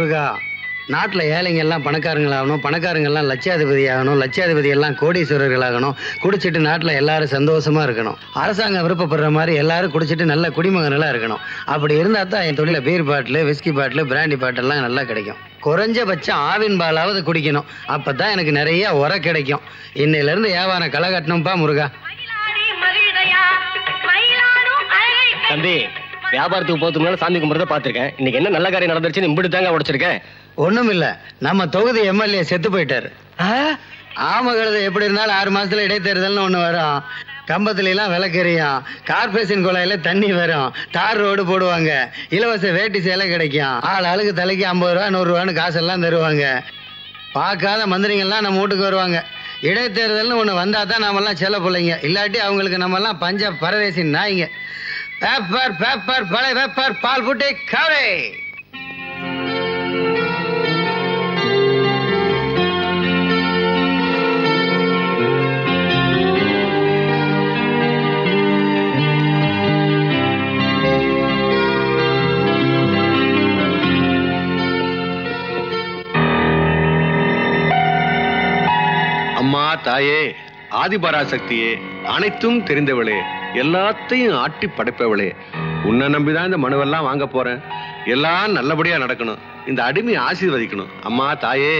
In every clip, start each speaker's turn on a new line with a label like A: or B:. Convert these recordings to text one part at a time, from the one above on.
A: முருகா நாட்டில் ஏழைங்க எல்லாம் பணக்காரங்களாகணும் பணக்காரங்க எல்லாம் லட்சாதிபதி ஆகணும் லட்சாதிபதி எல்லாம் கோடீஸ்வரர்கள் ஆகணும் குடிச்சிட்டு நாட்டில் எல்லாரும் சந்தோஷமா இருக்கணும் அரசாங்கம் விருப்பப்படுற மாதிரி எல்லாரும் குடிச்சிட்டு நல்ல குடிமகனலா இருக்கணும் அப்படி இருந்தா தான் என் தொழில beer bottle whisky bottle brandy பாட்டிலாம் நல்லா கிடைக்கும் குறைஞ்சபட்சம் ஆவின் பாலாவது குடிக்கணும் அப்பதான் எனக்கு நிறைய உர கிடைக்கும் இன்னையில இருந்து வியாபாரம் களை கட்டணும்ப்பா முருகா
B: தம்பி வியாபாரத்துக்கு போறதுக்கு முன்னால சாமி கும்பிடுறத பாத்திருக்கேன் இன்னைக்கு என்ன நல்ல காரியம் நடந்துருச்சு இப்படி தாங்க உடைச்சிருக்கேன்
A: ஒண்ணும் இல்ல நம்ம தொகுதி எம்எல்ஏ செத்து போயிட்டாரு ஆம கழுதை எப்படி இருந்தாலும் ஆறு மாசத்துல இடைத்தேர்தல்னு ஒண்ணு வரும் கம்பத்துல எல்லாம் விளக்கெரியும் கார்பரேஷன் குழாயில தண்ணி வரும் தார் ரோடு போடுவாங்க இலவச வேட்டி சேலை கிடைக்கும் ஆள் ஆளுக்கு தலைக்கு ஐம்பது ரூபா நூறு ரூபான்னு காசெல்லாம் தருவாங்க பார்க்காத மந்திரிங்கள்லாம் நம்ம வீட்டுக்கு வருவாங்க இடைத்தேர்தல்னு ஒண்ணு வந்தா தான் நாமெல்லாம் செல்ல பிள்ளைங்க இல்லாட்டி அவங்களுக்கு நம்மெல்லாம் பஞ்ச பரதேசி நாய்ங்க பேப்பர் பேப்பர் பழைய பேப்பர் பால் புட்டி கவரை
C: அம்மா தாயே ஆதிபராசக்தியே அனைத்தும் தெரிந்தவளே எல்லாத்தையும் ஆட்டி படைப்பவளே உன்னை நம்பிதான் இந்த மனுவெல்லாம் வாங்க போறேன் எல்லாம் நல்லபடியா நடக்கணும் இந்த அடிமை ஆசீர்வதிக்கணும் அம்மா தாயே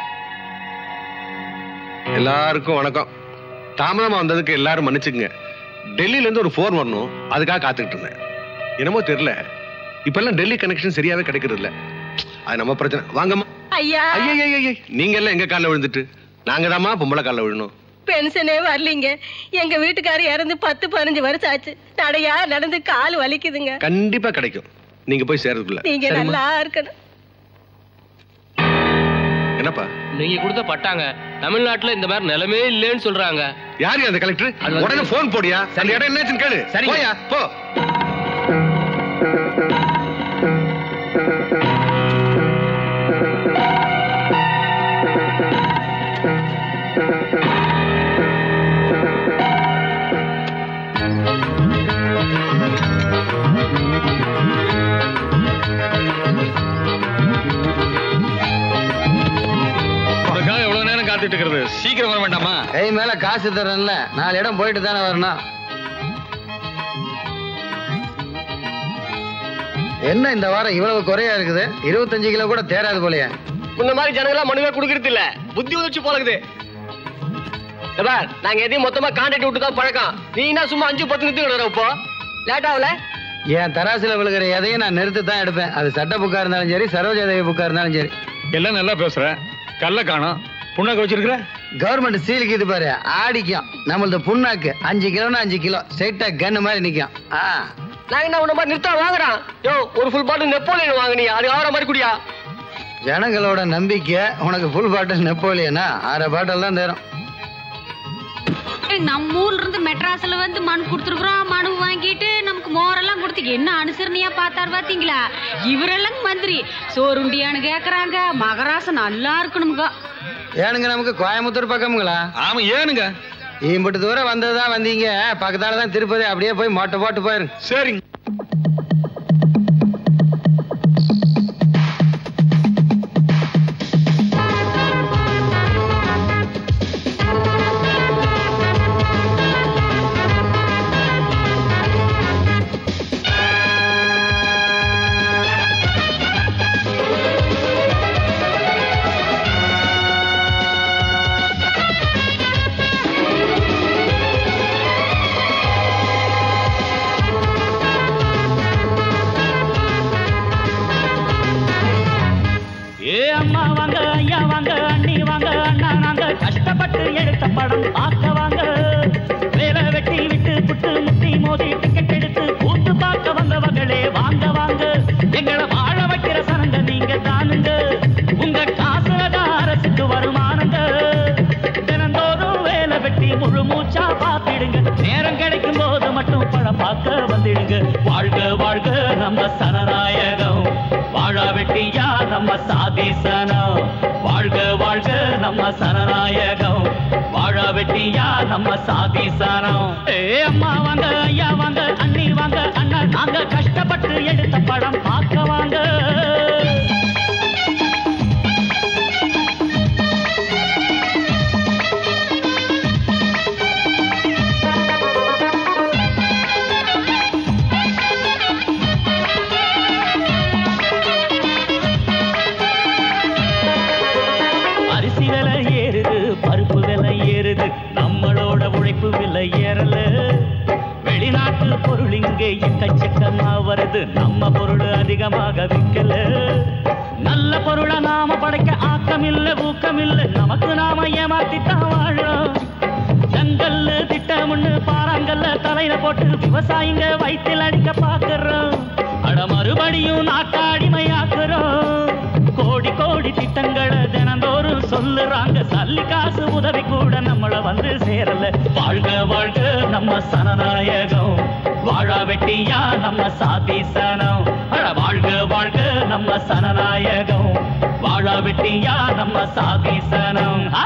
C: எல்லாருக்கும் வணக்கம் தாமதமா வந்ததுக்கு எல்லாரும் மன்னிச்சுக்குங்க டெல்லியில இருந்து ஒரு போன் வரணும் அதுக்காக காத்துக்கிட்டு இருந்தேன் என்னமோ தெரியல இப்பெல்லாம் டெல்லி கனெக்ஷன் சரியாவே கிடைக்கிறது இல்ல அது நம்ம பிரச்சனை வாங்கம்மா
D: ஐயா
C: ஐயா நீங்க எல்லாம் எங்க கால்ல விழுந்துட்டு நாங்க தாம்மா பொம்பளை கால்ல விழணும்
D: பென்ஷனே வரலீங்க எங்க வீட்டுக்காரர் இறந்து பத்து பதினஞ்சு வருஷம் ஆச்சு நடையா நடந்து கால் வலிக்குதுங்க
C: கண்டிப்பா கிடைக்கும் நீங்க போய் சேர்றதுக்குள்ள
D: நீங்க
C: சரிம்மா?
D: நல்லா இருக்கணும்
C: என்னப்பா
E: நீங்க கொடுத்த பட்டாங்க தமிழ்நாட்டுல இந்த மாதிரி நிலைமே இல்லைன்னு சொல்றாங்க
C: யாரு அந்த கலெக்டர் உடனே போன் போடியா அந்த இடம் என்னாச்சுன்னு கேளு
E: சரிங்க.
C: போயா போ
F: அதுக்காக எவ்வளவு நேரம் காத்துட்டு இருக்கிறது சீக்கிரம் வர வேண்டாமா
A: கை மேல காசு தரேன்ல நாலு இடம் போயிட்டு தானே வரணும் என்ன இந்த வாரம் இவ்வளவு குறையா இருக்குது இருபத்தஞ்சு கிலோ கூட தேராது போலயே
B: இந்த மாதிரி ஜனங்களா மனுவே குடுக்கறது இல்ல புத்தி உதச்சு போலக்குது இந்த பார், நாங்க எதையும் மொத்தமா கான்ட்ராக்ட் விட்டு தான் பழக்கம் நீ என்ன சும்மா அஞ்சு பத்து நிறுத்தி இப்போ லேட் ஆகல
A: என் தராசுல விழுகிற எதையும் நான் நிறுத்தி தான் எடுப்பேன் அது சட்ட புக்கா இருந்தாலும் சரி சரோஜா தேவி புக்கா இருந்தாலும் சரி
F: எல்லாம் நல்லா பேசுற கல்ல காணோம் புண்ணாக்கு வச்சிருக்கிற
A: கவர்மெண்ட் சீலுக்கு இது பாரு ஆடிக்கும் நம்மளது புண்ணாக்கு அஞ்சு கிலோன்னா அஞ்சு கிலோ ஸ்ட்ரைட்டா கன்னு மாதிரி நிக்கும் ஆ
B: நாங்க என்ன உன்ன மாதிரி நிறுத்தா வாங்குறான் யோ ஒரு ஃபுல் பாட்டில் நெப்போலியன் வாங்குனியா அது ஆகிற மாதிரி குடியா
A: ஜனங்களோட நம்பிக்கை உனக்கு ஃபுல் பாட்டில் நெப்போலியனா அரை பாட்டில் தான் தரும்
G: ஏய், நம்ம ஊர்ல இருந்து மெட்ராஸ்ல வந்து மனு கொடுத்துருக்குறோம் மனு வாங்கிட்டு நமக்கு மோரெல்லாம் கொடுத்து என்ன அனுசரணையா பார்த்தாரு பாத்தீங்களா இவரெல்லாம் மந்திரி சோறுண்டியான்னு கேக்குறாங்க மகராசன் நல்லா இருக்கணுங்க
A: ஏனுங்க நமக்கு கோயம்புத்தூர் பக்கமுங்களா
F: ஆமா ஏனுங்க
A: இம்பட்டு தூரம் வந்ததுதான் வந்தீங்க பக்கத்தால தான் திருப்பதி அப்படியே போய் மொட்டை போட்டு போயிருங்க
F: சரிங்க
H: ஏ அம்மா வாங்க ஐயா வாங்க அண்ணி வாங்க அண்ணா நாங்க கஷ்டப்பட்டு எடுத்த படம் பார்க்க வாங்க வேலை வெட்டி விட்டு புட்டு முட்டி மோதி டிக்கெட் எடுத்து கூத்து பார்க்க வந்தவங்களே வாங்க வாங்க எங்களை வாழ வைக்கிற சனங்க நீங்க தானுங்க உங்க காசுல தான் அரசுக்கு வருமானங்க தினந்தோறும் வேலை வெட்டி முழு மூச்சா பார்த்திடுங்க நேரம் கிடைக்கும் போது மட்டும் படம் பார்க்க வந்துடுங்க வாழ்க வாழ்க நம்ம சனநாயகம் வாழா வெட்டியா நம்ம சாதிசனம் வாழ்க வாழ்க நம்ம சனநாயகம் வாழா வெட்டியா நம்ம சாதிசனம் ஏ அம்மா வாங்க ஐயா வாங்க அண்ணி வாங்க அண்ணா நாங்க கஷ்டப்பட்டு எடுத்த படம் பார்க்க வாங்க இங்கே எக்கச்சக்கமா வருது நம்ம பொருள் அதிகமாக விற்கல நல்ல பொருளை நாம படைக்க ஆக்கம் இல்ல ஊக்கம் இல்ல நமக்கு நாம ஏமாத்தித்தான் வாழறோம் ஜங்கல்ல திட்டம்னு பாறாங்கல்ல தலையில போட்டு விவசாயிங்க வயிற்றில் அடிக்க பாக்குறோம் அட மறுபடியும் நாட்டாடிமையாக்குறோம் கோடி கோடி திட்டங்களை தினந்தோறும் சொல்லுறாங்க சல்லி காசு உதவி கூட நம்மள வந்து சேரல வாழ்க வாழ்க நம்ம சனநாயகம் வாழா வெட்டியா நம்ம சாதிசனம் அட வாழ்க வாழ்க நம்ம சனநாயகம் வாழா வெட்டியா நம்ம சாதிசனம் ஆ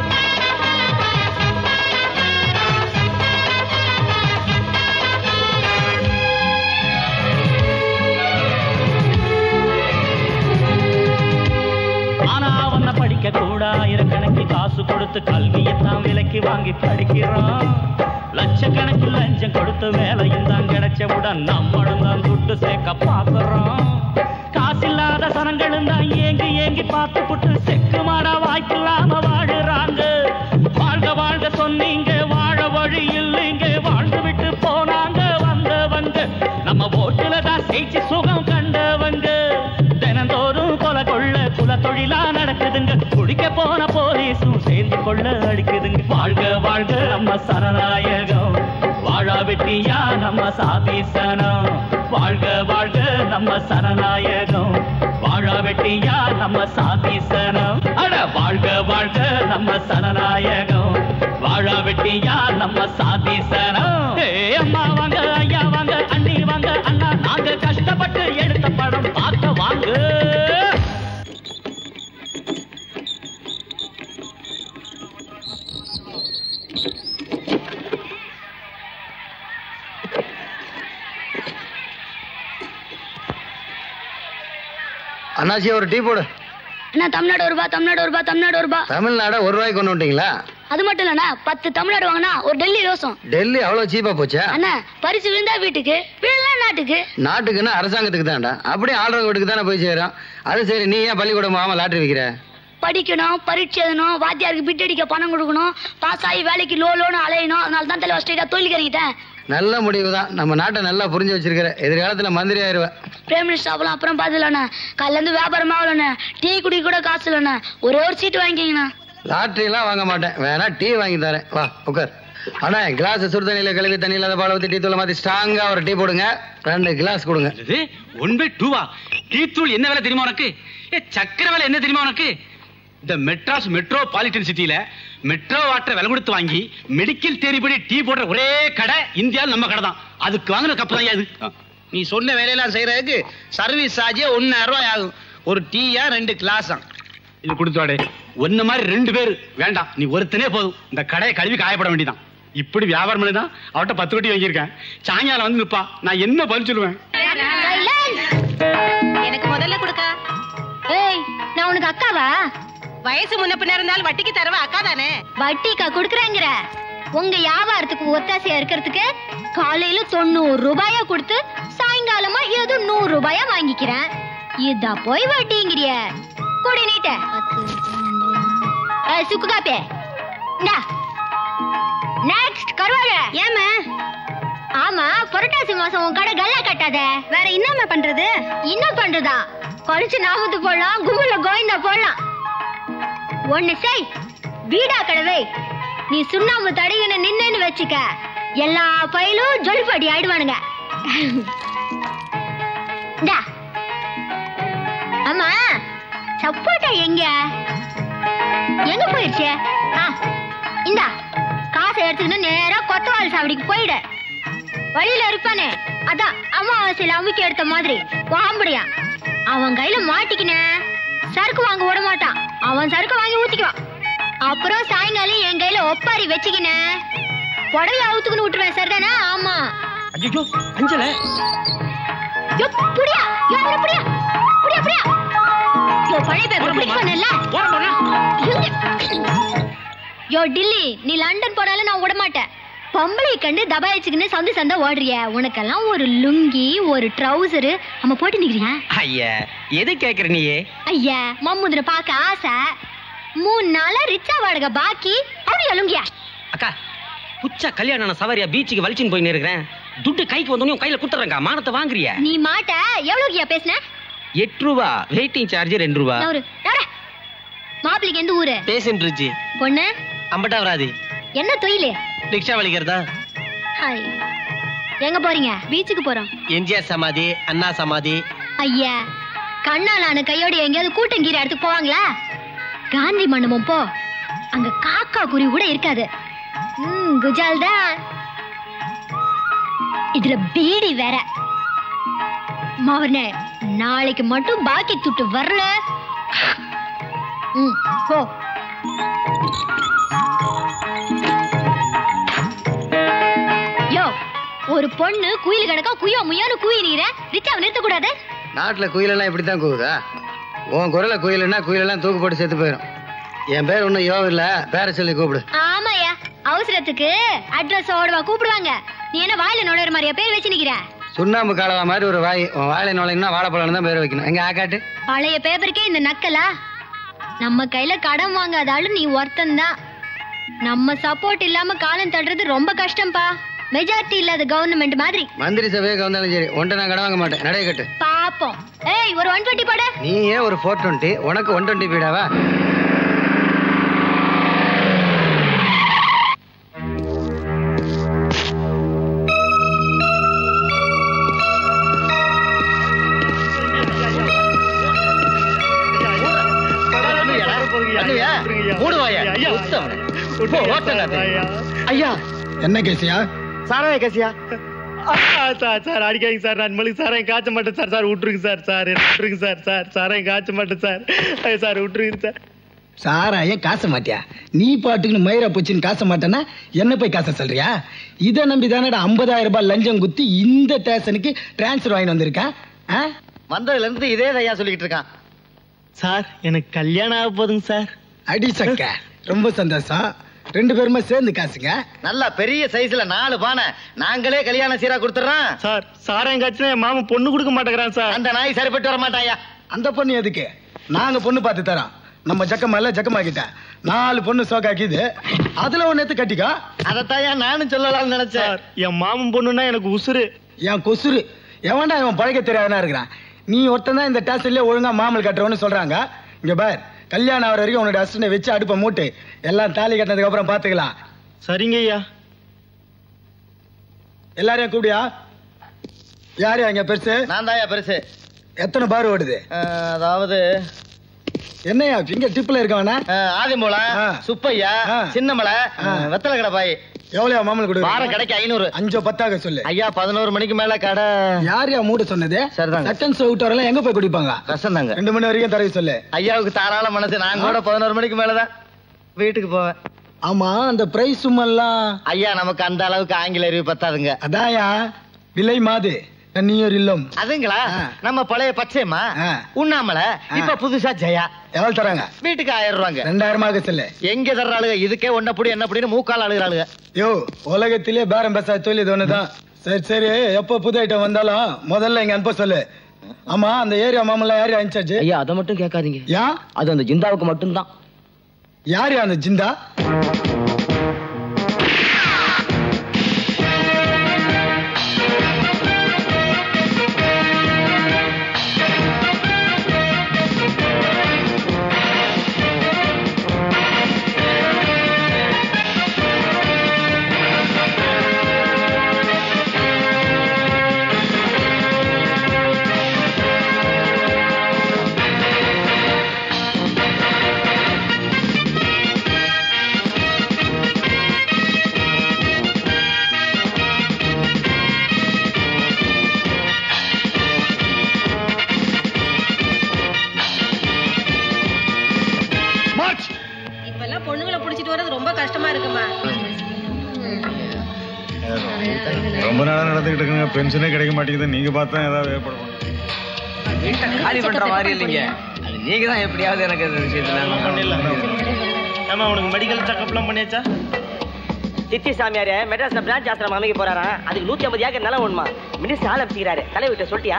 H: ஆனா அவன படிக்க கூட ஆயிரக்கணக்கில் காசு கொடுத்து கல்வியத்தான் விலைக்கு வாங்கி படிக்கிறோம் லட்சக்கணக்கில் லஞ்சம் கொடுத்து வேலையும் தான் கிடைச்சவுடன் நம்மளும் தான் துட்டு சேர்க்க பார்க்கிறோம் காசில்லாத சனங்களும் தான் ஏங்கி ஏங்கி பார்த்து புட்டு செக்கு மாட வாய்ப்பில்லாம வாழுறாங்க வாழ்க வாழ்க சொன்னீங்க வாழ வழி இல்லைங்க வாழ்ந்து விட்டு போனாங்க வந்தவங்க நம்ம ஓட்டுல தான் ஜெயிச்சு சுகம் கண்டவங்க தினந்தோறும் கொலை கொள்ள குல தொழிலா நடக்குதுங்க குடிக்க போன போலீஸும் சேர்ந்து கொள்ள அடிக்குதுங்க வாழ்க வாழ்க நம்ம சரணாயகம் வாழா வெட்டியா நம்ம சாதீசனம் வாழ்க வாழ்க நம்ம சரணாயகம் வாழா வெட்டியா நம்ம சாதீசனம் அட வாழ்க வாழ்க நம்ம சரணாயகம் வாழா வெட்டியா நம்ம சாதீசனம் ஏ அம்மா வாங்க ஐயா வாங்க அண்ணி வாங்க அண்ணா நாங்க கஷ்டப்பட்டு எடுத்த படம் பார்க்க வாங்க
A: அண்ணாச்சி ஒரு டீ போடு
I: அண்ணா தமிழ்நாடு ஒரு ரூபா தமிழ்நாடு ஒரு ரூபா தமிழ்நாடு ஒரு ரூபா
A: தமிழ்நாட ஒரு ரூபாய்க்கு கொண்டு வந்துட்டீங்களா
I: அது மட்டும் இல்லண்ணா பத்து தமிழ்நாடு வாங்கினா ஒரு டெல்லி ரோசம்
A: டெல்லி அவ்வளவு சீப்பா போச்சா
I: அண்ணா பரிசு விழுந்தா வீட்டுக்கு விழலாம் நாட்டுக்கு
A: நாட்டுக்குன்னா அரசாங்கத்துக்கு தான்டா அப்படியே ஆள்றவங்க வீட்டுக்கு தானே போய் சேரும் அது சரி நீ ஏன் பள்ளிக்கூடம் ஆமா லாட்டரி விற்கிற
I: படிக்கணும் பரீட்சை எழுதணும் வாத்தியாருக்கு பிட் அடிக்க பணம் கொடுக்கணும் பாஸ் ஆகி வேலைக்கு லோ லோன்னு அலையணும் அதனால தான் தலைவர் ஸ்ட்ரெயிட்டா தொழில் கறிக்கிட்டேன்
A: நல்ல முடிவு தான் நம்ம நாட்டை நல்லா புரிஞ்சு வச்சிருக்கிற எதிர்காலத்துல மந்திரி ஆயிருவ
I: பிரைம் மினிஸ்டர் ஆகலாம் அப்புறம் பார்த்துலண்ணா காலைல இருந்து வியாபாரம் ஆகலண்ணா டீ குடிக்க கூட காசு இல்லைண்ணா ஒரே ஒரு சீட்டு வாங்கிக்கிங்கண்ணா
A: லாட்டரி எல்லாம் வாங்க மாட்டேன் வேணா டீ வாங்கி தரேன் வா உட்கார் அண்ணா கிளாஸ் சுடு தண்ணியில கழுவி தண்ணியில அதை பால ஊத்தி டீ தூளை மாத்தி ஸ்ட்ராங்கா ஒரு டீ போடுங்க ரெண்டு கிளாஸ் கொடுங்க
J: ஒன் பை டூவா டீத்தூள் என்ன விலை தெரியுமா உனக்கு ஏ சக்கரை விலை என்ன தெரியுமா உனக்கு இந்த மெட்ராஸ் மெட்ரோ பாலிட்டன் சிட்டில மெட்ரோ வாட்டர் விலை கொடுத்து வாங்கி மெடிக்கல் தேரிபடி டீ போடுற ஒரே கடை இந்தியாவில் நம்ம கடை தான் அதுக்கு வாங்கின கப்பு தான் அது
K: நீ சொன்ன வேலையெல்லாம் செய்யறதுக்கு சர்வீஸ் சார்ஜே ஒன்னாயிரம் ரூபாய் ஆகும் ஒரு டீயா ரெண்டு கிளாஸா
J: இது கொடுத்தாடே ஒன்னு மாதிரி ரெண்டு பேர் வேண்டாம் நீ ஒருத்தனே போதும் இந்த கடையை கழுவி காயப்பட வேண்டியதான் இப்படி வியாபாரம் பண்ணி தான் அவட்ட பத்து வட்டி வாங்கியிருக்கேன் சாயங்காலம் வந்து நிப்பா நான் என்ன பதில் சொல்லுவேன்
D: எனக்கு முதல்ல கொடுக்க
I: ஏய் நான் உனக்கு அக்காவா
D: வயசு முன்ன பின்ன இருந்தாலும் வட்டிக்கு தரவ அக்கா தானே
I: வட்டிக்கா குடுக்குறேங்கிற உங்க வியாபாரத்துக்கு ஒத்தாசையா இருக்கிறதுக்கு காலையில தொண்ணூறு ரூபாயா கொடுத்து சாயங்காலமா ஏதோ நூறு ரூபாயா வாங்கிக்கிறேன் இதா போய் வட்டிங்கிறிய குடி நீட்ட ஏய், சுக்கு காப்பி இந்தா நெக்ஸ்ட் கருவாடு ஏமா ஆமா புரட்டாசி மாசம் உன் கடை கல்லா கட்டாத வேற என்னம்மா பண்றது என்ன பண்றதா குறைச்சு நாமத்து போடலாம் கும்பல கோவிந்தா போடலாம் ஒண்ணு செய் வீடா கடவை நீ சுண்ணாம்பு தடிகன நின்னு வச்சுக்க எல்லா பயிலும் ஜொலிப்படி ஆயிடுவானுங்க இந்தா. அம்மா சப்போட்டா எங்க எங்க போயிடுச்சு ஆ, இந்தா காசை எடுத்துக்கிட்டு நேரா கொத்தவால் சாவடிக்கு போயிடு வழியில இருப்பானே அதான் அமாவாசையில அமுக்கி எடுத்த மாதிரி வாம்படியா அவன் கையில மாட்டிக்கின சரக்கு வாங்க விட மாட்டான் அவன் சரக்கு வாங்கி ஊத்திக்குவான் அப்புறம் சாயங்காலம் என் கையில ஒப்பாரி வச்சுக்கின புடவை அவுத்துக்குன்னு விட்டுருவேன் சரிதானே ஆமா
J: ஐயோ அஞ்சல
I: யோ, புடியா யோ, அவனை புடியா புடியா புடியா யோ பழைய பேப்பர் பிடிக்க சொன்னேன்ல யோ டில்லி நீ லண்டன் போனாலும் நான் விட மாட்டேன் பொம்பளை கண்டு தபாயிச்சுக்கின்னு சந்து சந்தா ஓடுறிய உனக்கெல்லாம் ஒரு லுங்கி ஒரு ட்ரௌசரு நம்ம போட்டு நிக்கிறியா
K: ஐயா எது கேக்குற நீயே
I: ஐயா மம்முதிர பார்க்க ஆசை மூணு நாளா ரிச்சா வாடகை பாக்கி அப்படியா லுங்கியா
K: அக்கா புச்சா கல்யாணம் சவாரியா பீச்சுக்கு வலிச்சுன்னு போய் இருக்கிறேன்
L: துட்டு கைக்கு வந்தோடனே உன் கையில குத்துறேங்க மானத்தை வாங்குறிய
I: நீ மாட்ட எவ்வளவுக்கியா பேசுன
L: எட்டு ரூபா வெயிட்டிங் சார்ஜ் ரெண்டு ரூபா
I: நவரு, நவரு. மாப்பிளைக்கு எந்த ஊரு
B: பேசிட்டு இருச்சு
I: பொண்ணு
B: அம்பட்டா வராது
I: என்ன தொழிலு
B: ரிக்ஷா வலிக்கிறதா
I: ஹாய் எங்க போறீங்க பீச்சுக்கு போறோம்
B: எம்ஜிஆர் சமாதி அண்ணா சமாதி
I: ஐயா கண்ணாலான கையோட எங்கேயாவது கூட்டங்கீரை இடத்துக்கு போவாங்களா காந்தி மண்டபம் போ அங்க காக்கா குருவி கூட இருக்காது ம், குஜால் தான் இதுல பீடி வேற மவனே நாளைக்கு மட்டும் பாக்கி துட்டு வரல ம், போ யோ ஒரு பொண்ணு குயில் கணக்கா குய்யோ முய்யோன்னு குயி நீர ரிச்சாவை நிறுத்த கூடாது
A: நாட்டுல குயிலெல்லாம் இப்படித்தான் கூவுதா உன் குரல குயிலுன்னா குயிலெல்லாம் தூக்கு போட்டு செத்து போயிடும் என் பேர் ஒன்றும் யோ இல்ல பேரை சொல்லி கூப்பிடு
I: ஆமாயா அவசரத்துக்கு அட்ரஸ் ஓடவா கூப்பிடுவாங்க நீ என்ன வாயில நுழையிற மாதிரியா பேர் வச்சு நிக்கிற
A: சுண்ணாம்பு காலவா மாதிரி ஒரு வாய் உன் வாழை நுழைங்கன்னா வாழைப்பழம் தான் பேர் வைக்கணும் எங்க ஆக்காட்டு
I: பழைய பேப்பருக்கே இந்த நக்கலா நம்ம கையில கடன் வாங்காத ஆளு நீ ஒருத்தன்தான் நம்ம சப்போர்ட் இல்லாம காலம் தள்ளுறது ரொம்ப கஷ்டம்பா மெஜாரிட்டி இல்லாத கவர்மெண்ட் மாதிரி
A: மந்திரி சபையை வந்தாலும் சரி ஒன்றை நான் கடன் வாங்க மாட்டேன் நடைய கட்டு
I: பாப்போம் ஏய் ஒரு ஒன் டுவெண்ட்டி போட
A: நீ ஏன் ஒரு ஃபோர் டுவெண்ட்டி உனக்கு ஒன் டுவெண்ட்டி பீடாவா
M: ஐயா
N: என்ன கேசியா
M: சாராய கேசியா சார் சார் அடிக்காதீங்க சார் நான் மளிகை சாராயம் காய்ச்ச மாட்டேன் சார் சார் விட்டுருங்க சார் சார் என்ன விட்டுருங்க சார் சார் சாராயம் காய்ச்ச மாட்டேன் சார் ஐயோ, சார் விட்டுருங்க சார்
N: சாராயம் காச மாட்டியா நீ பாட்டுக்குன்னு மயிரா பூச்சின்னு காச மாட்டேன்னா என்ன போய் காச சொல்றியா இதை நம்பி தானடா ஐம்பதாயிரம் ரூபாய் லஞ்சம் குத்தி இந்த ஸ்டேஷனுக்கு டிரான்ஸ்ஃபர் வாங்கி வந்திருக்கான் ஆ?
M: வந்ததுல இருந்து இதே ஐயா சொல்லிட்டு இருக்கான் சார் எனக்கு கல்யாணம் ஆக போதுங்க சார்
N: அடி சக்க ரொம்ப சந்தோஷம் ரெண்டு பேருமே சேர்ந்து காசுங்க
M: நல்லா பெரிய சைஸ்ல நாலு பானை நாங்களே கல்யாண சீரா கொடுத்துறோம் சார் சாராயம் காய்ச்சினா என் மாமன் பொண்ணு கொடுக்க மாட்டேங்கிறான் சார் அந்த நாய் சரிப்பட்டு வர மாட்டாயா
N: அந்த பொண்ணு எதுக்கு நாங்க பொண்ணு பார்த்து தரோம் நம்ம ஜக்கமால ஜக்கமாக்கிட்ட நாலு பொண்ணு சோக்காக்கிது அதுல ஒண்ணு எடுத்து கட்டிக்கோ
M: அதத்தான் நானும் சொல்லலாம்னு நினைச்சேன் என் மாமன் பொண்ணுன்னா எனக்கு உசுரு
N: என் கொசுரு எவன்டா இவன் பழக்க தெரியாதனா இருக்கிறான் நீ ஒருத்தன் தான் இந்த டேஸ்ட்லயே ஒழுங்கா மாமல் கட்டுறவன்னு சொல்றாங்க இங்க பார் கல்யாணம் ஆகிற வரைக்கும் உன்னோட அசிஸ்டனை வச்சு அடுப்பை மூட்டு எல்லாம் தாலி கட்டினதுக்கு அப்புறம் பாத்துக்கலாம்
M: சரிங்க ஐயா
N: எல்லாரையும் கூப்பிடியா யாரு அங்க பெருசு
M: நான் தாயா பெருசு
N: எத்தனை பார் ஓடுது
M: அதாவது
N: என்னையா இங்க டிப்ல இருக்கவனா
M: ஆதிமூலை சுப்பையா சின்னமலை வெத்தலை கடை பாய்
N: எவ்வளவு மாமல் கொடு
M: வாரம் கடைக்கு ஐநூறு
N: அஞ்சோ பத்தாக சொல்லு
M: ஐயா பதினோரு மணிக்கு மேல கடை
N: யார் யா மூட சொன்னது
M: சரிதாங்க.
N: செகண்ட்ஸ் விட்டு வரலாம் எங்க போய் குடிப்பாங்க
M: கஷ்டம் தாங்க
N: ரெண்டு மணி வரைக்கும் தரவி சொல்லு
M: ஐயாவுக்கு தாராள மனசு நான் கூட பதினோரு மணிக்கு மேலதான் வீட்டுக்கு போவேன்
N: ஆமா அந்த பிரைஸ் சும்மெல்லாம்
M: ஐயா நமக்கு அந்த அளவுக்கு ஆங்கில அறிவு பத்தாதுங்க
N: அதாயா விலை மாது நீர் இல்லம்
M: அதுங்களா நம்ம பழைய பச்சையம்மா உண்ணாமலை இப்ப புதுசா ஜெயா
N: எவ்வளவு தராங்க
M: வீட்டுக்கு ஆயிரம் ரூபாங்க
N: ரெண்டாயிரமாக சொல்லு
M: எங்க தர்றாளுங்க இதுக்கே ஒன்ன புடி என்ன புடின்னு மூக்கால் அழுகிறாளுங்க
N: யோ உலகத்திலே பேரம் பேச தொழில் இது ஒண்ணுதான் சரி சரி எப்ப புது ஐட்டம் வந்தாலும் முதல்ல இங்க அனுப்ப சொல்லு ஆமா அந்த ஏரியா மாமெல்லாம் யாரு அனுப்பிச்சாச்சு
L: ஐயா அதை மட்டும் கேட்காதீங்க
N: யா
L: அது அந்த ஜிந்தாவுக்கு மட்டும்தான்
N: யாரு அந்த ஜிந்தா
D: இப்பெல்லாம் பொண்ணுங்களை புடிச்சிட்டு வர்றது ரொம்ப கஷ்டமா இருக்குமா
F: ரொம்ப நாளா நடந்துகிட்டு இருக்குங்க பென்ஷனே கிடைக்க மாட்டேங்குது நீங்க பார்த்தா ஏதாவது ஏற்பாடு
B: வீட்டை காலி பண்ற மாதிரி இல்லைங்க அது நீங்க தான் எப்படியாவது எனக்கு அந்த விஷயத்துல
M: ஏமா உனக்கு மெடிக்கல் செக்அப்லாம் பண்ணியாச்சா
B: சித்தி சாமியாரு மெட்ராஸ்ல பிரான்ச் ஆசிரமம் அமைக்க போறாராம் அதுக்கு நூத்தி ஐம்பது ஏக்கர் நிலம் வேணுமா மினிஸ்டர் ஆள் அமைச்சிக்கிறாரு தலைவிட்ட சொல்லிட்டியா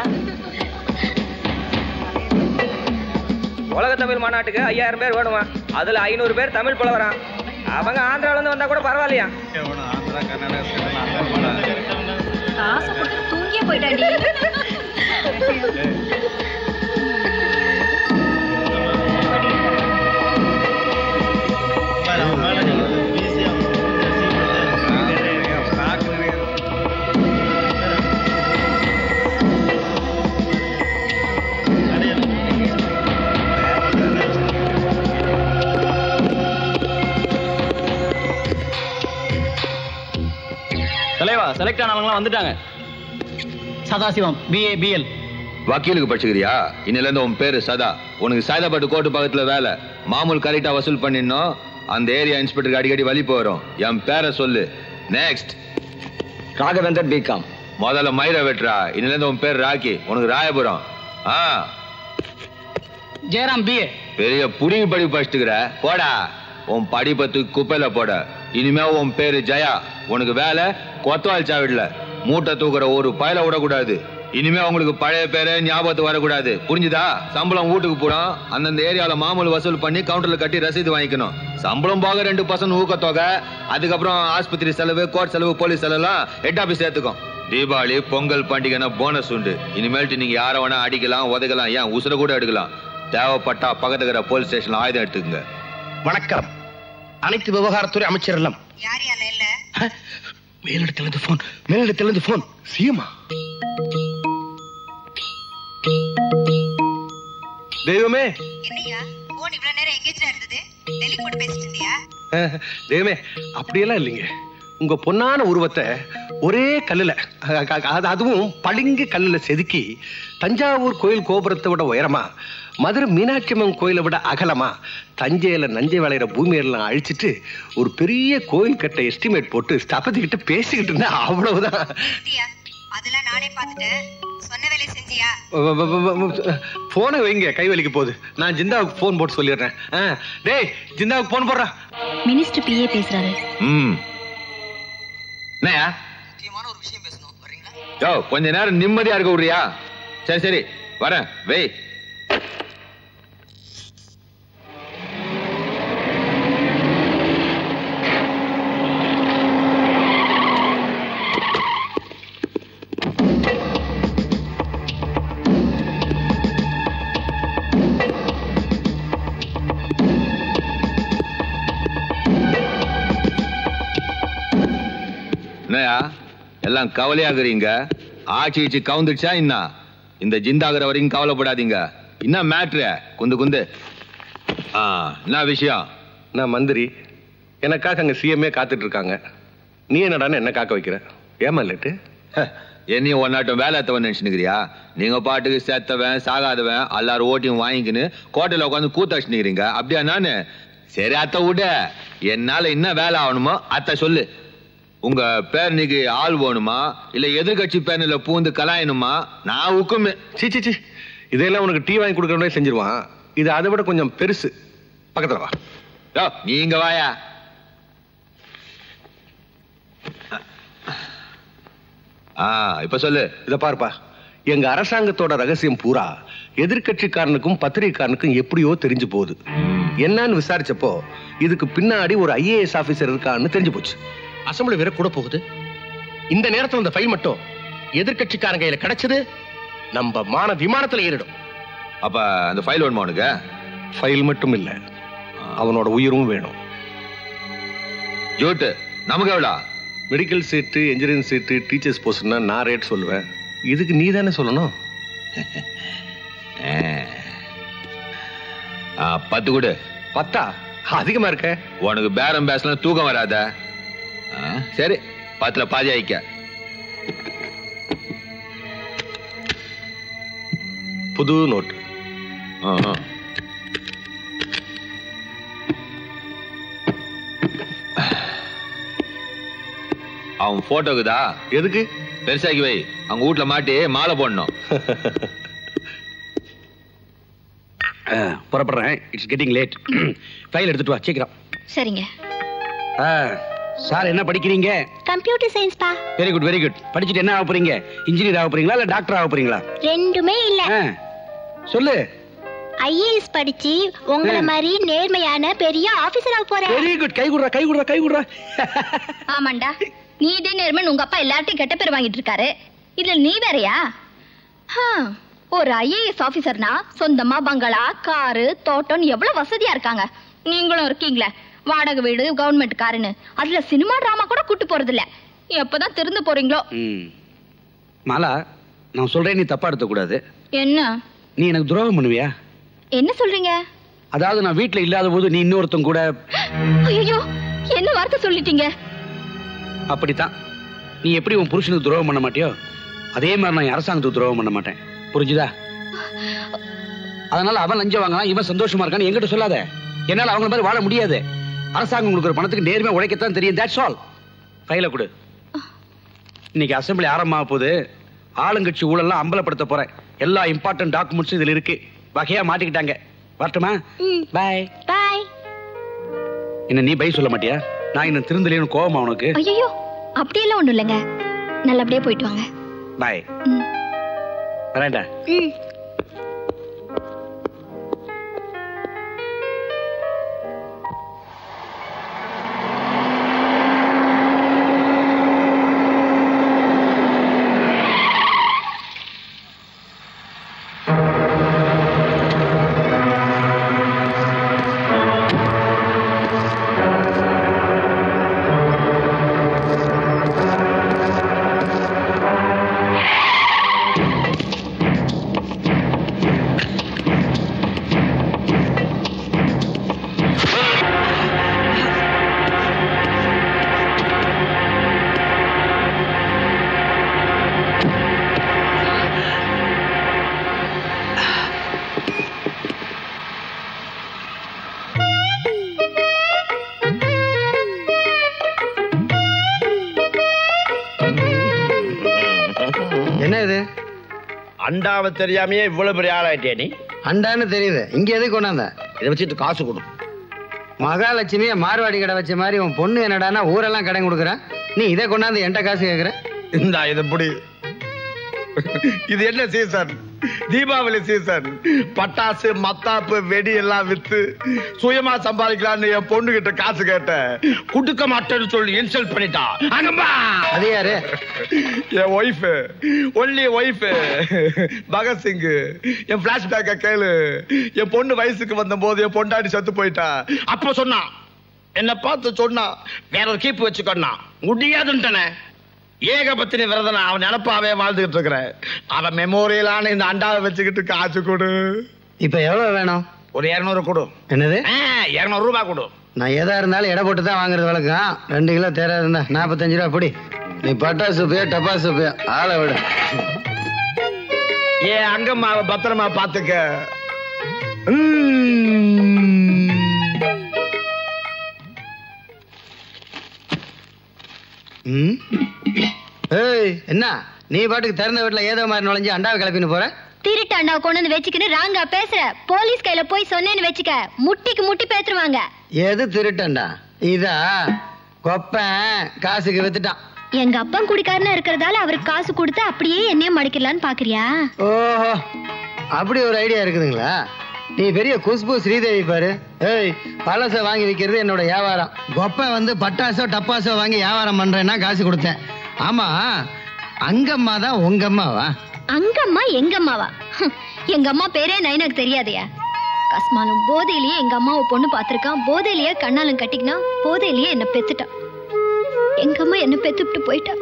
O: உலக தமிழ் மாநாட்டுக்கு ஐயாயிரம் பேர் வேணுமா அதுல ஐநூறு பேர் தமிழ் புலவரான் அவங்க ஆந்திரால இருந்து வந்தா கூட பரவாயில்லையா
F: ஆந்திரா கர்நாடகா
I: காசை கொடுத்து தூங்கியே போயிட்டாண்டி
P: தலைவா செலக்ட் ஆனவங்களாம் வந்துட்டாங்க
J: சதாசிவம் பிஏ பிஎல்
Q: வக்கீலுக்கு படிச்சுக்கிறியா இன்னில இருந்து உன் பேரு சதா உனக்கு சாயதாபாட்டு கோர்ட்டு பக்கத்துல வேலை மாமூல் கரெக்டா வசூல் பண்ணிடணும் அந்த ஏரியா இன்ஸ்பெக்டருக்கு அடிக்கடி வலிப்பு வரும் என் பேரை சொல்லு நெக்ஸ்ட் ராகவேந்தர் பிகாம் முதல்ல மயிர வெட்டுறா இன்னில இருந்து உன் பேர் ராக்கி உனக்கு ராயபுரம் ஆ
J: ஜெயராம் பிஏ
Q: பெரிய புடிங்கி படிப்பு படிச்சுக்கிற போடா உன் படிப்பத்து குப்பையில போட இனிமே உன் பேரு ஜெயா உனக்கு வேலை கொத்தவால் சாவிடல மூட்டை தூக்குற ஒரு பயல விடக்கூடாது இனிமே உங்களுக்கு பழைய பேரே ஞாபகத்துக்கு வரக்கூடாது புரிஞ்சுதா சம்பளம் வீட்டுக்கு போடும் அந்தந்த ஏரியால மாமூல் வசூல் பண்ணி கவுண்டர்ல கட்டி ரசீது வாங்கிக்கணும் சம்பளம் போக ரெண்டு பர்சன்ட் ஊக்கத்தொகை அதுக்கப்புறம் ஆஸ்பத்திரி செலவு கோர்ட் செலவு போலீஸ் செலவுலாம் ஹெட் ஆபீஸ் சேர்த்துக்கும் தீபாவளி பொங்கல் பண்டிகைனா போனஸ் உண்டு இனிமேல்ட்டு நீங்க யார வேணா அடிக்கலாம் உதைக்கலாம் ஏன் உசுர கூட எடுக்கலாம் தேவைப்பட்டா பக்கத்துல இருக்கிற போலீஸ் ஸ்டேஷன்ல ஆயுதம் எடுத்துக்கங்க
K: வணக்கம் அனைத்து விவகாரத்துறை அமைச்சர் இல்லம் மேலிடத்துல இருந்து போன் மேலிடத்துல இருந்து போன் சிஎம்மா
C: தெய்வமே
R: போன் இவ்வளவு நேரம் எங்கேஜா இருந்தது டெல்லி போட்டு பேசிட்டு இருந்தியா
C: அஹ், தெய்வமே அப்படியெல்லாம் இல்லைங்க உங்க பொன்னான உருவத்தை ஒரே கல்லுல அஹ், அ- அது அதுவும் பளிங்கு கல்லுல செதுக்கி தஞ்சாவூர் கோயில் கோபுரத்தை விட உயரமா மதுரை மீனாட்சி அம்மன் கோயிலை விட அகலமா தஞ்சையில நஞ்சை விளையிற பூமியெல்லாம் அழிச்சிட்டு ஒரு பெரிய கோயில் கட்ட எஸ்டிமேட் போட்டு ஸ்தபதிக்கிட்ட பேசிக்கிட்டு இருந்தேன் அவ்வளவுதான்
R: அதெல்லாம் நானே பார்த்துட்டேன் சொன்ன வேலையை செஞ்சியா
C: போனை வைங்க கை வலிக்க போகுது நான் ஜிந்தாவுக்கு போன் போட்டு சொல்லிடுறேன் ஆ, டேய் ஜிந்தாவுக்கு போன் போடுறா
I: மினிஸ்டர் பிஏ பேசுறாரு
Q: ம் என்னயா யோ கொஞ்ச நேரம் நிம்மதியா இருக்க விடுறியா சரி சரி வரேன் வெய் என்னயா எல்லாம் கவலையாகுறீங்க ஆட்சி ஈச்சி கவுந்துடுச்சா என்ன இந்த ஜிந்தாகிற வரைக்கும் கவலைப்படாதீங்க என்ன மேட்ரு குந்து குந்து ஆ என்ன விஷயம்
C: நான் மந்திரி எனக்காக அங்க சிஎம்ஏ காத்துட்டு இருக்காங்க நீ என்னடான்னு என்ன காக்க வைக்கிற ஏமா லேட்டு
Q: என்னையும் ஒன்னாட்டம் வேலை எத்தவன் நினைச்சுனுக்கிறியா நீங்க பாட்டுக்கு செத்தவன் சாகாதவன் எல்லாரும் ஓட்டியும் வாங்கிக்கின்னு கோட்டையில உட்காந்து கூத்தாச்சுனுக்கிறீங்க அப்படியா நானு சரி அத்தை விட என்னால என்ன வேலை ஆகணுமோ அத்தை சொல்லு உங்க பேரனுக்கு ஆள் வேணுமா இல்ல எதிர்கட்சி பேரனில பூந்து கலாயணுமா நான் உக்குமே
C: சி சி சி இதெல்லாம் உனக்கு டீ வாங்கி கொடுக்கறவனே செஞ்சிருவான் இது அதை விட கொஞ்சம் பெருசு பக்கத்துல வா
Q: யோ, நீங்க வாயா ஆ இப்ப சொல்லு
C: இத பாருப்பா எங்க அரசாங்கத்தோட ரகசியம் பூரா எதிர்க்கட்சிக்காரனுக்கும் பத்திரிகைக்காரனுக்கும் எப்படியோ தெரிஞ்சு போகுது என்னன்னு விசாரிச்சப்போ இதுக்கு பின்னாடி ஒரு ஐஏஎஸ் ஆபீசர் இருக்கான்னு தெரிஞ்சு போச்சு அசம்பிளி வேற கூட போகுது இந்த நேரத்துல இந்த ஃபைல் மட்டும் எதிர்க்கட்சிக்காரங்க கையில கிடைச்சது நம்ம மான விமானத்துல ஏறிடும்
Q: அப்ப அந்த ஃபைல் வேணுமா உனக்கு
C: ஃபைல் மட்டும் இல்ல அவனோட உயிரும் வேணும்
Q: ஜோட்டு நமக்கு எவ்வளோ
C: medical seat engineering seat teachers போஸ்ட்னா நான் ரேட் சொல்லுவேன் இதுக்கு நீ தானே சொல்லணும்
Q: ஆ, பத்து கொடு
C: பத்தா அதிகமா இருக்க
Q: உனக்கு பேரம் பேசலாம் தூக்கம் வராத ஆ, சரி பத்துல பாதி ஆயிக்க
C: புது நோட்
Q: அவன் போட்டோக்குதா
C: எதுக்கு
Q: பெருசாக்கி வை அவங்க வீட்ல மாட்டி மாலை போடணும்
J: புறப்படுறேன் இட்ஸ் கெட்டிங் லேட் ஃபைல் எடுத்துட்டு வா சீக்கிரம்
I: சரிங்க
J: சார் என்ன படிக்கிறீங்க
I: கம்ப்யூட்டர் சயின்ஸ் பா
J: வெரி குட் வெரி குட் படிச்சுட்டு என்ன ஆக போறீங்க இன்ஜினியர் ஆக போறீங்களா இல்ல டாக்டர் ஆக போறீங்களா
I: ரெண்டுமே இல்ல
J: ஆ, சொல்லு
I: ஐஏஎஸ் படிச்சு உங்கள மாதிரி நேர்மையான பெரிய ஆபீசர் ஆக போறேன்
J: வெரி குட் கை குடுறா கை குடுறா கை குடுறா
I: ஆமாண்டா நீதி நேர்மன் உங்க அப்பா எல்லார்ட்டையும் கெட்ட பேர் வாங்கிட்டு இருக்காரு இதுல நீ வேறயா ஹம், ஒரு ஐஏஎஸ் ஆபீசர்னா சொந்தமா பங்களா காரு தோட்டம்னு எவ்வளவு வசதியா இருக்காங்க நீங்களும் இருக்கீங்களே வாடகை வீடு கவர்மெண்ட் காருன்னு அதுல சினிமா டிராமா கூட கூட்டு போறது இல்ல எப்பதான் திருந்து போறீங்களோ
J: ம் மாலா நான் சொல்றேன் நீ தப்பா எடுத்துக்கூடாது
I: என்ன
J: நீ எனக்கு துரோகம் பண்ணுவியா
I: என்ன சொல்றீங்க
J: அதாவது நான் வீட்டுல இல்லாத போது நீ இன்னொருத்தன் கூட
I: ஐயோ என்ன வார்த்தை சொல்லிட்டீங்க
J: அப்படித்தான் நீ எப்படி உன் புருஷனுக்கு துரோகம் பண்ண மாட்டியோ அதே மாதிரி நான் என் அரசாங்கத்துக்கு துரோகம் பண்ண மாட்டேன் புரிஞ்சுதா அதனால அவன் லஞ்சம் வாங்கலாம் இவன் சந்தோஷமா இருக்கான்னு என்கிட்ட சொல்லாத என்னால அவங்கள மாதிரி வாழ முடியாது அரசாங்கம் கொடுக்குற பணத்துக்கு நேர்மையா உழைக்கத்தான் தெரியும் தட்ஸ் ஆல் கையில கொடு இன்னைக்கு அசெம்பிளி ஆரம்பமாக போகுது ஆளுங்கட்சி ஊழல்லாம் அம்பலப்படுத்த போறேன் எல்லா இம்பார்ட்டன்ட் டாக்குமெண்ட்ஸும் இதுல இருக்கு வகையா மாட்டிக்கிட்டாங்க வரட்டுமா பாய்
I: பாய்
J: என்ன நீ பை சொல்ல மாட்டியா நான் இன்னும் திருந்தலையும் கோவமா உனக்கு
I: ஐயோ அப்படியெல்லாம் ஒண்ணும் இல்லைங்க நல்லபடியா போயிட்டு வாங்க
J: பாய் வரேன்டா
I: ம்
A: என்ன இது
K: அண்டாவை தெரியாமையே இவ்வளவு பெரிய ஆளாயிட்டியா நீ
A: அண்டான்னு தெரியுது இங்க எதுக்கு கொண்டாந்த
K: இதை வச்சுட்டு காசு கொடு
A: மகாலட்சுமிய மார்வாடி கடை வச்ச மாதிரி உன் பொண்ணு என்னடான்னா ஊரெல்லாம் கடன் கொடுக்குற நீ இதை கொண்டாந்து என்கிட்ட காசு கேக்குற
K: இந்த இது புடி இது என்ன சீசன் தீபாவளி சீசன் பட்டாசு மத்தாப்பு வெடி எல்லாம் வித்து சுயமா சம்பாதிக்கலாம்னு என் பொண்ணு கிட்ட காசு கேட்டேன் குடுக்க மாட்டேன்னு சொல்லி இன்சல்ட் பண்ணிட்டா அங்கம்மா
A: அது யாரு
K: என் ஒய்ஃப் ஒன்லி ஒய்ஃப் பகத்சிங் என் பிளாஷ்பேக்க கேளு என் பொண்ணு வயசுக்கு வந்த போது என் பொண்டாடி செத்து போயிட்டா அப்ப சொன்னான் என்ன பார்த்து சொன்னா வேற ஒரு கீப்பு வச்சுக்கோன்னா முடியாதுன்ட்டனே ஏகபத்தினி விரதனை அவன் நினப்பாவே வாழ்ந்துகிட்டு இருக்கிறேன் அவன் மெமோரியலான இந்த அண்டாவை வச்சுக்கிட்டு காசு கொடு
A: இப்ப எவ்வளவு வேணும்
K: ஒரு இருநூறு கொடு
A: என்னது
K: இருநூறு ரூபாய் கொடு
A: நான் எதா இருந்தாலும் எடை போட்டு தான் வாங்குறது வழக்கம் ரெண்டு கிலோ தேரா இருந்தா நாற்பத்தஞ்சு ரூபா பிடி நீ பட்டா சூப்பியோ டப்பா சூப்பியோ ஆளை விடு
K: ஏன் அங்கம்மாவை பத்திரமா பாத்துக்க
A: ம்? ஏய் என்ன நீ பாட்டுக்கு திறந்த வீட்டுல ஏதோ மாதிரி நுழைஞ்சு அண்டாவை கிளப்பின்னு போற
I: திருட்டு அண்டாவை கொண்டு வந்து வச்சுக்கின்னு ராங்கா பேசுற போலீஸ் கையில போய் சொன்னேன்னு வச்சுக்க முட்டிக்கு முட்டி பேத்துருவாங்க
A: எது திருட்டண்டா இதா கொப்பன் காசுக்கு வித்துட்டான்
I: எங்க அப்பா குடிக்காரனா இருக்கிறதால அவருக்கு காசு கொடுத்து அப்படியே என்னையும் மடிக்கலான்னு பாக்குறியா
A: ஓஹோ அப்படி ஒரு ஐடியா இருக்குதுங்களா நீ பெரிய குஷ்பு ஸ்ரீதேவி பாரு ஏய் பழச வாங்கி விற்கிறது என்னோட வியாபாரம் கொப்பை வந்து பட்டாசோ டப்பாசோ வாங்கி வியாபாரம் பண்றேன்னா காசு கொடுத்தேன் ஆமா அங்கம்மா தான் உங்க அம்மாவா
I: அங்கம்மா எங்க அம்மாவா ஹம், எங்க அம்மா பேரே நைனாக்கு தெரியாதயா கஸ்மாலும் போதையிலேயே எங்க அம்மாவை பொண்ணு பார்த்திருக்கான் போதையிலேயே கண்ணாலும் கட்டிக்கினா போதையிலேயே என்ன பெத்துட்டான் எங்க அம்மா என்ன பெத்துட்டு போயிட்டா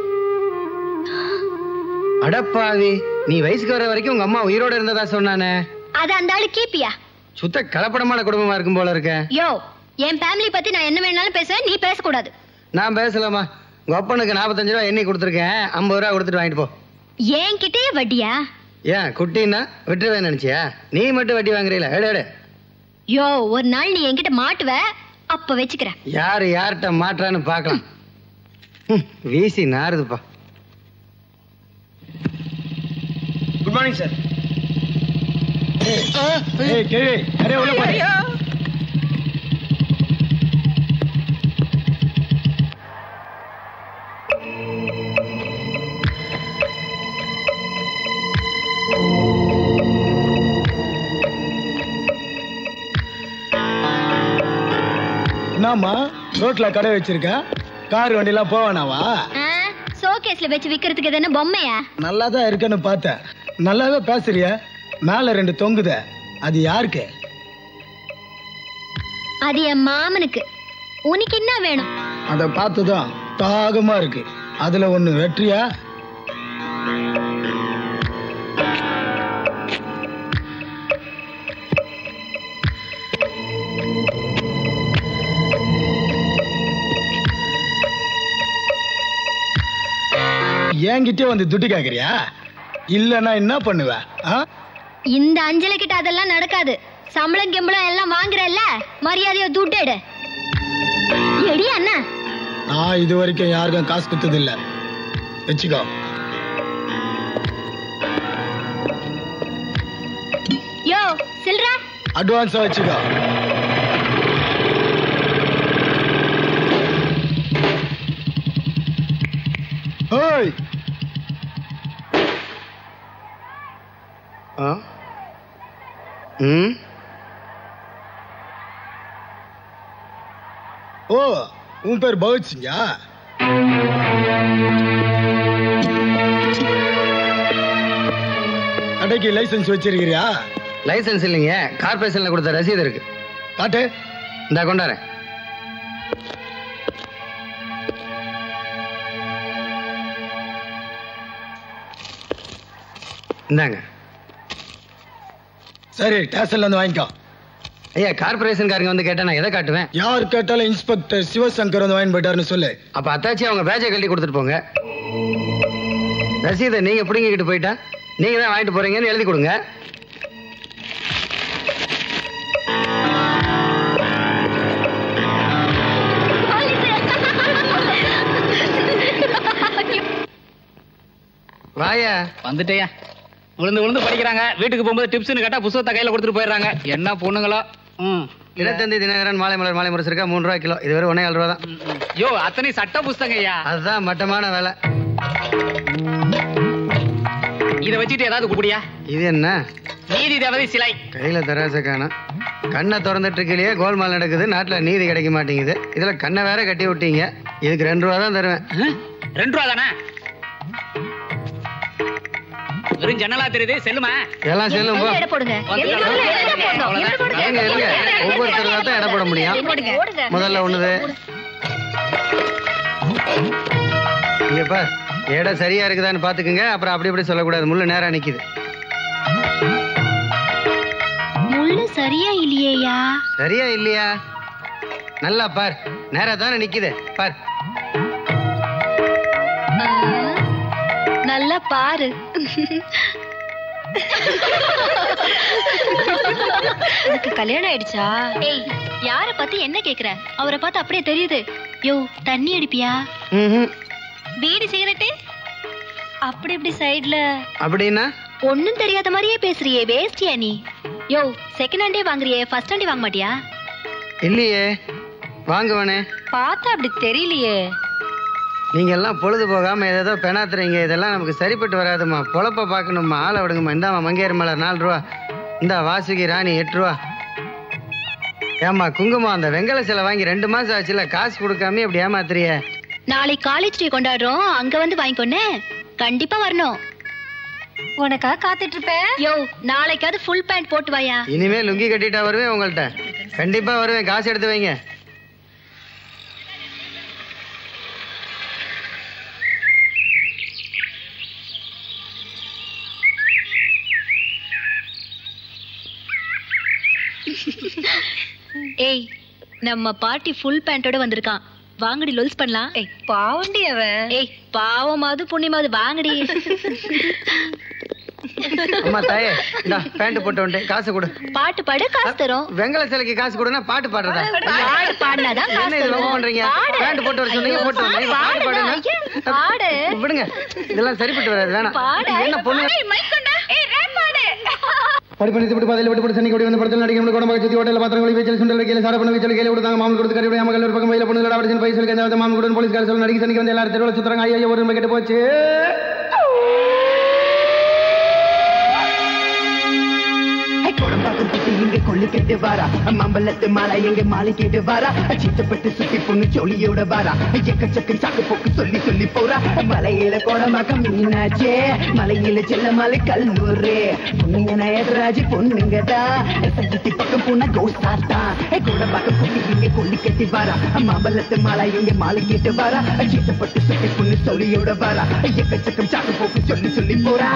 A: அடப்பாவி நீ வயசுக்கு வர வரைக்கும் உங்க அம்மா உயிரோட இருந்ததா சொன்னானே
I: அது அந்த ஆளு கீப்பியா
A: சுத்த கலப்படமான குடும்பமா இருக்கும் போல இருக்க
I: யோ என் ஃபேமிலி பத்தி நான் என்ன வேணாலும் பேசுவேன் நீ பேசக்கூடாது
A: நான் பேசலாமா உங்க அப்பனுக்கு நாற்பத்தஞ்சு ரூபா எண்ணி கொடுத்துருக்கேன் ஐம்பது ரூபா கொடுத்துட்டு வாங்கிட்டு போ
I: என்கிட்டயே வட்டியா
A: ஏன் குட்டின்னா விட்டுருவேன் நினைச்சியா நீ மட்டும் வட்டி வாங்குறீல எடு எடு
I: யோ ஒரு நாள் நீ என்கிட்ட மாட்டுவ அப்ப வச்சுக்கிறேன்
A: யாரு யார்கிட்ட மாற்றான்னு பார்க்கலாம் ஹம், வீசி நாறுதுப்பா
K: குட் மார்னிங் சார்
N: ஏய் கேவி அரே உள்ள போடு என்னம்மா ரோட்ல கடை வச்சிருக்க கார் வண்டிலாம் போவானாவா
I: ஆ, ஷோகேஸ்ல வச்சு விக்கிறதுக்கு இது என்ன பொம்மையா
N: நல்லா தான் இருக்கேன்னு பார்த்தேன் நல்லாவே பேசுறிய மேல ரெண்டு தொங்குத அது யாருக்கு
I: அது என் மாமனுக்கு உனக்கு என்ன வேணும்
N: அதை பார்த்துதான் தாகமா இருக்கு அதுல ஒண்ணு வெற்றியா என்கிட்டே வந்து துட்டு கேக்குறியா இல்லன்னா என்ன பண்ணுவ ஆ?
I: இந்த அஞ்சலி கிட்ட அதெல்லாம் நடக்காது சம்பளம் கிம்பளம் எல்லாம் வாங்குறல்ல மரியாதையா துட்டு எடு எடி அண்ணா
N: நான் இது வரைக்கும் யாருக்கும் காசு குத்தது இல்ல வச்சுக்கோ
I: யோ சில்றா
N: அட்வான்ஸா வச்சுக்கோ ஓய்
A: ஆ ம்
N: ஓ உன் பேர் பகத் சிங்கா கடைக்கு லைசென்ஸ் வச்சிருக்கிறியா
A: லைசென்ஸ் இல்லைங்க கார்பரேஷன்ல கொடுத்த ரசீது இருக்கு
N: காட்டு
A: இந்த கொண்டாரேன் இந்தாங்க
N: சரி ஸ்டேஷன்ல இருந்து வாங்கிக்கோ
A: ஐயா கார்பரேஷன்காரங்க வந்து கேட்டா நான் எதை காட்டுவேன்
N: யார் கேட்டாலும் இன்ஸ்பெக்டர் சிவசங்கர் வந்து வாங்கி போயிட்டாருன்னு சொல்லு
A: அப்ப அத்தாச்சி அவங்க பேஜை கழட்டி கொடுத்துட்டு போங்க ரசீதை நீங்க பிடிங்கிக்கிட்டு போயிட்டா நீங்க தான் வாங்கிட்டு போறீங்கன்னு எழுதி கொடுங்க வாயா
L: வந்துட்டேயா விழுந்து விழுந்து படிக்கிறாங்க வீட்டுக்கு போகும்போது டிப்ஸ்னு கேட்டா புத்தகத்தை கையில கொடுத்துட்டு போயிடுறாங்க என்ன பொண்ணுங்களோ ம்
A: இடத்தந்தி தினகரன் மாலை மலர் மாலை முரசு இருக்கா மூணு ரூபா கிலோ இது வெறும் ஒன்னே ஏழு ரூபா தான்
L: யோ அத்தனை சட்ட புஸ்தகம் ஐயா
A: அதுதான் மட்டமான வேலை
L: இத வச்சுட்டு ஏதாவது குடியா
A: இது என்ன
L: நீதி தேவதை சிலை
A: கையில தராச காணும் கண்ணை திறந்துட்டு இருக்கையிலேயே கோல்மால் நடக்குது நாட்டுல நீதி கிடைக்க மாட்டேங்குது இதுல கண்ணை வேற கட்டி விட்டீங்க இதுக்கு ரெண்டு ரூபா தான் தருவேன்
L: ரெண்டு ரூபா தானே வெறும் ஜன்னலா தெரியுது செல்லுமா
A: எல்லாம் செல்லும் போ
I: எடை போடுங்க
A: இருங்க, இருங்க. ஒவ்வொருத்தர் தான் எடை போட முடியும் முதல்ல ஒண்ணுது இங்க பார் எடை சரியா இருக்குதான்னு பாத்துக்குங்க அப்புறம் அப்படி இப்படி சொல்லக்கூடாது முள்ளு நேரா நிக்குது
I: முள்ளு சரியா இல்லையேயா
A: சரியா இல்லையா நல்லா பார் நேரா தானே நிக்குது பார்
I: நல்லா பாரு உனக்கு கல்யாணம் ஆயிடுச்சா ஏய் யார பத்தி என்ன கேக்குற அவரை பார்த்து அப்படியே தெரியுது யோ தண்ணி அடிப்பியா
A: ம்ஹும்.
I: பீடி சிகரெட்டு அப்படி இப்படி சைடுல
A: அப்படின்னா
I: ஒண்ணும் தெரியாத மாதிரியே பேசுறியே வேஸ்டியா நீ யோ செகண்ட் ஹேண்டே வாங்குறியே ஃபர்ஸ்ட் ஹேண்டே வாங்க மாட்டியா
A: இல்லையே வாங்குவனே
I: பார்த்தா அப்படி தெரியலையே
A: நீங்க எல்லாம் பொழுது போகாம ஏதோ பெணாத்துறீங்க இதெல்லாம் நமக்கு சரிப்பட்டு வராதும்மா பொழப்ப பார்க்கணும்மா ஆளை விடுங்கம்மா இந்தாம்மா மங்கையர் மலர் நாலு ரூபா இந்தா வாசுகி ராணி எட்டு ரூபா ஏம்மா குங்குமம் அந்த வெங்கல சிலை வாங்கி ரெண்டு மாசம் ஆச்சுல காசு கொடுக்காம இப்படி ஏமாத்துறிய
I: நாளைக்கு காலேஜ் டே கொண்டாடுறோம் அங்க வந்து வாங்கிக்கொன்னே கண்டிப்பா வரணும் உனக்கா காத்துட்டு இருப்பேன் யோ நாளைக்காவது ஃபுல் பேண்ட் போட்டு வாயா
A: இனிமே லுங்கி கட்டிட்டா வருவேன் உங்கள்கிட்ட கண்டிப்பா வருவேன் காசு எடுத்து வைங்க
I: ஏய் நம்ம பாட்டி ஃபுல் பேண்டோட வந்திருக்கான் வாங்கடி லொல்ஸ் பண்ணலாம் ஏய் பாவண்டி அவன் ஏய் பாவமாவது புண்ணியமாவது வாங்கடி
A: அம்மா தாயே இந்தா பேண்ட் போட்டு வந்துட்டேன் காசு கொடு
I: பாட்டு பாடு காசு தரும்
A: வெங்கல சிலைக்கு காசு கொடுனா பாட்டு பாடுறதா
I: பாடு பாடினாதான் காசு
A: என்ன இது
I: தரும்.
A: ரொம்ப பண்றீங்க
I: பாடு.
A: பேண்ட் போட்டு வர சொன்னீங்க போட்டு வந்தேன் பாட்டு பாடுங்க
I: பாடு
A: விடுங்க இதெல்லாம் சரிப்பட்டு வராது வேணாம்
I: பாடு
A: இது என்ன பொண்ணு
I: ஏய், மைக் கொண்டா. ஏய், rap பாடு.
A: படிப்படி விட்டு பதில் விட்டு சனி கொடி வந்து படத்தில் நடிக்க கூட மகச்சி ஹோட்டல் பாத்திரங்களை வீச்சல் சுண்டல் கையில் சாட பண்ண வீச்சல் கையில் கொடுத்தாங்க மாமன் கொடுத்து கறி மக்கள் ஒரு பக்கம் வயல பொண்ணு அடிச்சு பைசல் கஞ்சாவது மாமன் கூட போலீஸ்கார சொல்ல நடிக்க சனிக்கு வந்து எல்லாரும் தெருவில் சுத்துறாங்க ஐயோ ஒரு கெட்டு போச்சு ஐ, கொடு
S: கோடம்பாக்கம் குட்டி இங்க கொள்ளு கேட்டு வாரா மம்பலத்து மாலை எங்க மாலை கேட்டு வாரா சித்தப்பட்டு சுத்தி பொண்ணு ஜோலியோட வாரா எக்கச்சக்க சாக்கு போக்கு சொல்லி சொல்லி போறா மலையில கோடம்பாக்கம் மீனாச்சே மலையில செல்ல மலை கல்லூரே பொண்ணுங்க நயதராஜி பொண்ணுங்க தான் சங்கத்தி பக்கம் போனா கோஸ்தாத்தா கோடம்பாக்கம் குட்டி இங்க கொள்ளு கட்டி வாரா மம்பலத்து மாலை எங்க மாலை கேட்டு வாரா சித்தப்பட்டு சுத்தி பொண்ணு ஜோலியோட வாரா எக்கச்சக்கம் சாக்கு போக்கு சொல்லி சொல்லி போறா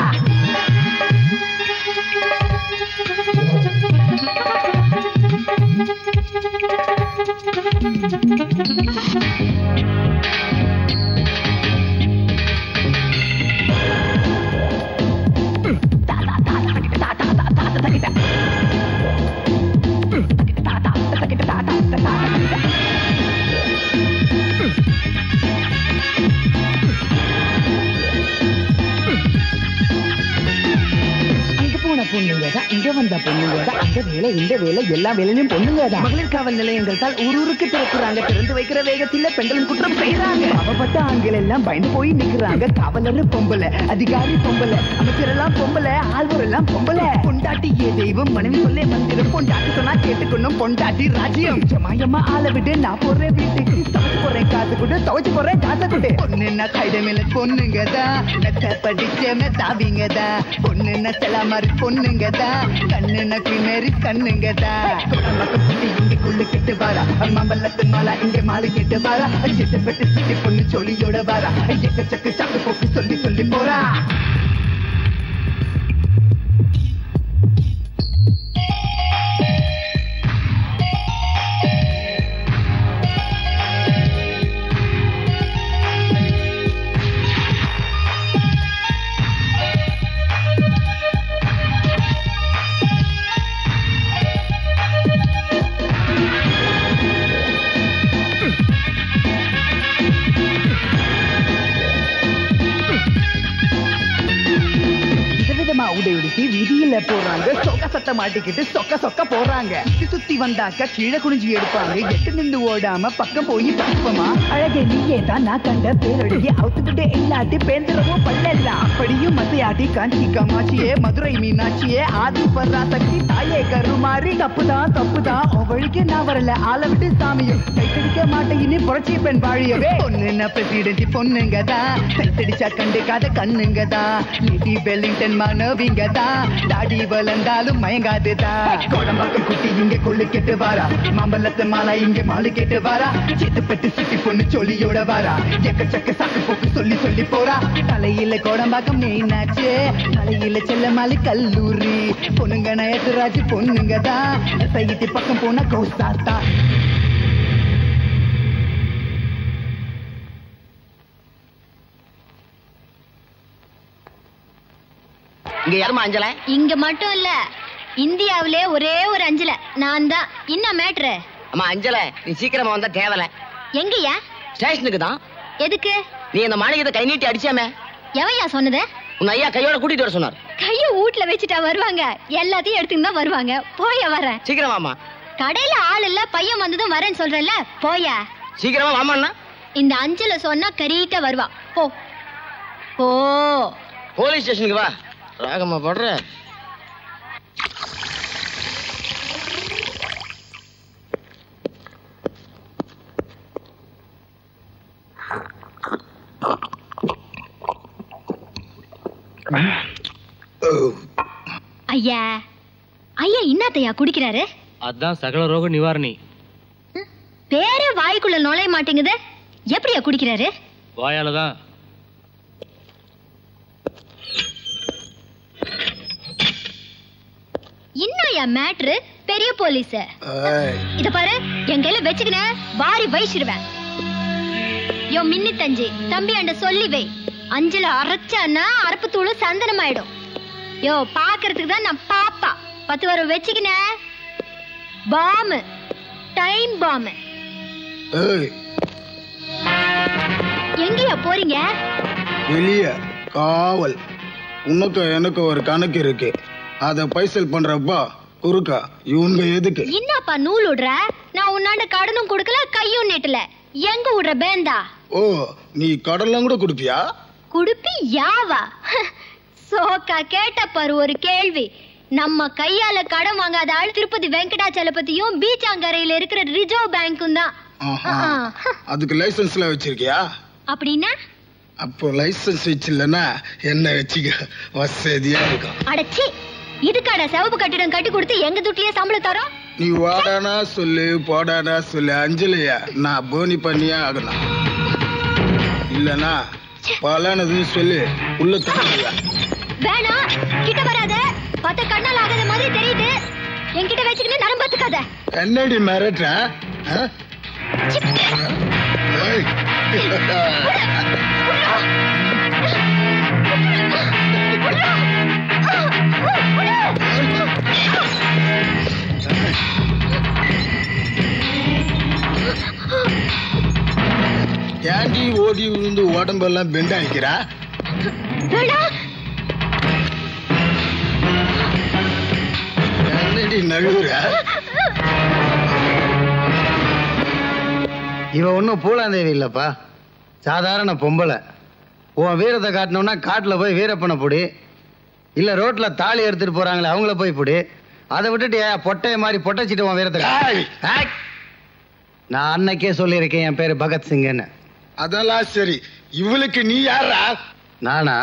S: அங்க போன பொண்ணுங்க தான் இங்க வந்த பொண்ணுங்க தான் அந்த வேலை இந்த வேலை எல்லா வேலையும் பொண்ணுங்க தான் மகளிர் காவல் நிலையங்கள் தான் ஊர் ஊருக்கு திறக்குறாங்க திறந்து வைக்கிற வேகத்தில பெண்களும் குற்றம் செய்யறாங்க பாவப்பட்ட ஆண்கள் எல்லாம் பயந்து போய் நிக்கிறாங்க காவலர் பொம்பளை அதிகாரி பொம்பளை அமைச்சர் எல்லாம் பொம்பளை ஆழ்வர் எல்லாம் பொம்பளை பொண்டாட்டி ஏ தெய்வம் மனைவி சொல்லே மந்திரம் பொண்டாட்டி சொன்னா கேட்டுக்கணும் பொண்டாட்டி ராஜ்யம் ஜமாயமா ஆள விட்டு நான் போறேன் வீட்டுக்கு சமைச்சு போறேன் காசு கொடு துவைச்சு போறேன் காசை கொடு பொண்ணுன்னா கைடமில்ல பொண்ணுங்க தான் நெத்த படிச்ச தாவிங்க தான் பொண்ணுன்னா செலாமாரி பொண்ணுங்க தான் கண்ணுன்னா குயினரி கண்ணுங்க தான் இங்க குள்ளு கெட்டு வாரா மம்பலத்து மாலா இங்க மாலு கெட்டு வாரா சிட்டு பெட்டு சிட்டி பொண்ணு சொல்லியோட வாரா எக்கச்சக்கு சாக்கு போக்கு சொல்லி சொல்லி போறா விதவிதமா உடை உடுத்தி வீதியில போறாங்க சொக்க சத்த மாட்டிக்கிட்டு சொக்க சொக்க போறாங்க சுத்தி சுத்தி வந்தாக்க கீழே குனிஞ்சு எடுப்பாங்க எட்டு நின்று ஓடாம பக்கம் போய் பார்ப்போமா அழகே நீயே தான் நான் கண்ட பேரழகி அவுத்துக்கிட்டே இல்லாட்டி பேந்திரவும் பல்லல்ல அப்படியும் மத்தையாட்டி காஞ்சி காமாட்சியே மதுரை மீனாட்சியே ஆதி பராசக்தி தாயே கருமாறி தப்புதான் தப்புதான் உன் வழிக்கு நான் வரல ஆளை விட்டு சாமியும் கைத்தடிக்க மாட்டேன் இனி புரட்சி பெண் வாழியவே பொண்ணுன்னா பிரசிடென்ட் பொண்ணுங்க தான் கைத்தடிச்சா கண்டுக்காத கண்ணுங்க தான் லிடி பெல்லிங்டன் மாணவிங்க தான் தாடி வளர்ந்தாலும் மயங்காது தான் கோடம்பாக்கம் குட்டி இங்க கொள்ளு கெட்டு வாரா மாம்பழத்து மாலா இங்க மாலு கெட்டு வாரா சித்து பெட்டு சுத்தி பொண்ணு சொல்லியோட வாரா எக்கச்சக்க சாக்கு போக்கு சொல்லி சொல்லி போறா தலையில கோடம்பாக்கம் மீனாச்சு தலையில செல்லமாலி கல்லூரி பொண்ணுங்க நயத்துராஜ் பொண்ணுங்க தான் சைகிட்டி பக்கம் போனா கோஸ்தாத்தா
T: இங்க யாருமா அஞ்சல
I: இங்க மட்டும் இல்ல இந்தியாவிலே ஒரே ஒரு அஞ்சல நான் தான் என்ன மேட்ரு
T: அம்மா அஞ்சல நீ சீக்கிரமா வந்தா தேவல
I: எங்கயா
T: ஸ்டேஷனுக்கு தான்
I: எதுக்கு
T: நீ அந்த மாளிகத்தை கை நீட்டி அடிச்சாமே
I: எவையா சொன்னது
T: உன் ஐயா கையோட கூட்டிட்டு வர சொன்னார்
I: கைய வீட்ல வச்சுட்டா வருவாங்க எல்லாத்தையும் எடுத்துன்னு தான் வருவாங்க போய வரேன்
T: சீக்கிரமாமா
I: கடையில ஆள் இல்ல பையன் வந்ததும் வரேன்னு சொல்றேன்ல போய
T: சீக்கிரமா வாமாண்ணா
I: இந்த அஞ்சல சொன்னா கரீட்டா வருவா போ போ
T: போலீஸ் ஸ்டேஷனுக்கு வா ராகமா படுற
I: ஐயா ஐயா என்னத்தையா குடிக்கிறாரு
E: அதான் சகல ரோக நிவாரணி
I: பேரே வாய்க்குள்ள நுழைய மாட்டேங்குது எப்படியா குடிக்கிறாரு
E: வாயால தான்
I: இன்னும் மேட்ரு பெரிய போலீஸ் இத பாரு என் கையில வச்சுக்கின வாரி வைச்சிருவேன் யோ மின்னி தஞ்சி தம்பி அண்ட சொல்லி வை அஞ்சல அரைச்சான்னா அரப்பு தூள் சந்தனம் ஆயிடும் யோ பாக்குறதுக்கு தான் நான் பாப்பா பத்து வர வச்சுக்கின பாம் டைம் பாம்
N: ஏய்
I: எங்கயா போறீங்க
N: வெளிய காவல் உனக்கு எனக்கு ஒரு கணக்கு இருக்கு அத பைசல் பண்றப்பா குறுக்கா இவங்க எதுக்கு
I: என்னப்பா நூல் விடுற நான் உன்னாண்ட கடனும் கொடுக்கல கையும் நீட்டல எங்க விடுற பேந்தா
N: ஓ நீ கடல்லாம் கூட குடுப்பியா
I: குடுப்பி யாவா சோக்கா கேட்ட பாரு ஒரு கேள்வி நம்ம கையால கடன் வாங்காத ஆள் திருப்பதி வெங்கடாச்சலபதியும் பீச்சாங்கரையில இருக்கிற ரிசர்வ் பேங்க்கும் தான்
N: ஆஹா. அதுக்கு லைசன்ஸ்ல வச்சிருக்கியா
I: அப்படின்னா
N: அப்போ லைசன்ஸ் வச்சில்லன்னா என்ன வச்சுக்க வசதியா இருக்கும்
I: அடச்சி இதுக்கான செவப்பு கட்டிடம் கட்டி கொடுத்து எங்க துட்லயே சம்பளம் தரோம்
N: நீ வாடானா சொல்லு போடானா சொல்லு அஞ்சலியா நான் போனி பண்ணியே ஆகணும் இல்லனா பலானதுன்னு சொல்லி உள்ள தள்ளுவியா
I: வேணாம் கிட்ட வராத பார்த்த கண்ணால் ஆகாத மாதிரி தெரியுது என்கிட்ட வச்சுக்கிட்டு நரம் பத்துக்காத
N: என்னடி மிரட்ட ஆ? ஏய். ஏன்டி ஓடி விழுந்து உடம்பெல்லாம் பெண்ட் ஆயிக்கிறா
I: வேணாம்
N: என்னடி நழுவுற
A: இவ ஒன்றும் பூலாந்தேவி இல்லப்பா சாதாரண பொம்பளை உன் வீரத்தை காட்டணும்னா காட்டில் போய் வீரப்பனை புடி இல்லை ரோட்டில் தாலி எடுத்துட்டு போறாங்களே அவங்கள போய் புடி அதை விட்டுட்டு ஏன் பொட்டைய மாதிரி பொட்டச்சிட்டு உன் வீரத்தை காட்டு. ஏய்! நான் அன்னைக்கே சொல்லியிருக்கேன் என் பேரு பகத்சிங்னு
N: அதெல்லாம் சரி இவளுக்கு நீ யாரா
A: நானா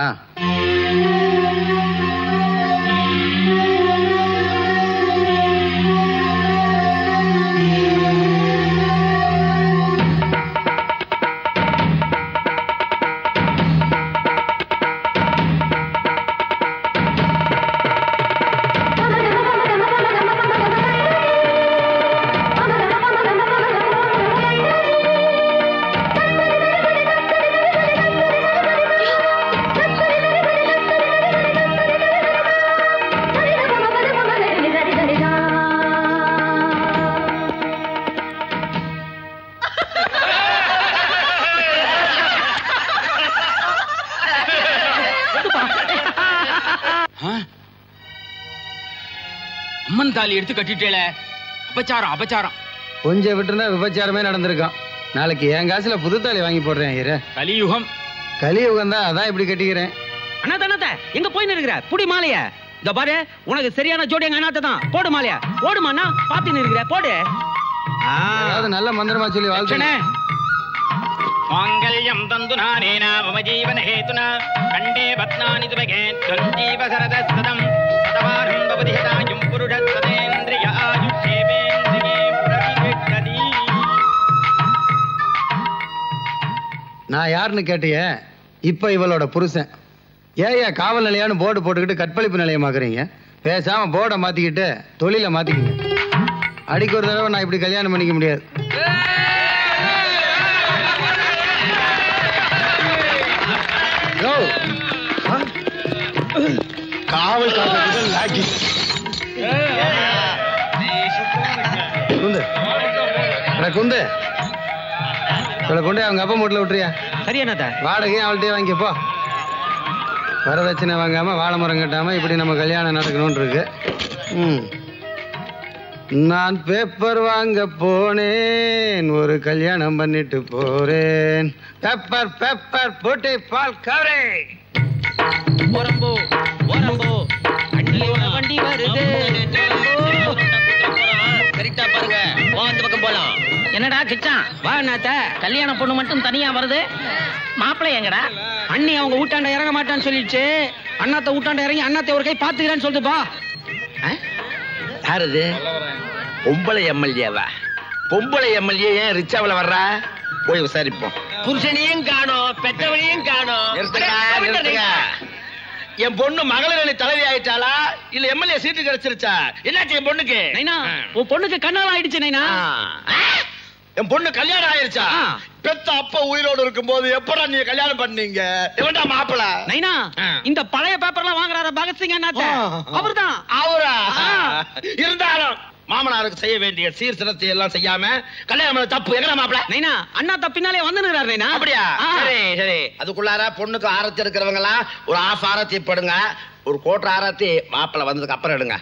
J: அம்மன் தாலி எடுத்து கட்டிட்டேல அபச்சாரம் அபச்சாரம்
A: கொஞ்சம் விட்டுருந்தா விபச்சாரமே நடந்திருக்கான் நாளைக்கு என் காசுல புது தாலி வாங்கி போடுறேன் ஐயரே
J: கலியுகம்
A: கலியுகம் தான் அதான் இப்படி கட்டிக்கிறேன்
L: அண்ணாத்த அண்ணாத்த எங்க போய் இருக்கிற புடி மாலைய இந்த பாரு உனக்கு சரியான ஜோடி எங்க அண்ணாத்த தான் போடு மாலைய போடுமா அண்ணா பாத்து இருக்கிற போடு
A: ஏதாவது நல்ல மந்திரமா சொல்லி வாழ்த்துனே
L: மாங்கல்யம் தந்து நானேன மம ஜீவன ஹேதுனா கண்டே பத்னானி துவகே துவஞ்சீவ சரத சதம் சதவாரம் பவதி ஹதாயும் புருஷ சதேந்திரிய ஆயுஷேவேந்திரியே பிரவிகதி
A: நான் யாருன்னு கேட்டியே இப்ப இவளோட புருஷன் ஏயா காவல் நிலையான்னு போர்டு போட்டுக்கிட்டு கற்பழிப்பு நிலையமாக்குறீங்க பேசாம போர்டை மாத்திக்கிட்டு தொழிலை மாத்திக்கிங்க அடிக்கு ஒரு தடவை நான் இப்படி கல்யாணம் பண்ணிக்க முடியாது யோ, ஆ? காவல் காக்கிறதுக்கு லாக்கி குந்து அட குந்து இவளை கொண்டு அவங்க அப்பா மூட்டில் விட்டுறியா
L: சரி அண்ணாத்த
A: வாடகையும் அவள்கிட்டயே வாங்கி போ வரதட்சணை வாங்காம வாழை மரம் கட்டாம இப்படி நம்ம கல்யாணம் நடக்கணும்னு இருக்கு ம். நான் பேப்பர் வாங்க போனேன் ஒரு கல்யாணம் பண்ணிட்டு போறேன் பேப்பர் பேப்பர் போட்டு பால் கவரே
L: ஓரம்போ ஓரம்போ அண்ணியோட வண்டி வருது
T: கரெக்டா பாருங்க வா அந்த பக்கம் போலாம்
L: என்னடா கிச்சான் வா அண்ணாத்த கல்யாண பொண்ணு மட்டும் தனியா வருது மாப்பிள்ளை எங்கடா அண்ணி அவங்க ஊட்டாண்ட இறங்க மாட்டான்னு சொல்லிடுச்சு அண்ணாத்த ஊட்டாண்ட இறங்கி அண்ணாத்த ஒரு கை பாத்துக்கிறேன்னு சொல்லிட்டு பா
T: யார் இது பொம்பளை எம்எல்ஏவா பொம்பளை எம்எல்ஏ ஏன் ரிச்சாவில் வர்றா போய் விசாரிப்போம் புருஷனையும் காணோம் பெற்றவனையும் காணோம் நிறுத்துங்க நிறுத்துங்க என் பொண்ணு மகளிர் அணி தலைவி ஆயிட்டாளா இல்ல எம்எல்ஏ சீட்டு கிடைச்சிருச்சா என்னாச்சு என் பொண்ணுக்கு
L: நைனா உன் பொண்ணுக்கு கண்ணால ஆயிடுச்சு நைனா
T: என் பொண்ணு கல்யாணம் ஆயிருச்சா பெத்த அப்பா உயிரோடு இருக்கும்போது எப்படா நீ கல்யாணம் பண்ணீங்க எவன்டா மாப்பிள
L: நைனா இந்த பழைய பேப்பர்லாம் வாங்குறாரு பகத்சிங் அண்ணாத்த அவர்தான்
T: அவரா இருந்தாலும் மாமனாருக்கு செய்ய வேண்டிய சீர்திருத்தத்தை எல்லாம் செய்யாம கல்யாணம் பண்ண தப்பு எங்கடா மாப்பிள
L: நைனா அண்ணா தப்பினாலே வந்துனுறாரு நைனா
T: அப்படியா
L: ஆ.
T: சரி சரி அதுக்குள்ளார பொண்ணுக்கு ஆரத்தி எடுக்கிறவங்க எல்லாம் ஒரு ஆஃப் ஆரத்தி படுங்க ஒரு கோட்டர் ஆரத்தி மாப்பிள வந்ததுக்கு அப்புறம் எடுங்க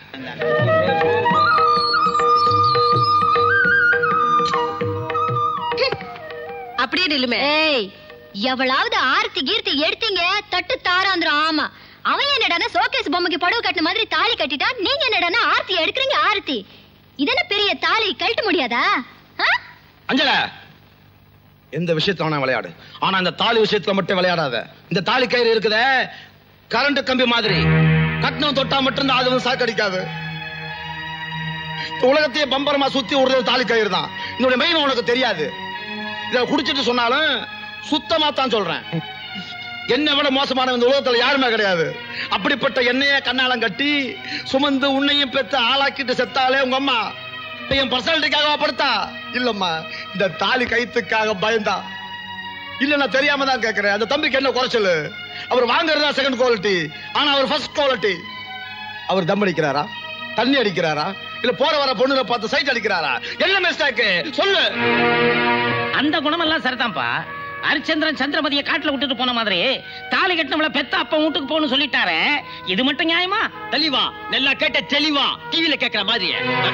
D: அப்படியே நில்லுமே
I: ஏய் எவளாவது ஆர்த்தி கீர்த்தி எடுத்தீங்க தட்டு தாராந்திரம் ஆமா அவன் என்னடானா சோகேஸ் பொம்மைக்கு புடவை கட்டின மாதிரி தாலி கட்டிட்டா நீங்க என்னடானா ஆர்த்தி எடுக்கிறீங்க ஆர்த்தி இதென்ன பெரிய தாலி கழட்ட முடியாதா ஆ?
K: அஞ்சல எந்த விஷயத்துல வேணா விளையாடு ஆனா இந்த தாலி விஷயத்துல மட்டும் விளையாடாத இந்த தாலி கயிறு இருக்குதே கரண்ட் கம்பி மாதிரி கட்டணம் தொட்டா மட்டும்தான் அது வந்து சாக்கடிக்காது இந்த உலகத்தையே பம்பரமா சுத்தி விடுறது தாலி கயிறு தான் இதோட மெயின் உனக்கு தெரியாது இத குடிச்சிட்டு சொன்னாலும் சுத்தமா தான் சொல்றேன் என்னை விட மோசமான இந்த உலகத்துல யாருமே கிடையாது அப்படிப்பட்ட எண்ணெய கண்ணாலம் கட்டி சுமந்து உன்னையும் பெத்து ஆளாக்கிட்டு செத்தாலே உங்க அம்மா இப்ப என் பர்சனாலிட்டிக்காக படுத்தா இல்லம்மா இந்த தாலி கைத்துக்காக பயந்தா இல்ல நான் தெரியாம தான் கேக்குறேன் அந்த தம்பிக்கு என்ன குறைச்சல் அவர் வாங்குறதா செகண்ட் குவாலிட்டி ஆனா அவர் ஃபர்ஸ்ட் குவாலிட்டி அவர் தம் அடிக்கிறாரா தண்ணி அடிக்கிறாரா இல்ல போற வர பொண்ணுல பார்த்து சைட் அடிக்கிறாரா என்ன மிஸ்டேக் சொல்லு
U: அந்த குணமெல்லாம் சரிதான்ப்பா ஹரிச்சந்திரன் சந்திரமதியை காட்டுல விட்டுட்டு போன மாதிரி தாலி கட்டினவள பெத்த அப்ப வீட்டுக்கு போகணும்னு சொல்லிட்டாரு இது மட்டும் நியாயமா
B: தெளிவா நல்லா கேட்ட தெளிவா டிவில கேக்குற மாதிரி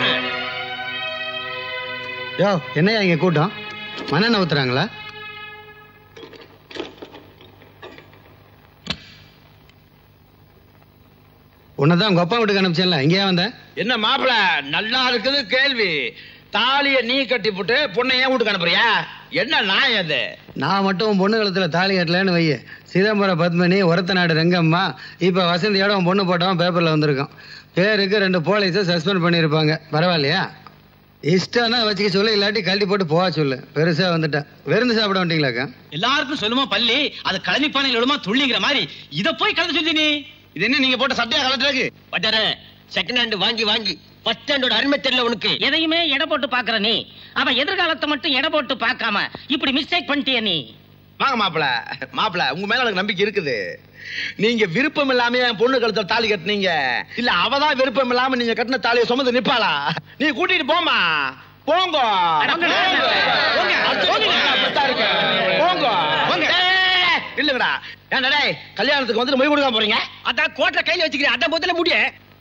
A: யோ என்னையா இங்க கூட்டம் மண்ணெண்ணெய் ஊத்துறாங்களா உன்னதான் உங்க அப்பா வீட்டுக்கு அனுப்பிச்சேன்ல இங்கேயே வந்த
K: என்ன மாப்பிள நல்லா இருக்குது கேள்வி தாலிய நீ கட்டி போட்டு பொண்ணை ஏன் வீட்டுக்கு அனுப்புறியா என்ன நாயம் அது
A: நான் மட்டும் உன் பொண்ணு கழுத்துல தாலி கட்டலன்னு வைய சிதம்பரம் பத்மினி ஒரத்த நாடு ரெங்கம்மா இப்ப வசந்தியோட உன் பொண்ணு போட்டவன் பேப்பர்ல வந்திருக்கான் பேருக்கு ரெண்டு போலீஸை சஸ்பெண்ட் பண்ணியிருப்பாங்க பரவாயில்லையா இஷ்டம்னா வச்சுக்க சொல்லு இல்லாட்டி கழட்டி போட்டு போக சொல்லு பெருசா வந்துட்டேன் விருந்து சாப்பிட வந்துட்டீங்களாக்கா
J: எல்லாருக்கும் சொல்லுமா பள்ளி அது கழனி பானையில் விழுமா துள்ளிங்கிற மாதிரி இத போய் கலந்து சொல்லி நீ இது என்ன நீங்க போட்ட சட்டையா கலட்டுறதுக்கு
B: பட்டார செகண்ட் ஹேண்ட் வாங்கி வாங்கி ஃபர்ஸ்ட் ஹேண்டோட அருமை தெரியல உனக்கு
U: எதையுமே எடை போட்டு பாக்குற நீ அவன் எதிர்காலத்தை மட்டும் எடை போட்டு பார்க்காம இப்படி மிஸ்டேக் பண்ணிட்டிய நீ
K: வாங்க மாப்பிள மாப்பிள உங்க மேல எனக்கு நம்பிக்கை இருக்குது நீங்க விருப்பம் இல்லாம என் பொண்ணு கழுத்துல தாலி கட்டுனீங்க இல்ல அவதான் விருப்பம் இல்லாம நீங்க கட்டின தாலியை சுமந்து நிப்பாளா நீ கூட்டிட்டு போமா போங்க போங்க போங்க ஏய், இல்லங்கடா ஏன்டா டேய் கல்யாணத்துக்கு வந்து மொய் கொடுக்க போறீங்க
B: அதான் கோட்டை கையில வச்சுக்கிறேன் அதான் முதல்ல முடிய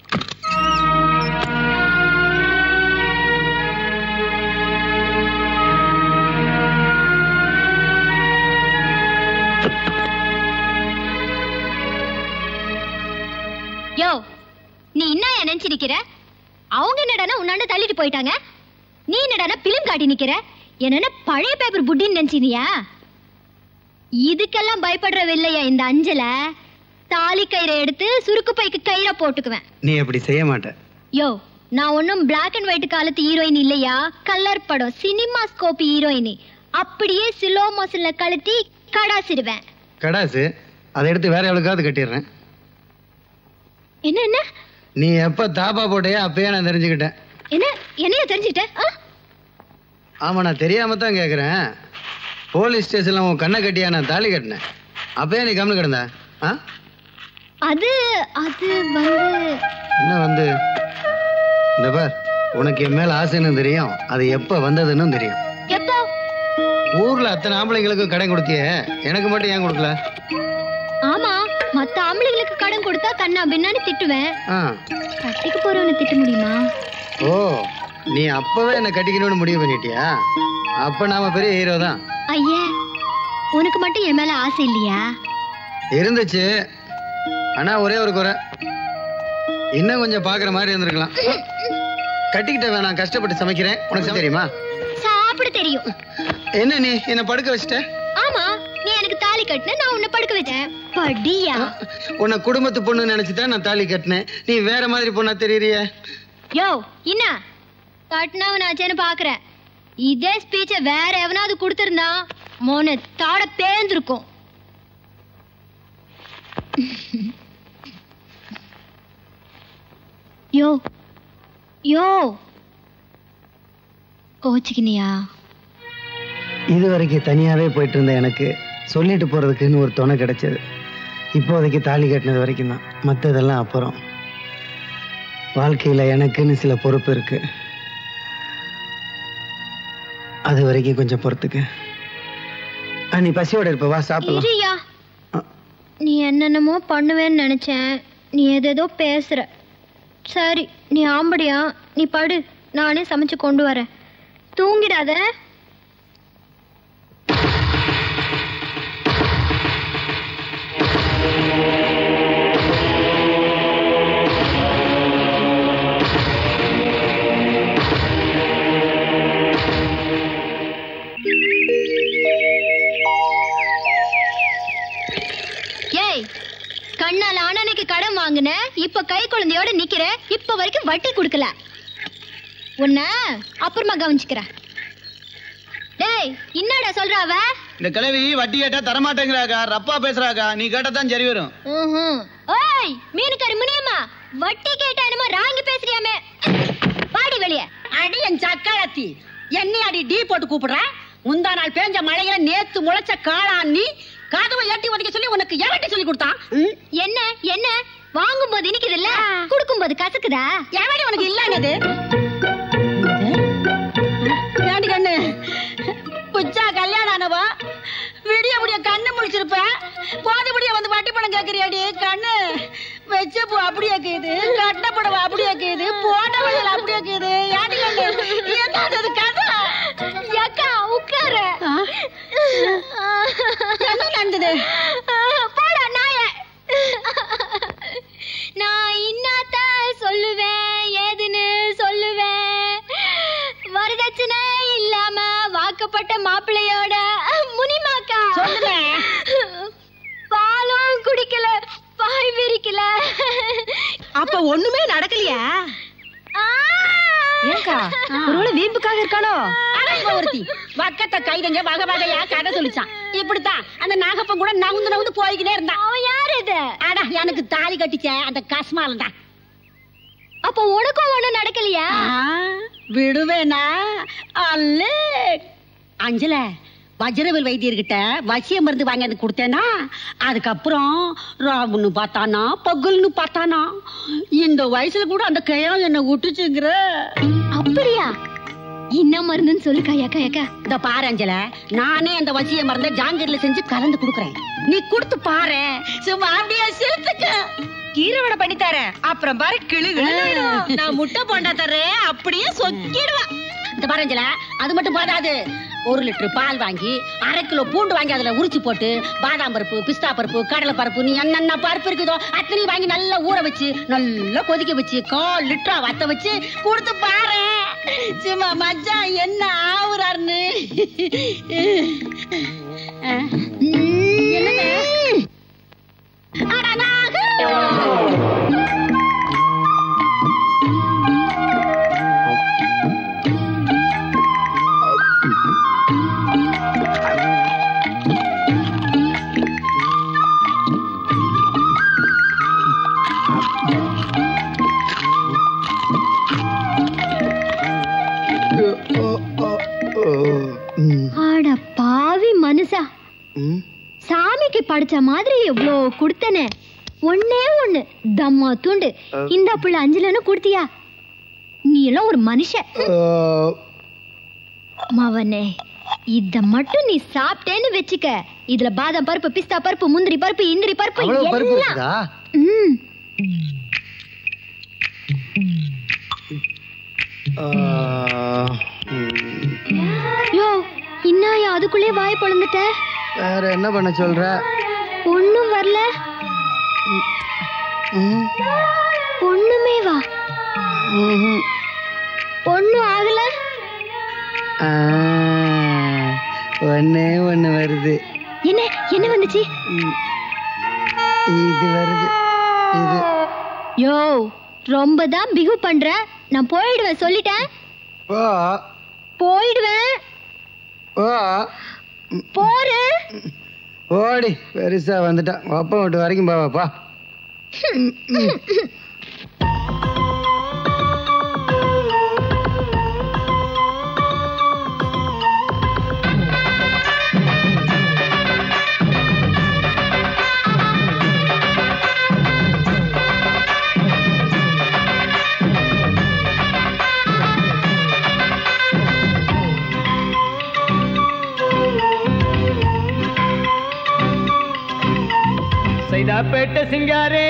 I: யோ நீ என்ன நினைச்சு நிக்கிற அவங்க என்னடானா உன்னாண்ட தள்ளிட்டு போயிட்டாங்க நீ என்னடானா பிலிம் காட்டி நிக்கிற என்னன்னா பழைய பேப்பர் புட்டின்னு நினைச்சினியா இதுக்கெல்லாம் பயப்படுற இல்லையா இந்த அஞ்சல தாலி கயிறை எடுத்து சுருக்கு பைக்கு கயிறை போட்டுக்குவேன்
A: நீ அப்படி செய்ய மாட்ட
I: யோ நான் ஒன்னும் பிளாக் அண்ட் ஒயிட் காலத்து ஹீரோயின் இல்லையா கலர் படம் சினிமா ஸ்கோப் ஹீரோயினி அப்படியே சிலோ மோஷன்ல கழுத்தி கடாசிடுவேன்
A: கடாசு அதை எடுத்து வேற எவ்வளவுக்காவது கட்டிடுறேன்
I: என்ன என்ன
A: நீ எப்ப தாப்பா போட்டையோ அப்பயே நான் தெரிஞ்சுக்கிட்டேன்
I: என்ன என்னைய தெரிஞ்சுக்கிட்ட ஆ?
A: ஆமா நான் தெரியாம தான் கேக்குறேன் போலீஸ் ஸ்டேஷன்ல உன் கண்ணை கட்டியா நான் தாலி கட்டினேன் அப்பயே நீ கம்னு கிடந்த ஆ
I: அது அது வந்து
A: என்ன வந்து இந்த பார் உனக்கு என் மேல ஆசைன்னு தெரியும் அது எப்ப வந்ததுன்னு தெரியும்
I: எப்போ
A: ஊர்ல அத்தனை ஆம்பளைங்களுக்கும் கடன் கொடுத்தியே எனக்கு மட்டும் ஏன் கொடுக்கல
I: ஆமா மத்த ஆம்பளைங்களுக்கு கடன் கொடுத்தா கண்ணா பின்னான்னு திட்டுவேன்
A: ஆ
I: கட்டிக்கு போறவனை திட்ட முடியுமா
A: ஓ நீ அப்பவே என்ன கட்டிக்கணும்னு முடிவு பண்ணிட்டியா அப்ப நாம பெரிய ஹீரோ தான்
I: ஐயா உனக்கு மட்டும் என் மேல ஆசை இல்லையா
A: இருந்துச்சு ஆனா ஒரே ஒரு குறை இன்னும் கொஞ்சம் பாக்குற மாதிரி இருந்திருக்கலாம் கட்டிக்கிட்ட வேணாம் கஷ்டப்பட்டு சமைக்கிறேன் உனக்கு தெரியுமா
I: சாப்பிட தெரியும்
A: என்ன நீ என்ன படுக்க வச்சிட்ட
I: ஆமா நீ எனக்கு தாலி கட்டின நான் உன்னை படுக்க வச்சேன் படியா
A: உன்னை குடும்பத்து பொண்ணு நினைச்சுதான் நான் தாலி கட்டினேன் நீ வேற மாதிரி பொண்ணா தெரியறிய
I: யோ என்ன கட்டினவனாச்சேன்னு பாக்குறேன் இதே ஸ்பீச்ச வேற எவனாவது கொடுத்திருந்தா மோன தாட பேந்திருக்கும் யோ யோ கோச்சிக்கினியா
A: இது வரைக்கும் தனியாவே போயிட்டு இருந்த எனக்கு சொல்லிட்டு போறதுக்குன்னு ஒரு துணை கிடைச்சது இப்போதைக்கு தாலி கட்டினது வரைக்கும் தான் மற்றதெல்லாம் அப்புறம் வாழ்க்கையில எனக்குன்னு சில பொறுப்பு இருக்கு அது வரைக்கும் கொஞ்சம் பொறுத்துக்க ஆ, நீ பசியோட இருப்ப வா சாப்பிடலாம்
I: இரியா நீ என்னென்னமோ பண்ணுவேன்னு நினைச்சேன் நீ ஏதேதோ பேசுற சரி நீ ஆம்படியா நீ படு நானே சமைச்சு கொண்டு வரேன் தூங்கிடாத வரைக்கும் வட்டி கொடுக்கல உன்ன அப்புறமா கவனிச்சுக்கிறேன் டேய் என்னடா சொல்ற அவ
N: இந்த கிழவி வட்டி கேட்டா தரமாட்டேங்கிறாக்கா ரப்பா பேசுறாக்கா நீ கேட்டா தான் சரி வரும்
I: ம்ஹும். ஓய் மீனுக்கறி முனியம்மா வட்டி கேட்டா என்னமோ ராங்கி பேசுறியாமே வாடி வெளியே
G: அடி என் சக்காலத்தி என்னை அடி டீ போட்டு கூப்பிடுற முந்தா நாள் பேஞ்ச மழையில நேத்து முளைச்ச காளான் நீ கதவை எட்டி உதைக்க சொல்லி உனக்கு எவட்டி சொல்லி கொடுத்தான் ம்?
I: என்ன என்ன வாங்கும்போது இனிக்குது இல்ல குடுக்கும்போது கசக்குதா
G: எவடி உனக்கு இல்லன்னது ஏண்டி கண்ணு புச்சா கல்யாணம் ஆனவா விடிய முடிய கண்ணு முடிச்சிருப்ப போதி முடிய வந்து வட்டி பணம் கேக்குறியாடி கண்ணு வச்ச பூ அப்படியே கேக்குது கட்ட புடவை அப்படியே கேக்குது போட்ட வயல் அப்படியே கேக்குது ஏண்டி கண்ணு என்னது கதை
I: அக்கா உட்காரு
G: என்ன நடந்தது
I: போடா நாய நான் இன்னாத்த சொல்லுவேன் ஏதுன்னு சொல்லுவேன் வரதட்சணை இல்லாம வாக்கப்பட்ட மாப்பிள்ளையோட முனிமாக்கா
G: சொல்லுவேன்.
I: பாலும் குடிக்கல பாய் விரிக்கல
G: அப்ப ஒண்ணுமே நடக்கலையா ஏங்கா ஒருவேளை வீம்புக்காக இருக்காளோ ஒருத்தி வக்கத்த கைதங்க வகை வகையா கதை சொல்லிச்சான் இப்படித்தான் அந்த நாகப்பன் கூட நவுந்து நவுந்து போய்கிட்டே இருந்தான்
I: அவன் யாரு இது
G: அடா எனக்கு தாலி கட்டிச்ச அந்த கஸ்மாலண்டா
I: அப்ப உனக்கும் ஒண்ணும் நடக்கலையா
G: விடுவேனா அல்லே அஞ்சல வஜ்ரவேல் வைத்தியர்கிட்ட வசிய மருந்து வாங்கி வந்து கொடுத்தேனா அதுக்கப்புறம் ராவுன்னு பார்த்தானா பகல்னு பார்த்தானா இந்த வயசுல கூட அந்த கையம் என்ன விட்டுச்சுங்கிற
I: அப்படியா என்ன மருந்துன்னு சொல்லு காயா காயாக்கா
G: இந்த பாரு அஞ்சல நானே அந்த வசிய மருந்த ஜாங்கீர்ல செஞ்சு கலந்து குடுக்குறேன் நீ கொடுத்து பாரு சும்மா அப்படியே சிரித்துக்க கீரவடை பண்ணி தரேன் அப்புறம் பாரு கிளு நான் முட்டை போண்டா தரேன் அப்படியே சொக்கிடுவேன் இந்த பாரு அஞ்சல அது மட்டும் போதாது ஒரு லிட்டர் பால் வாங்கி அரை கிலோ பூண்டு வாங்கி அதுல உரிச்சு போட்டு பாதாம் பருப்பு பிஸ்தா பருப்பு கடலை பருப்பு நீ என்னென்ன பருப்பு இருக்குதோ அத்தனை வாங்கி நல்லா ஊற வச்சு நல்லா கொதிக்க வச்சு கால் லிட்டரா வத்த வச்சு கொடுத்து பாரு சும்மா மச்சான் என்ன ஆவுறாருன்னு என்னங்க? அட நாகு!
I: ஆட பாவி மனுஷா சாமிக்கு படைச்ச மாதிரி எவ்வளோ கொடுத்தனே ஒண்ணே ஒண்ணு தம்மா தூண்டு இந்த புள்ள அஞ்சலன்னு கொடுத்தியா நீ எல்லாம் ஒரு மனுஷன் மவனே இத மட்டும் நீ சாப்பிட்டேன்னு வெச்சுக்க இதுல பாதாம் பருப்பு பிஸ்தா பருப்பு முந்திரி பருப்பு இந்திரி பருப்பு
A: அவ்வளவு பருப்பு
I: எல்லாம்
A: இருக்குதா
I: ம் யோ இன்னாயா அதுக்குள்ளே வாய் பொழந்துட்ட
A: வேற என்ன பண்ண சொல்ற
I: ஒண்ணும் வரல
A: ம்,
I: ஒண்ணுமே வா
A: ம்ஹும்.
I: ஒண்ணும் ஆகல
A: ஆ, ஒண்ணே ஒண்ணு வருது
I: என்ன என்ன வந்துச்சு
A: இது வருது இது
I: யோ ரொம்ப தான் பிகு பண்ற நான் போயிடுவேன் சொல்லிட்டேன்
A: ஓ
I: போயிடுவேன்
A: ஓ
I: போறேன்
A: ஓடி பெருசா வந்துட்டான் ஒப்பம் விட்டு வரைக்கும் போவாப்பா
L: சைதாப்பேட்டை சிங்காரே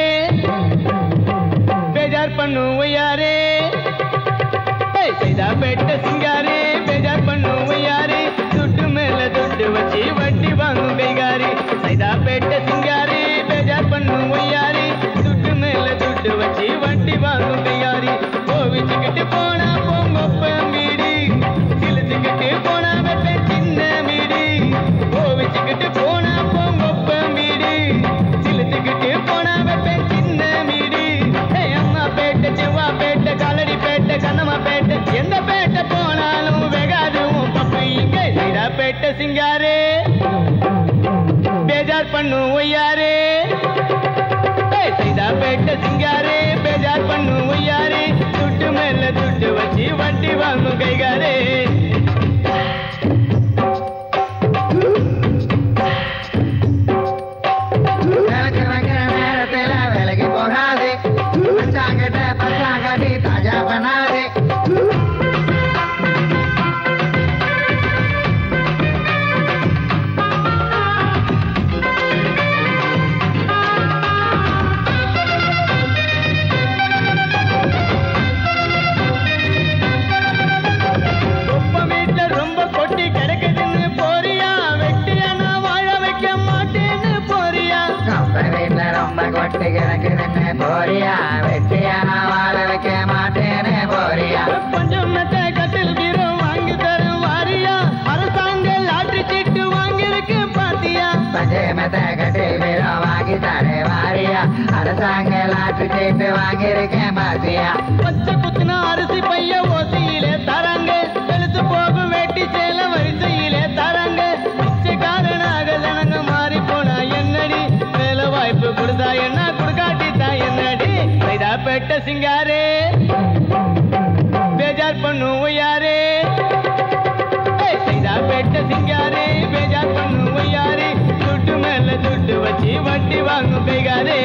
L: பேஜார் பண்ணு ஒய்யாரே ஏய், சைதாப்பேட்டை சிங்காரே பேஜார் பண்ணு ஒய்யாரே துட்டு மேல துட்டு வச்சு வட்டி வாங்கும் கைகாரி சைதாப்பேட்டை சிங்காரே பேஜார் பண்ணு ஒய்யாரே துட்டு மேல துட்டு வச்சு வட்டி வாங்கும் கைகாரி கோவிச்சுக்கிட்டு போனா போங்கொப்ப மீடி இழுத்துக்கிட்டு போனா வெப்ப சின்ன மீடி கோவிச்சுக்கிட்டு போனா போங்கொப்ப மீடி இழுத்துக்கிட்டு போனா வெப்ப சின்ன மீடி ஏய், அம்மா பேட்டை செவ்வா பேட்டை
H: வாங்கியிருக்கேன் பாத்தியா
V: பச்சை குத்துன அரிசி பைய ஓசையிலே தராங்க எழுத்து போகும் வேட்டி சேல வரிசையிலே தராங்க பிச்சைக்காரனாக ஜனங்க மாறி போனா என்னடி வேலை வாய்ப்பு கொடுத்தா என்ன கொடுக்காட்டித்தா என்னடி சைதா பெட்ட சிங்காரே பேஜார் பண்ணுவோம் யாரே சைதா பெட்ட சிங்காரே பேஜார் பண்ணுவோம் யாரே துட்டு மேல துட்டு வச்சு வட்டி வாங்கும் கைகாரே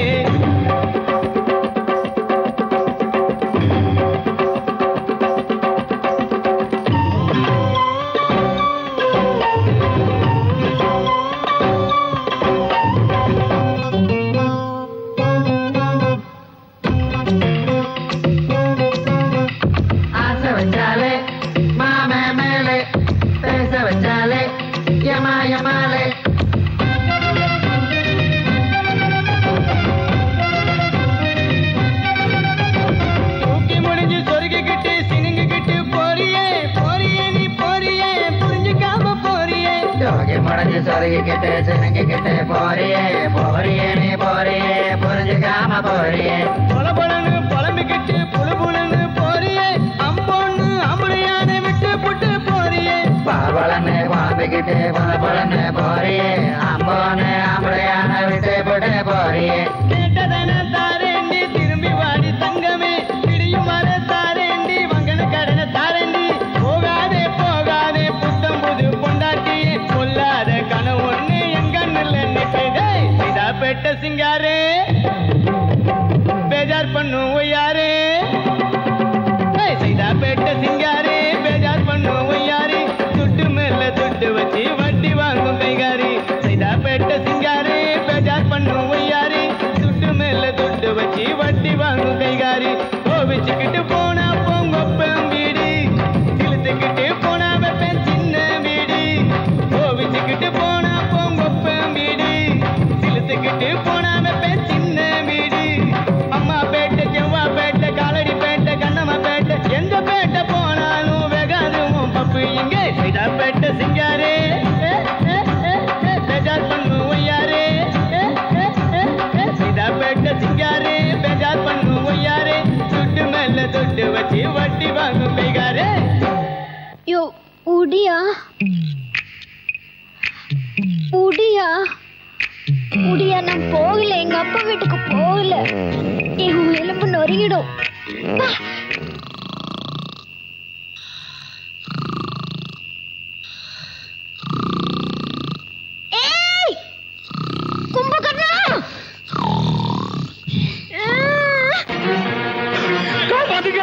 H: ஆசை வச்சாலே மாமே மேலே பேச வச்சாலே யமா யமாலே
V: தூக்கி முடிஞ்சு சொருகிக்கிட்டு சினுங்கிக்கிட்டு போறியே போறியே நீ போறியே புரிஞ்சுக்காம போறியே
H: யோகி முடிஞ்சு சொருகிக்கிட்டு சினுங்கிக்கிட்டு போறியே போறியே நீ போறியே புரிஞ்சுக்காம போறியே
V: பொல பொலன்னு புலம்பிக்கிட்டு புழு புழுன்னு போறியே அம்பொன்னு அம்பளையான விட்டு புட்டு போறியே
H: பலபலன்னு குழம்பிக்கிட்டு பல பலன்னு போறியே அம்போன்னு அம்பளையான விட்டு போட்டு போறியே
V: கேட்டதன தாரேண்டி திரும்பி வாடி தங்கமே பிடியும் வர தாரேண்டி வங்கன கடன தாரேண்டி போகாதே போகாதே புத்தம் புது பொண்டாட்டியே கொல்லாத கனவு ஒண்ணு என் கண்ணுல நிக்குதே இதா பெட்ட சிங்காரே பேஜார் பண்ணும் யாரே சைதா பெட்ட சிங்காரே பேஜார் பண்ணும் யாரே துட்டு மேல துட்டு வச்சு வட்டி வாங்கும் கைகாரி சைதா பெட்ட சிங்காரே பேஜார் பண்ணும் யாரே துட்டு மேல துட்டு வச்சு வட்டி வாங்கும் கைகாரி கோவிச்சுக்கிட்டு போனா பொங்கொப்பம் வீடு இழுத்துக்கிட்டு போனா வைப்பேன் சின்ன வீடு கோவிச்சுக்கிட்டு போனா பொங்கொப்பம் வீடு இழுத்துக்கிட்டு போனா வைப்பேன் சின்ன வீடு அம்மா பேட்டை செவ்வா பேட்டை காலடி பேட்டை கண்ணம்மா பேட்டை எந்த பேட்டை போனாலும் வெகாது உன் பப்பு இங்க சைதா பேட்டை சிங்காரே ஏ, ஏ, ஏ, ஏ, பேஜார் பண்ணுவோம் யாரே ஏ, ஏ, ஏ, ஏ, சைதா பேட்டை சிங்காரே பேஜார் பண்ணுவோம் யாரே துட்டு மேல துட்டு வச்சு வட்டி வாங்கும் கைகாரே
I: யோ உடியா உடியா உடியா நான் போகல எங்க அப்பா வீட்டுக்கு போகல என் எலும்பு நொறுங்கிடும் பா. ஏய் கும்பகர்ணா
V: காப்பாத்துங்க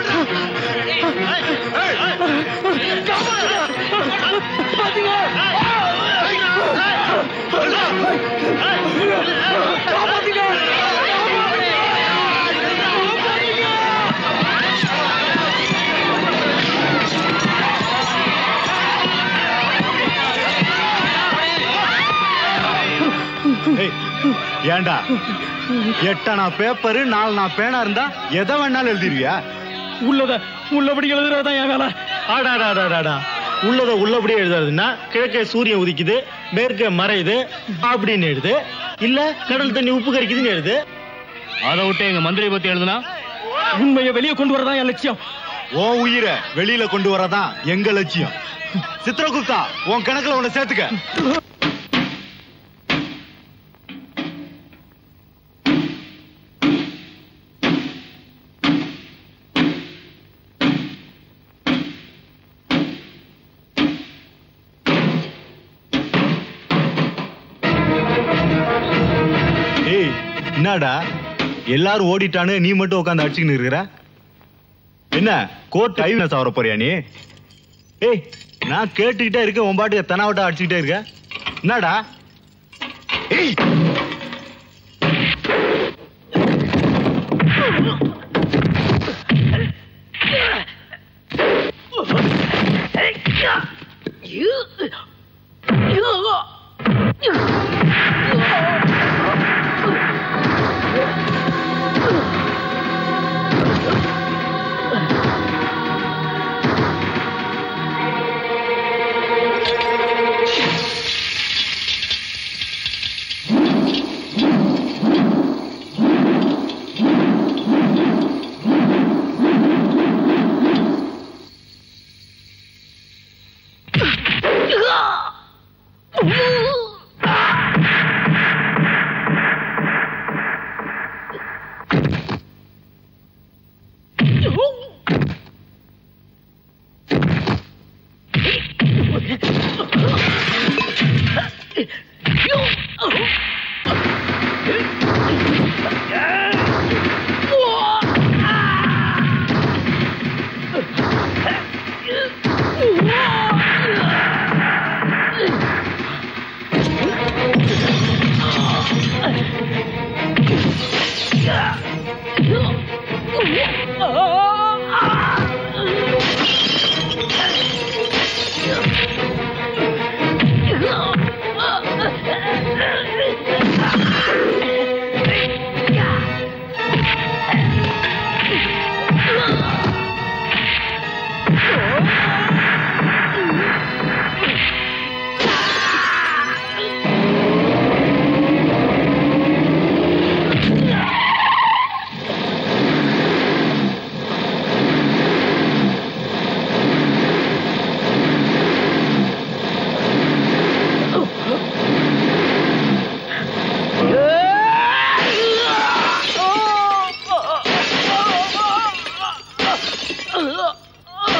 F: ஏய், ஏன்டா எட்டனா பேப்பரு நாலு நான் பேனா இருந்தா எதை வேணாலும் எழுதிருவியா
M: உள்ளத உள்ளபடி எழுதுறதுதான் என் வேலை ஆடாடாடாடாடா உள்ளத உள்ளபடியே எழுதுறதுன்னா கிழக்கே சூரியன் உதிக்குது மேற்கே மறையுது அப்படின்னு எழுது இல்ல கடல் தண்ணி உப்பு கரிக்குதுன்னு எழுது
E: அதை விட்டு எங்க மந்திரியை பத்தி எழுதுனா
M: உண்மையை வெளியே கொண்டு வரதான் என் லட்சியம்
F: ஓ உயிரை வெளியில கொண்டு வரதான் எங்க லட்சியம் சித்திரகுப்தா உன் கணக்குல உன்னை சேர்த்துக்க ஏய் என்னடா எல்லாரும் ஓடிட்டானு நீ மட்டும் உட்காந்து அடிச்சுக்கின்னு இருக்கிற என்ன கோர்ட் ஐவினஸ் ஆவற போறியா நீ ஏய் நான் கேட்டுக்கிட்டே இருக்கேன் உன் பாட்டுக்கு தெனாவட்டா அடிச்சுக்கிட்டே இருக்க என்னடா ஏய்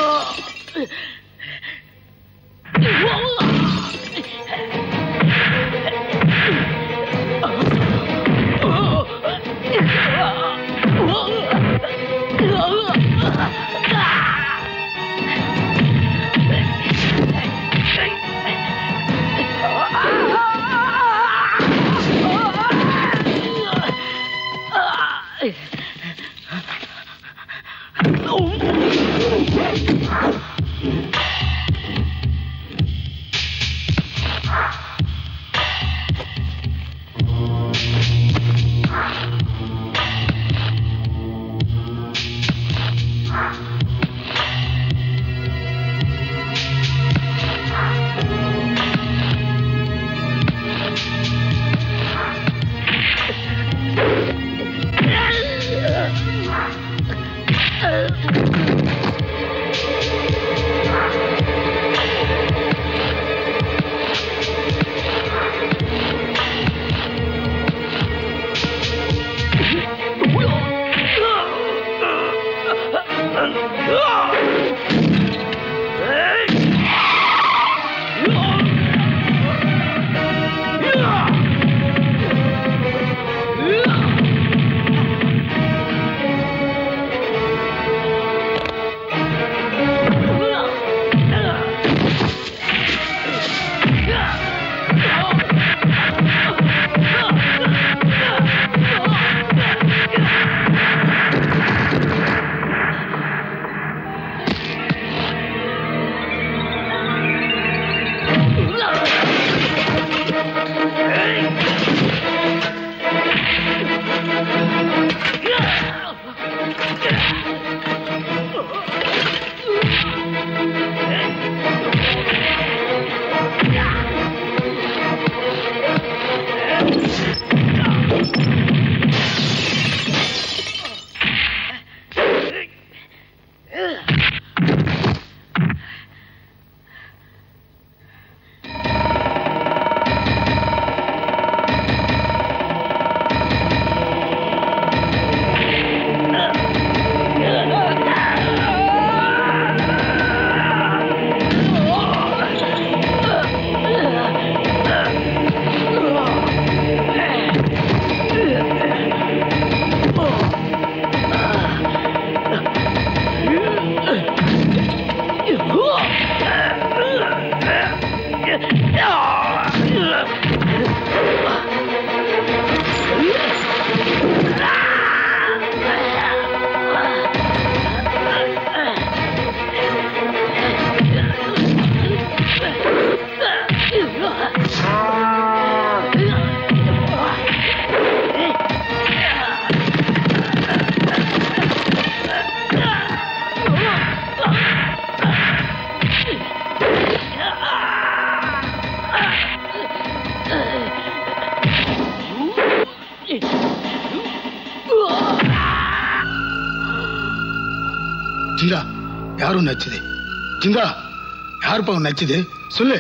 N: ஜிங்கா யாரும் நச்சுது ஜிங்கா யாருப்பா உன் நச்சுது சொல்லு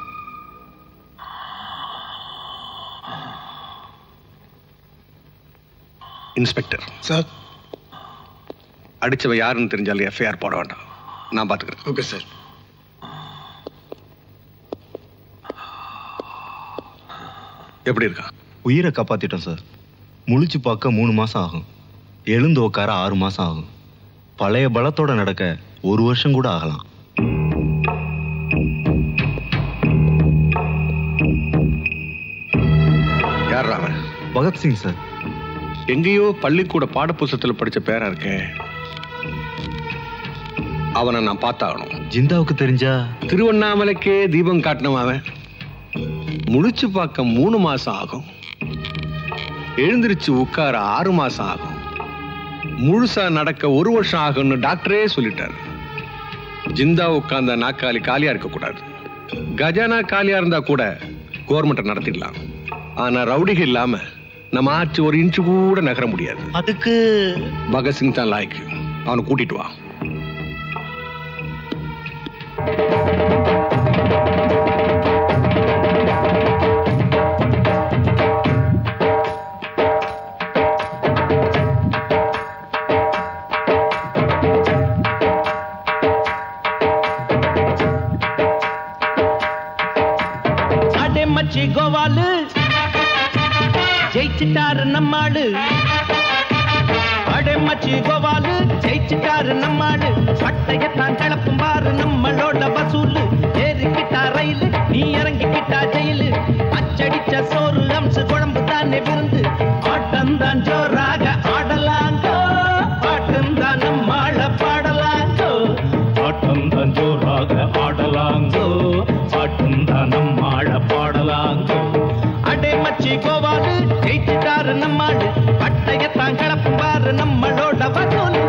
C: இன்ஸ்பெக்டர்
N: சார்
C: அடிச்சவ யாருன்னு தெரிஞ்சாலும் எஃப்ஐஆர் போட வேண்டாம் நான் பாத்துக்கிறேன்
N: ஓகே சார்
C: எப்படி இருக்கான்
F: உயிரை காப்பாத்திட்டோம் சார் முழிச்சு பார்க்க மூணு மாசம் ஆகும் எழுந்து உட்கார ஆறு மாசம் ஆகும் பழைய பலத்தோட நடக்க ஒரு வருஷம் கூட ஆகலாம்
C: யார் அவன்
F: பகத்சிங் சார்
C: எங்கேயோ பள்ளிக்கூட பாடப்புஸ்தகத்துல படிச்ச பேரா இருக்கே அவனை நான் பார்த்தாகணும்
F: ஜிந்தாவுக்கு தெரிஞ்சா
C: திருவண்ணாமலைக்கே தீபம் காட்டினவன் அவன் முழிச்சு பார்க்க மூணு மாசம் ஆகும் எழுந்திருச்சு உட்கார ஆறு மாசம் ஆகும் முழுசா நடக்க ஒரு வருஷம் ஆகும்னு டாக்டரே சொல்லிட்டாரு ஜிந்தா உட்கார்ந்த நாக்காளி காலியா இருக்க கூடாது கஜானா காலியா இருந்தா கூட கவர்மெண்ட்டை நடத்திடலாம் ஆனா ரவுடிகள் இல்லாம நம்ம ஆட்சி ஒரு இன்ச்சு கூட நகர முடியாது
M: அதுக்கு
C: பகத்சிங் தான் லாய்க்கு அவனை கூட்டிட்டு வா
V: ஜெயிச்சிட்டாரு நம்மாடு அடே மச்சி கோவாலு ஜெயிச்சிட்டாரு நம்மாடு பட்டையத்தான் கிளப்பும் பாரு நம்மளோட வசூலு ஏறிக்கிட்டா ரயிலு நீ இறங்கிக்கிட்டா ஜெயிலு அச்சடிச்ச சோறு அம்சு குழம்பு தானே விருந்து ஆட்டம் தான் ஜோராக ஆடலாங்கோ பாட்டும் தான் நம்மாள பாடலாங்கோ ஆட்டம் தான் ஜோராக ஆடலாங்கோ பாட்டும் தான் நம்மாள பாடலாங்கோ அடே மச்சி கோவாலு ஜெயிச்சிட்டாரு நம்மாடு பட்டையத்தான் கிளப்பும் பாரு நம்மளோட வசூலு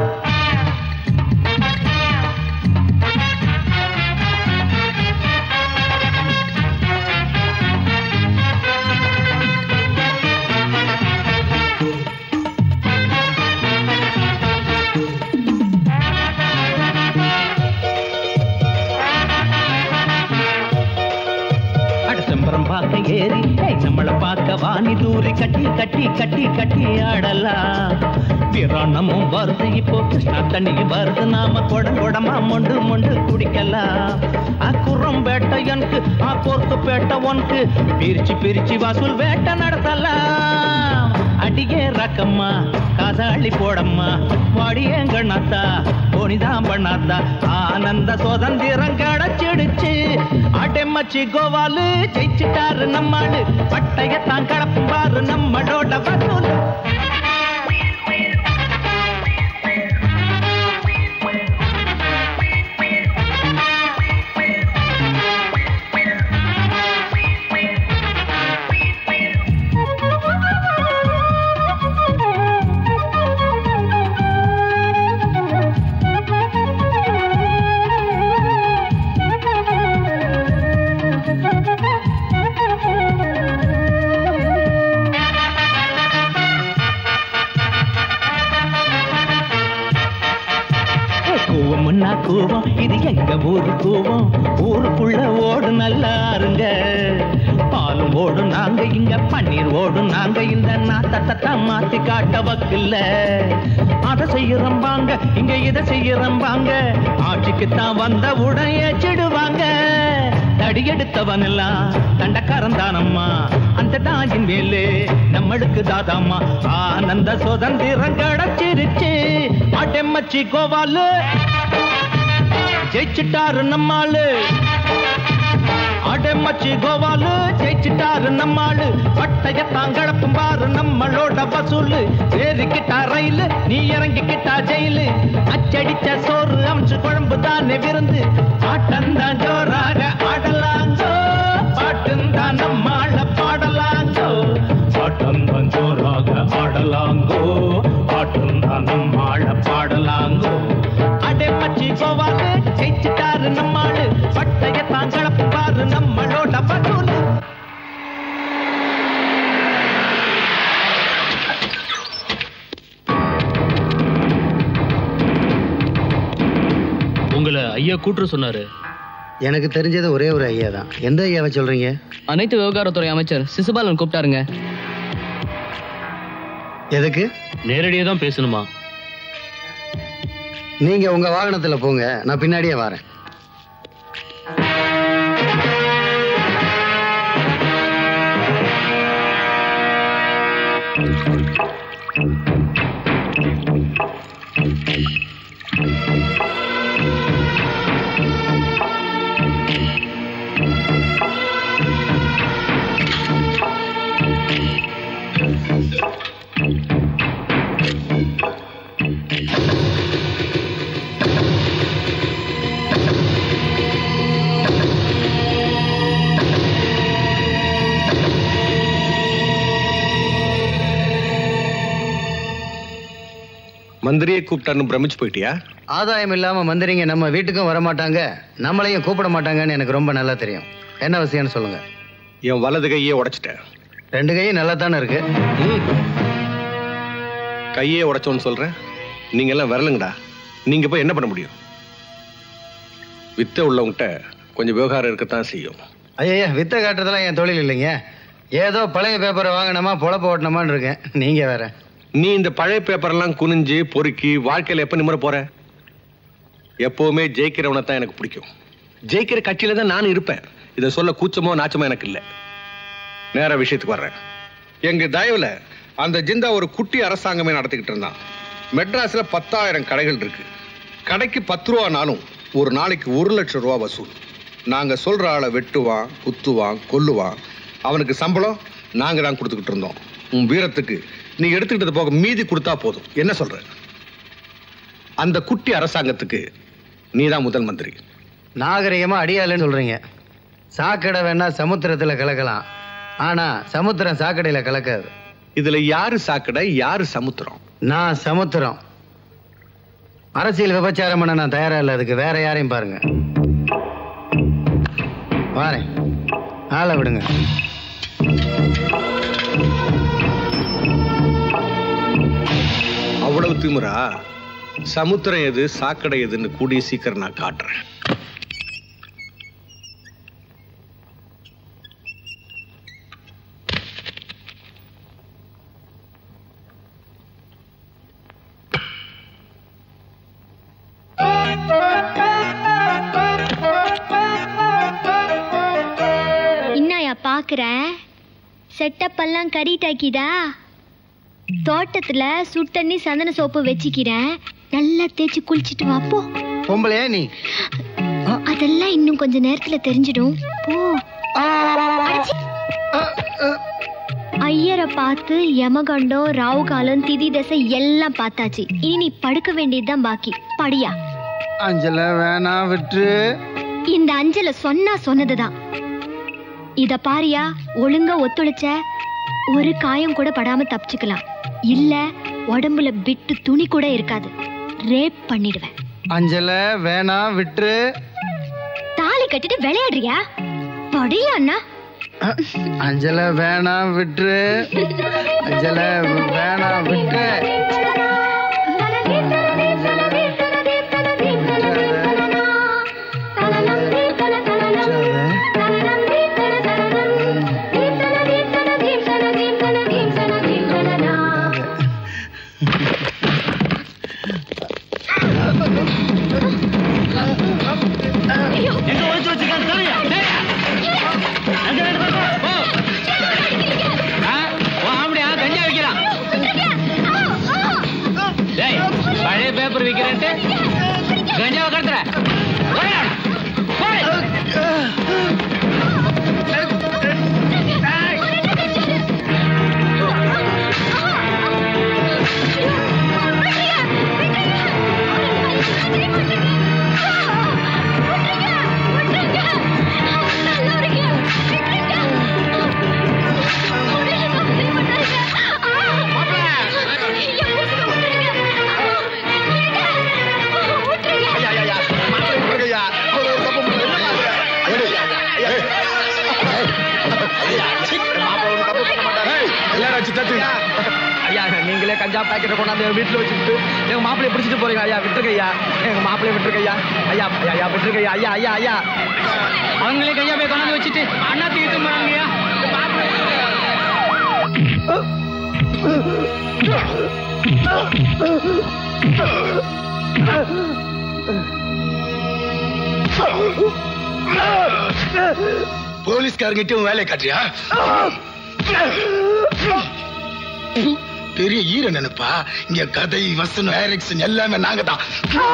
V: அடுத்தம்பரம் பார்க்க ஏறி ஏய், நம்மள பார்க்க வாணி தூரி கட்டி கட்டி கட்டி கட்டி ஆடலாம் பிராணமும் வருது இப்போ கிருஷ்ணா தண்ணியும் வருது நாம கொடம் கொடமா மொண்டு மொண்டு குடிக்கலாம் ஆ குரம் வேட்டையனுக்கு ஆ கோர்க்கு பேட்ட ஒன்க்கு பிரிச்சு பிரிச்சு வசூல் வேட்டை நடத்தலாம் அடியே ரக்கம்மா காசாளி போடம்மா வாடியங்கண்ணாத்தா போனிதான் பண்ணாத்தா ஆனந்த சுதந்திரம் கிடைச்சிடுச்சு அடெம்மச்சி கோவாலு ஜெயிச்சிட்டாரு நம்மாடு பட்டையத்தான் கலப்பும் பாரு நம்மளோட வசூல் கூவம்னா கூவம் இது எங்க ஊரு கூவம் ஊருக்குள்ள ஓடும் நல்லா இருங்க பாலும் ஓடும் நாங்க இங்க பன்னீர் ஓடும் நாங்க இந்த நாத்தத்தை மாத்தி காட்ட வக்கில்ல அதை செய்யறம்பாங்க இங்க இதை செய்யறம்பாங்க ஆட்சிக்கு தான் வந்த உடன் ஏச்சிடுவாங்க தடியெடுத்தவன் எல்லாம் தண்டக்காரன் தானம்மா அந்த தாயின் மேலே நம்மளுக்கு தாதாம்மா ஆனந்த சுதந்திரம் கிடைச்சிருச்சு அடெம்மச்சி கோவாலு ஜெயிச்சிட்டாரு நம்மாளு அடெம்மச்சி கோவாலு ஜெயிச்சிட்டாரு நம்மாளு பட்டையத்தான் கிளப்பும் பாரு நம்மளோட வசூலு ஏறிக்கிட்டா ரயிலு நீ இறங்கிக்கிட்டா ஜெயிலு அச்சடிச்ச சோறு அம்சு குழம்பு தானே விருந்து ஆட்டந்தான் ஜோராக ஆடலாங்கோ பாட்டுந்தான் நம்மாள பாடலாங்கோ பாட்டந்தான் ஜோராக ஆடலாங்கோ பாட்டுந்தான் நம்மாள பாடலாங்கோ அடே மச்சி கோவாலு ஜெயிச்சிட்டாரு நம்மாளு பட்டையத்தான் கிளப்பு பாரு நம்மளோட பசூலு
E: உங்களை ஐயா கூட்டுற சொன்னாரு
A: எனக்கு தெரிஞ்சது ஒரே ஒரு ஐயா தான் எந்த ஐயாவை சொல்றீங்க
O: அனைத்து விவகாரத்துறை அமைச்சர் சிசுபாலன் கூப்பிட்டாருங்க
A: எதுக்கு
E: நேரடியா தான் பேசணுமா
A: நீங்க உங்க வாகனத்துல போங்க நான் பின்னாடியே வரேன்
C: மந்திரியை கூப்பிட்டான்னு பிரமிச்சு போயிட்டியா
A: ஆதாயம் இல்லாம மந்திரிங்க நம்ம வீட்டுக்கும் வர மாட்டாங்க நம்மளையும் கூப்பிட மாட்டாங்கன்னு எனக்கு ரொம்ப நல்லா தெரியும் என்ன விஷயம்னு சொல்லுங்க
C: என் வலது கையே உடைச்சிட்டேன்
A: ரெண்டு கையும் நல்லா தானே இருக்கு
C: கையே உடைச்சோன்னு சொல்றேன் நீங்க எல்லாம் வரலுங்கடா நீங்க போய் என்ன பண்ண முடியும் வித்த உள்ளவங்கிட்ட கொஞ்சம் விவகாரம் இருக்கத்தான் செய்யும்
A: ஐயா வித்த காட்டுறதெல்லாம் என் தொழில் இல்லைங்க ஏதோ பழைய பேப்பரை வாங்கினோமா பொழப்ப ஓட்டணுமான்னு இருக்கேன் நீங்க வேற
C: நீ இந்த பழைய பேப்பர்லாம் குனிஞ்சு பொறுக்கி வாழ்க்கையில எப்ப நிம்மற போற எப்பவுமே ஜெயிக்கிறவனை தான் எனக்கு பிடிக்கும் ஜெயிக்கிற கட்சியில தான் நான் இருப்பேன் இதை சொல்ல கூச்சமோ நாச்சமோ எனக்கு இல்ல நேர விஷயத்துக்கு வர்றேன் எங்க தயவுல அந்த ஜிந்தா ஒரு குட்டி அரசாங்கமே நடத்திக்கிட்டு இருந்தான் மெட்ராஸ்ல பத்தாயிரம் கடைகள் இருக்கு கடைக்கு பத்து ரூபானாலும் ஒரு நாளைக்கு ஒரு லட்சம் ரூபா வசூல் நாங்க சொல்ற ஆளை வெட்டுவான் குத்துவான் கொல்லுவான் அவனுக்கு சம்பளம் நாங்க தான் கொடுத்துக்கிட்டு இருந்தோம் உன் வீரத்துக்கு நீ எடுத்துக்கிட்டது போக மீதி கொடுத்தா போதும் என்ன சொல்ற அந்த குட்டி அரசாங்கத்துக்கு நீதான் முதல் மந்திரி
A: நாகரிகமா அடியாளுன்னு சொல்றீங்க சாக்கடை வேணா சமுத்திரத்துல கலக்கலாம் ஆனா சமுத்திரம் சாக்கடையில கலக்காது
C: இதுல யாரு சாக்கடை யாரு சமுத்திரம்
A: நான் சமுத்திரம் அரசியல் விபச்சாரம் பண்ண நான் தயாரா இல்ல அதுக்கு வேற யாரையும் பாருங்க வாரேன் ஆளை விடுங்க
C: அவ்வளவு திமிரா சமுத்திரம் எது சாக்கடை எதுன்னு கூடிய சீக்கிரம் நான் காட்டுறேன்
I: இன்னாயா பாக்குற செட்டப் எல்லாம் கறிட்டாக்கிதா தோட்டத்துல சுட்டண்ணி சந்தன சோப்பு வச்சுக்கிறேன் நல்லா தேய்ச்சி குளிச்சிட்டு வா போ
A: பொம்பளையா நீ
I: அதெல்லாம் இன்னும் கொஞ்ச நேரத்துல தெரிஞ்சிடும் போ அடச்சி. ஐயரை பார்த்து யமகண்டம் ராவு காலம் திதி தசை எல்லாம் பார்த்தாச்சு இனி நீ படுக்க வேண்டியதுதான் பாக்கி படியா
A: அஞ்சல வேணாம் விட்டு
I: இந்த அஞ்சல சொன்னா சொன்னதுதான் இத பாரியா ஒழுங்கா ஒத்துழைச்ச ஒரு காயம் கூட படாம தப்பிச்சுக்கலாம் இல்ல உடம்புல பிட்டு துணி கூட இருக்காது ரேப் பண்ணிடுவேன்
A: அஞ்சல வேணாம் விட்டு
I: தாலி கட்டிட்டு விளையாடுறியா படியா அண்ணா
A: அஞ்சல வேணாம் விட்டு அஞ்சல வேணாம் விட்டு
M: எங்க ஒளிச்சு வச்சிருக்கான்னு தெரியா அங்க ரெண்டு பேரும் போ.
J: ஆ, உன் ஆம்படியா கஞ்சா விக்கிறான் டேய் பழைய பேப்பர் விக்கிறேன்ட்டு கஞ்சாவை கடத்துற ஓடியா. போய்.
K: ஐயா நீங்களே கஞ்சா பாக்கெட்டை கொண்டாந்து எங்க வீட்டுல வச்சுக்கிட்டு எங்க மாப்பிளைய பிடிச்சிட்டு போறீங்க ஐயா விட்டுருங்க ஐயா எங்க மாப்பிளைய விட்டுருங்க ஐயா ஐயா ஐயா, ஐயா விட்டுருங்க ஐயா ஐயா ஐயா ஐயா
J: அவங்களே கையா போய் கொண்டாந்து வச்சுட்டு அண்ணா தூக்கிட்டு போறாங்கய்யா
N: போலீஸ்காரங்கிட்ட வேலை காட்டுறியா பெரிய ஈர நினைப்பா இங்க கதை வசனம் டைரக்ஷன் எல்லாமே நாங்க தான்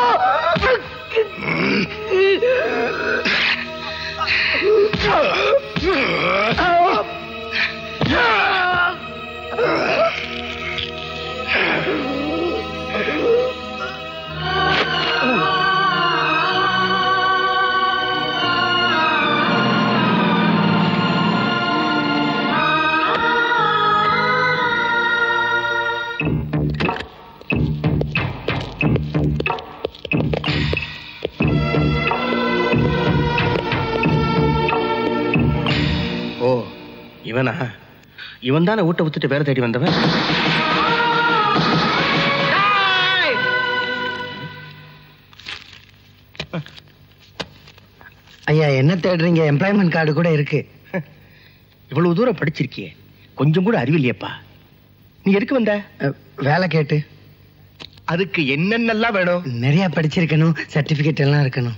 T: ஓ இவனா இவன் தானே வீட்டை வித்துட்டு வேற தேடி வந்தவன்
A: ஐயா என்ன தேடுறீங்க எம்ப்ளாய்மெண்ட் கார்டு கூட இருக்கு
T: இவ்வளவு தூரம் படிச்சிருக்கியே கொஞ்சம் கூட அறிவில்லையப்பா நீ எதுக்கு வந்த
A: வேலை கேட்டு
T: அதுக்கு என்னென்னலாம் வேணும்
A: நிறைய படிச்சிருக்கணும் சர்டிபிகேட் எல்லாம் இருக்கணும்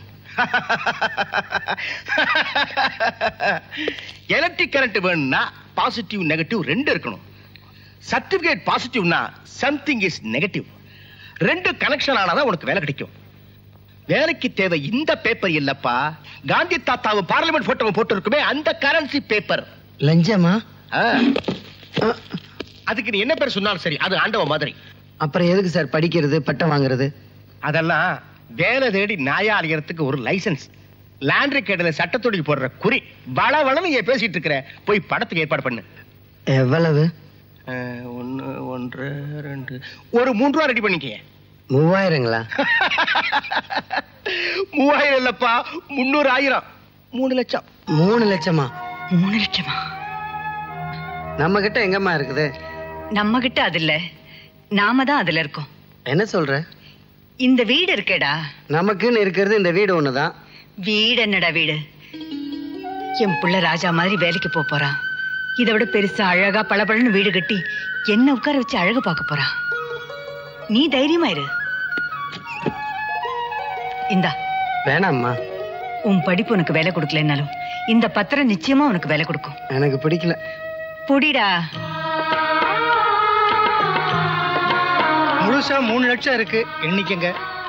T: எலக்ட்ரிக் கரண்ட் வேணும்னா பாசிட்டிவ் நெகட்டிவ் ரெண்டு இருக்கணும் சர்டிபிகேட் பாசிட்டிவ்னா சம்திங் இஸ் நெகட்டிவ் ரெண்டு கனெக்ஷன் ஆனாதான் உனக்கு வேலை கிடைக்கும் வேலைக்கு தேவை இந்த பேப்பர் இல்லப்பா காந்தி தாத்தாவும் பார்லிமெண்ட் போட்டோவும் போட்டு இருக்குமே அந்த கரன்சி பேப்பர்
A: லஞ்சமா
T: அதுக்கு நீ என்ன பேர் சொன்னாலும் சரி அது ஆண்டவ மாதிரி
A: அப்புறம் எதுக்கு சார் படிக்கிறது பட்டம் வாங்குறது
T: அதெல்லாம் வேலை தேடி நாயா அலையறதுக்கு ஒரு லைசென்ஸ் லாண்ட்ரி கேடல சட்டத்தொடி போடுற குறி வள வளன்னு நீ பேசிட்டு இருக்கிற போய் படத்துக்கு ஏற்பாடு பண்ணு
A: எவ்வளவு
T: ஒன்னு ஒன்று ரெண்டு ஒரு மூன்று ரூபா ரெடி பண்ணிக்க
A: மூவாயிரங்களா
T: மூவாயிரம் இல்லப்பா முன்னூறு ஆயிரம் மூணு லட்சம்
A: மூணு லட்சமா
P: மூணு லட்சமா
A: நம்ம கிட்ட எங்கம்மா இருக்குது
P: நம்ம கிட்ட அது இல்ல நாம தான் அதுல இருக்கோம்
A: என்ன சொல்ற
P: இந்த வீடு இருக்கேடா
A: நமக்குன்னு இருக்கிறது இந்த வீடு ஒண்ணுதான்
P: வீடு என்னடா வீடு என் புள்ள ராஜா மாதிரி வேலைக்கு போக போறான் இதை விட பெருசா அழகா பளபளன்னு வீடு கட்டி என்ன உட்கார வச்சு அழகு பார்க்க போறான் நீ தைரியமா இரு இந்தா
A: வேணாம்மா
P: உன் படிப்பு உனக்கு வேலை கொடுக்கலனாலும் இந்த பத்திரம் நிச்சயமா உனக்கு வேலை கொடுக்கும்
A: எனக்கு பிடிக்கல
P: புடிடா
R: முழுசா மூணு லட்சம் இருக்கு எண்ணிக்கங்க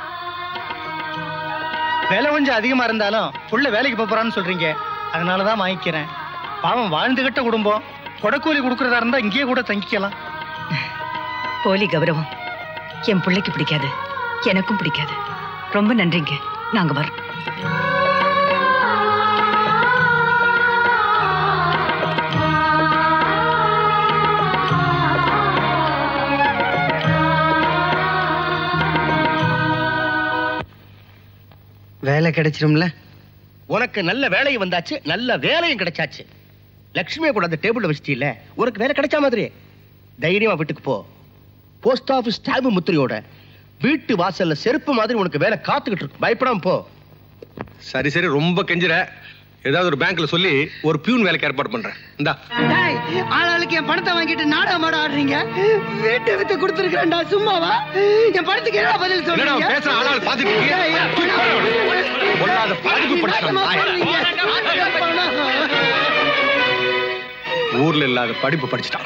R: விலை கொஞ்சம் அதிகமா இருந்தாலும் புள்ள வேலைக்கு போப் போறான்னு சொல்றீங்க அதனாலதான் வாங்கிக்கிறேன் பாவம் வாழ்ந்துகிட்ட குடும்பம் கொடக்கூலி கொடுக்கறதா இருந்தா இங்கேயே கூட தங்கிக்கலாம்
P: போலி கௌரவம் என் பிள்ளைக்கு பிடிக்காது எனக்கும் பிடிக்காது ரொம்ப நன்றிங்க நாங்க வரோம்
A: வேலை கிடைச்சிரும்ல
T: உனக்கு நல்ல வேலையும் வந்தாச்சு நல்ல வேலையும் கிடைச்சாச்சு லட்சுமியை கூட அந்த டேபிள்ல வச்சிட்டீல உனக்கு வேலை கிடைச்ச மாதிரி தைரியமா வீட்டுக்கு போ போஸ்ட் ஆபீஸ் ஸ்டாம்பு முத்திரையோட வீட்டு வாசல்ல செருப்பு மாதிரி உனக்கு வேலை காத்துக்கிட்டு இருக்கு பயப்படாம போ
C: சரி சரி ரொம்ப கெஞ்சுற ஏதாவது ஒரு பேங்க்ல சொல்லி ஒரு பியூன் வேலைக்கு ஏற்பாடு பண்றேன் இந்தா
S: டேய், ஆளாளுக்கு என் பணத்தை வாங்கிட்டு நாடகம் ஆட ஆடுறீங்க வீட்டை வித்து கொடுத்துருக்கேன்டா சும்மாவா என் பணத்துக்கு என்ன பதில்
C: என்னடா
S: சொல்றீங்க
C: அவன் பேசுற ஆளாள் பாத்துட்டு இருக்கியா?
S: ஏய், ஏய்,
C: பொல்லாத படிப்பு படிச்சவன்
S: நாடகமா
C: நாய்.
S: போடுறீங்க. பணம்.
C: ஊர்ல இல்லாத படிப்பு படிச்சுட்டான்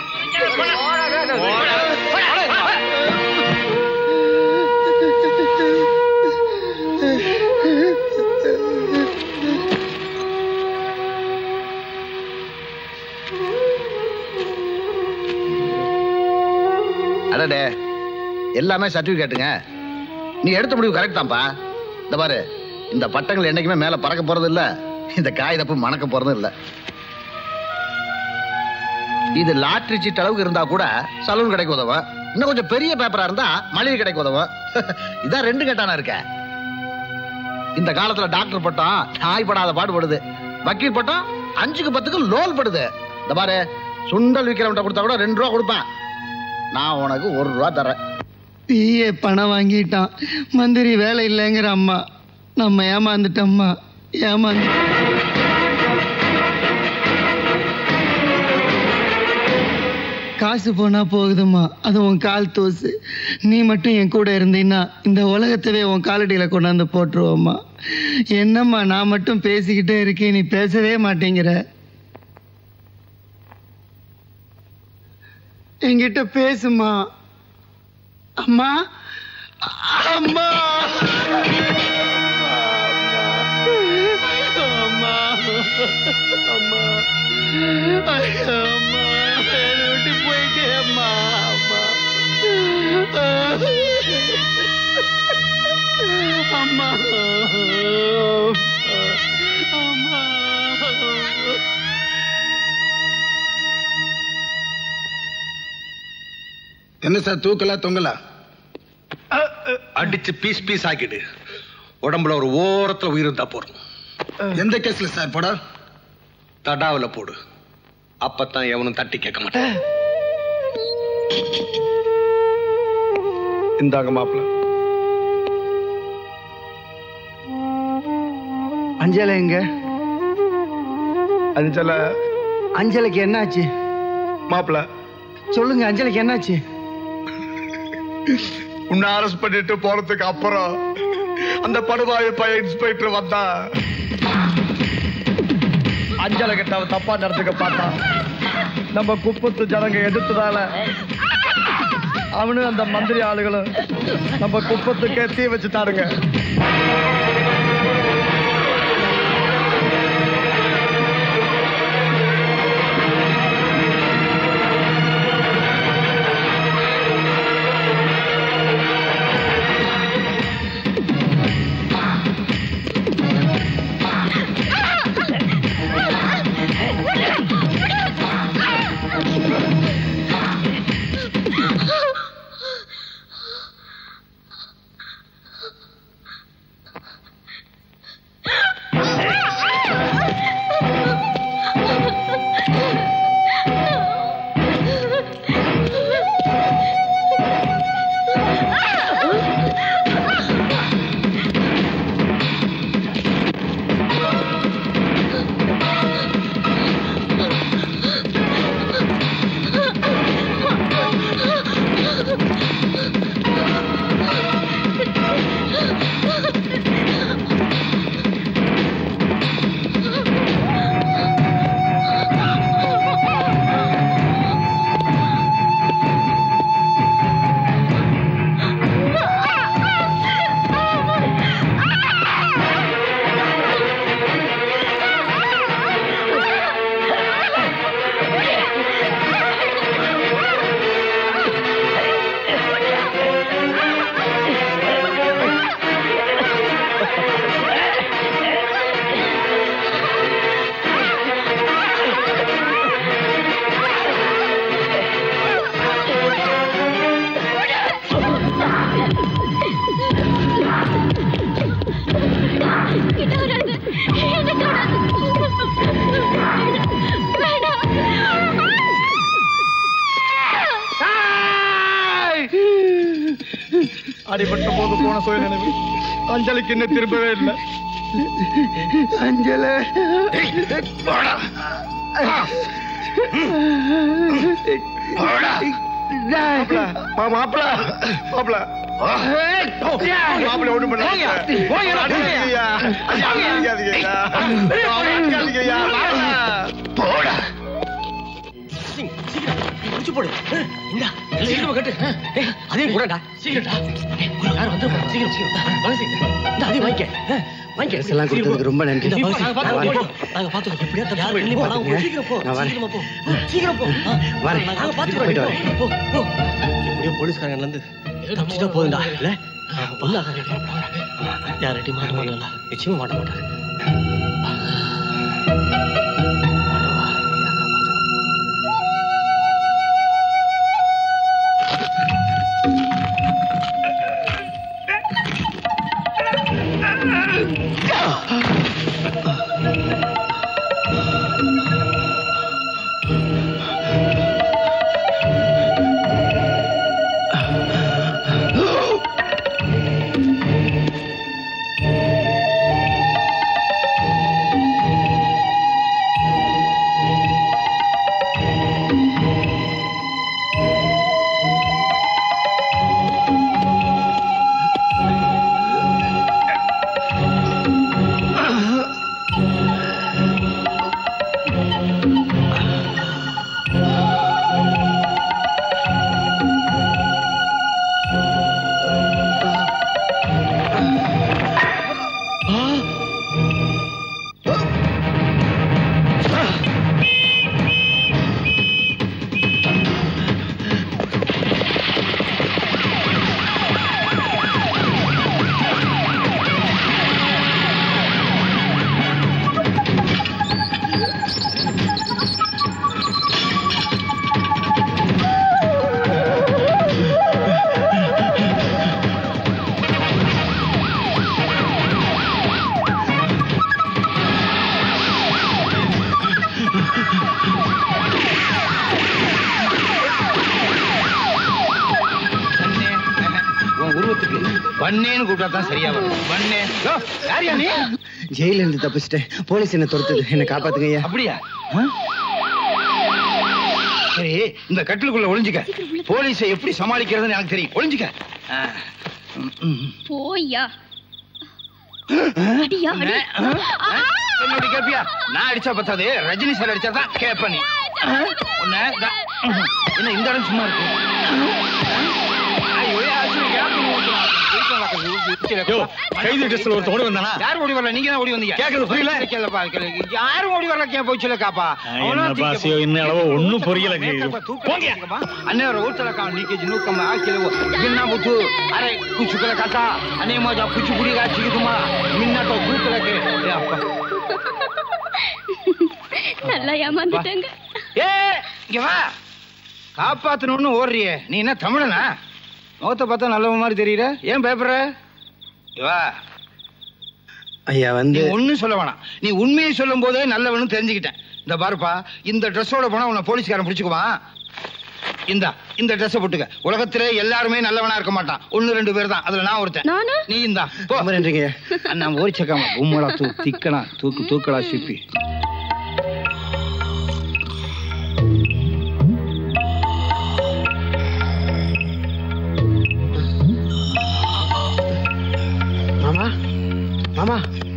W: அடடே எல்லாமே சர்டிபிகேட்டுங்க நீ எடுத்த முடிவு கரெக்ட் தான்ப்பா இந்த பாரு இந்த பட்டங்கள் என்னைக்குமே மேல பறக்க போறது இல்ல இந்த காகிதப்பு மணக்க போறதும் இல்ல இது லாட்ரி சீட் அளவுக்கு இருந்தா கூட சலூன் கடைக்கு உதவும் இன்னும் கொஞ்சம் பெரிய பேப்பரா இருந்தா மளிகை கடைக்கு உதவும் இதான் ரெண்டு கட்டானா இருக்க இந்த காலத்துல டாக்டர் பட்டம் நாய் படாத பாடுபடுது வக்கீல் பட்டம் அஞ்சுக்கு பத்துக்கு லோல் படுது இந்த பாரு சுண்டல் விக்கிறவன்ட்ட கொடுத்தா கூட ரெண்டு ரூபா கொடுப்பேன் நான் உனக்கு ஒரு ரூபா தரேன்
S: பிஏ பணம் வாங்கிட்டான் மந்திரி வேலை இல்லைங்கிற அம்மா நம்ம ஏமாந்துட்டோம்மா ஏமாந்து காசு போனா போகுதும்மா அது உன் கால் தூசு நீ மட்டும் என் கூட இருந்தீன்னா இந்த உலகத்தவே உன் காலடியில கொண்டாந்து போட்டுருவோம்மா என்னம்மா நான் மட்டும் பேசிக்கிட்டே இருக்கேன் நீ பேசவே மாட்டேங்கிற என்கிட்ட பேசுமா அம்மா அம்மா அம்மா அம்மா ஐயோ, அம்மா என்னை விட்டு போயிட்டே அம்மா அம்மா அம்மா அம்மா
W: என்ன சார் தூக்கலா தொங்கலா
C: அடிச்சு பீஸ் பீஸ் ஆக்கிடு உடம்புல ஒரு ஓரத்துல உயிர் இருந்தா போறோம்
W: எந்த கேஸ்ல சார் போட
C: தடாவுல போடு அப்பதான் எவனும் தட்டி கேட்க மாட்டான்
K: இந்தாங்க மாப்பிள்ள
A: அஞ்சலை எங்க
K: அஞ்சல
A: அஞ்சலைக்கு என்னாச்சு
K: மாப்பிள்ள
A: சொல்லுங்க அஞ்சலைக்கு என்னாச்சு
K: உன்னை அரெஸ்ட் பண்ணிட்டு போறதுக்கு அப்புறம் அந்த படுவாய பையன் இன்ஸ்பெக்டர் வந்தா அஞ்சலை கிட்ட அவன் தப்பா நடந்துக்க பார்த்தான் நம்ம குப்பத்து ஜனங்க எதிர்த்ததால அவனும் அந்த மந்திரி ஆளுகளும் நம்ம குப்பத்துக்கே தீ வச்சுட்டாருங்க அடிபட்ட போது போன சுய நினைவு அஞ்சலிக்கு இன்னும் திரும்பவே இல்லை அஞ்சல மாப்பிள மாப்பிள மாப்பிள ஒண்ணு பண்ண
B: போடா முடிச்சு போடு இந்தா சீக்கிரமா கட்டு ஏய், அதையும் கூடடா சீக்கிரம்டா ஏய், ஒரு யாரும் வந்து சீக்கிரம் சீக்கிரம் வாங்க சீக்கிரம் இந்த அதையும் வாங்கிக்க ஆ, வாங்கிக்க
A: Dress எல்லாம் கொடுத்ததுக்கு ரொம்ப நன்றி.
B: இந்த வாங்க,
A: நான்
B: பாத்துக்கோ,
A: வரேன்.
B: போ. நாங்க பாத்துக்கோ எப்படியா தப்பி
A: யாரும்
B: போயிடு.
A: வெளியே
B: போ,
A: பாத்துக்கங்க.
B: சீக்கிரம் போ
A: நான் வரேன்.
B: சீக்கிரமா போ சீக்கிரம் போ ஆ,
A: வரேன்.
B: நாங்க பாத்துக்கோ
A: போயிட்டு வரேன்.
B: போ போ எப்படியோ போலீஸ்காரங்கல இருந்து தப்பிச்சிட்டா போதும்டா இல்ல ஒண்ணா யார்கிட்டயும் மாட்ட மாட்டாங்களா நிச்சயமா மாட்ட மாட்டாரு
T: உன் உருவத்துக்கு வண்ணேன்னு கூப்பிட்டா தான் சரியா வரும் வண்ணே யோ, யாரியா நீ
A: ஜெயில இருந்து தப்பிச்சிட்டேன் போலீஸ் என்ன துரத்துது என்ன காப்பாத்துங்க ஐயா
T: அப்படியா ஆ? சரி இந்த கட்டிலுக்குள்ள ஒளிஞ்சுக்க போலீஸை எப்படி சமாளிக்கிறதுன்னு எனக்கு தெரியும் ஒளிஞ்சுக்க ஆ. ம், ம்.
I: போய்யா அடியா அடி
T: என்னோட கேப்பியா நான் அடிச்சா பத்தாது ரஜினி சார் அடிச்சா தான் கேப்ப நீ
W: உன்னை த- என்ன இந்த இடம் சும்மா இருக்கு ஐயோ, அர்ஜுன், யாருக்கு நீ ஊத்துறா? வீட்டுல நடக்குது, வீட்டுல-
F: யோ, கைதி dressல ஒருத்தன் ஓடி வந்தானா?
W: யார் ஓடி வரல நீங்க தான் ஓடி வந்தீங்க
F: கேக்குறது புரியல?
W: கேட்கலப்பா, கேட்கல. யாரும் ஓடி வரல கே போய் சொல்லுக்காப்பா
F: என்ன பாசியோ இன்னும் அளவோ ஒண்ணும் புரியல
W: अन्य रोज चला काम नीचे जिनो कम आ के वो गिनना बुतु अरे कुछ करा काटा अने मजा कुछ बुरी का छी तुमा मिन्ना तो भूत लगे ए अपा
I: நல்லா ஏமாந்துட்டாங்க
W: ஏ இங்க வா காப்பாத்தணும்னு ஓடுறியே நீ என்ன தமிழனா முகத்தை பார்த்தா நல்லவ மாதிரி தெரியற ஏன் பயப்படுற இங்க வா
A: ஐயா வந்து
W: நீ ஒண்ணும் சொல்ல வேணாம் நீ உண்மையை சொல்லும் போதே நல்லவனு தெரிஞ்சுக்கிட்டேன் இந்த பாருப்பா இந்த ட்ரெஸ்ஸோட போனா உன்னை போலீஸ்காரன் பிடிச்சுக்குவான் இந்தா இந்த ட்ரெஸ் போட்டுக்க உலகத்திலே எல்லாருமே நல்லவனா இருக்க மாட்டான் ஒன்னு ரெண்டு பேர் தான் அதுல நான் ஒருத்தன் நீ இந்தா போ
A: நன்றிங்க
W: அண்ணா ஓரிச்சக்காம உம்மடா தூ திக்கனா தூக்கு தூக்கடா சிப்பி
A: மாமா மாமா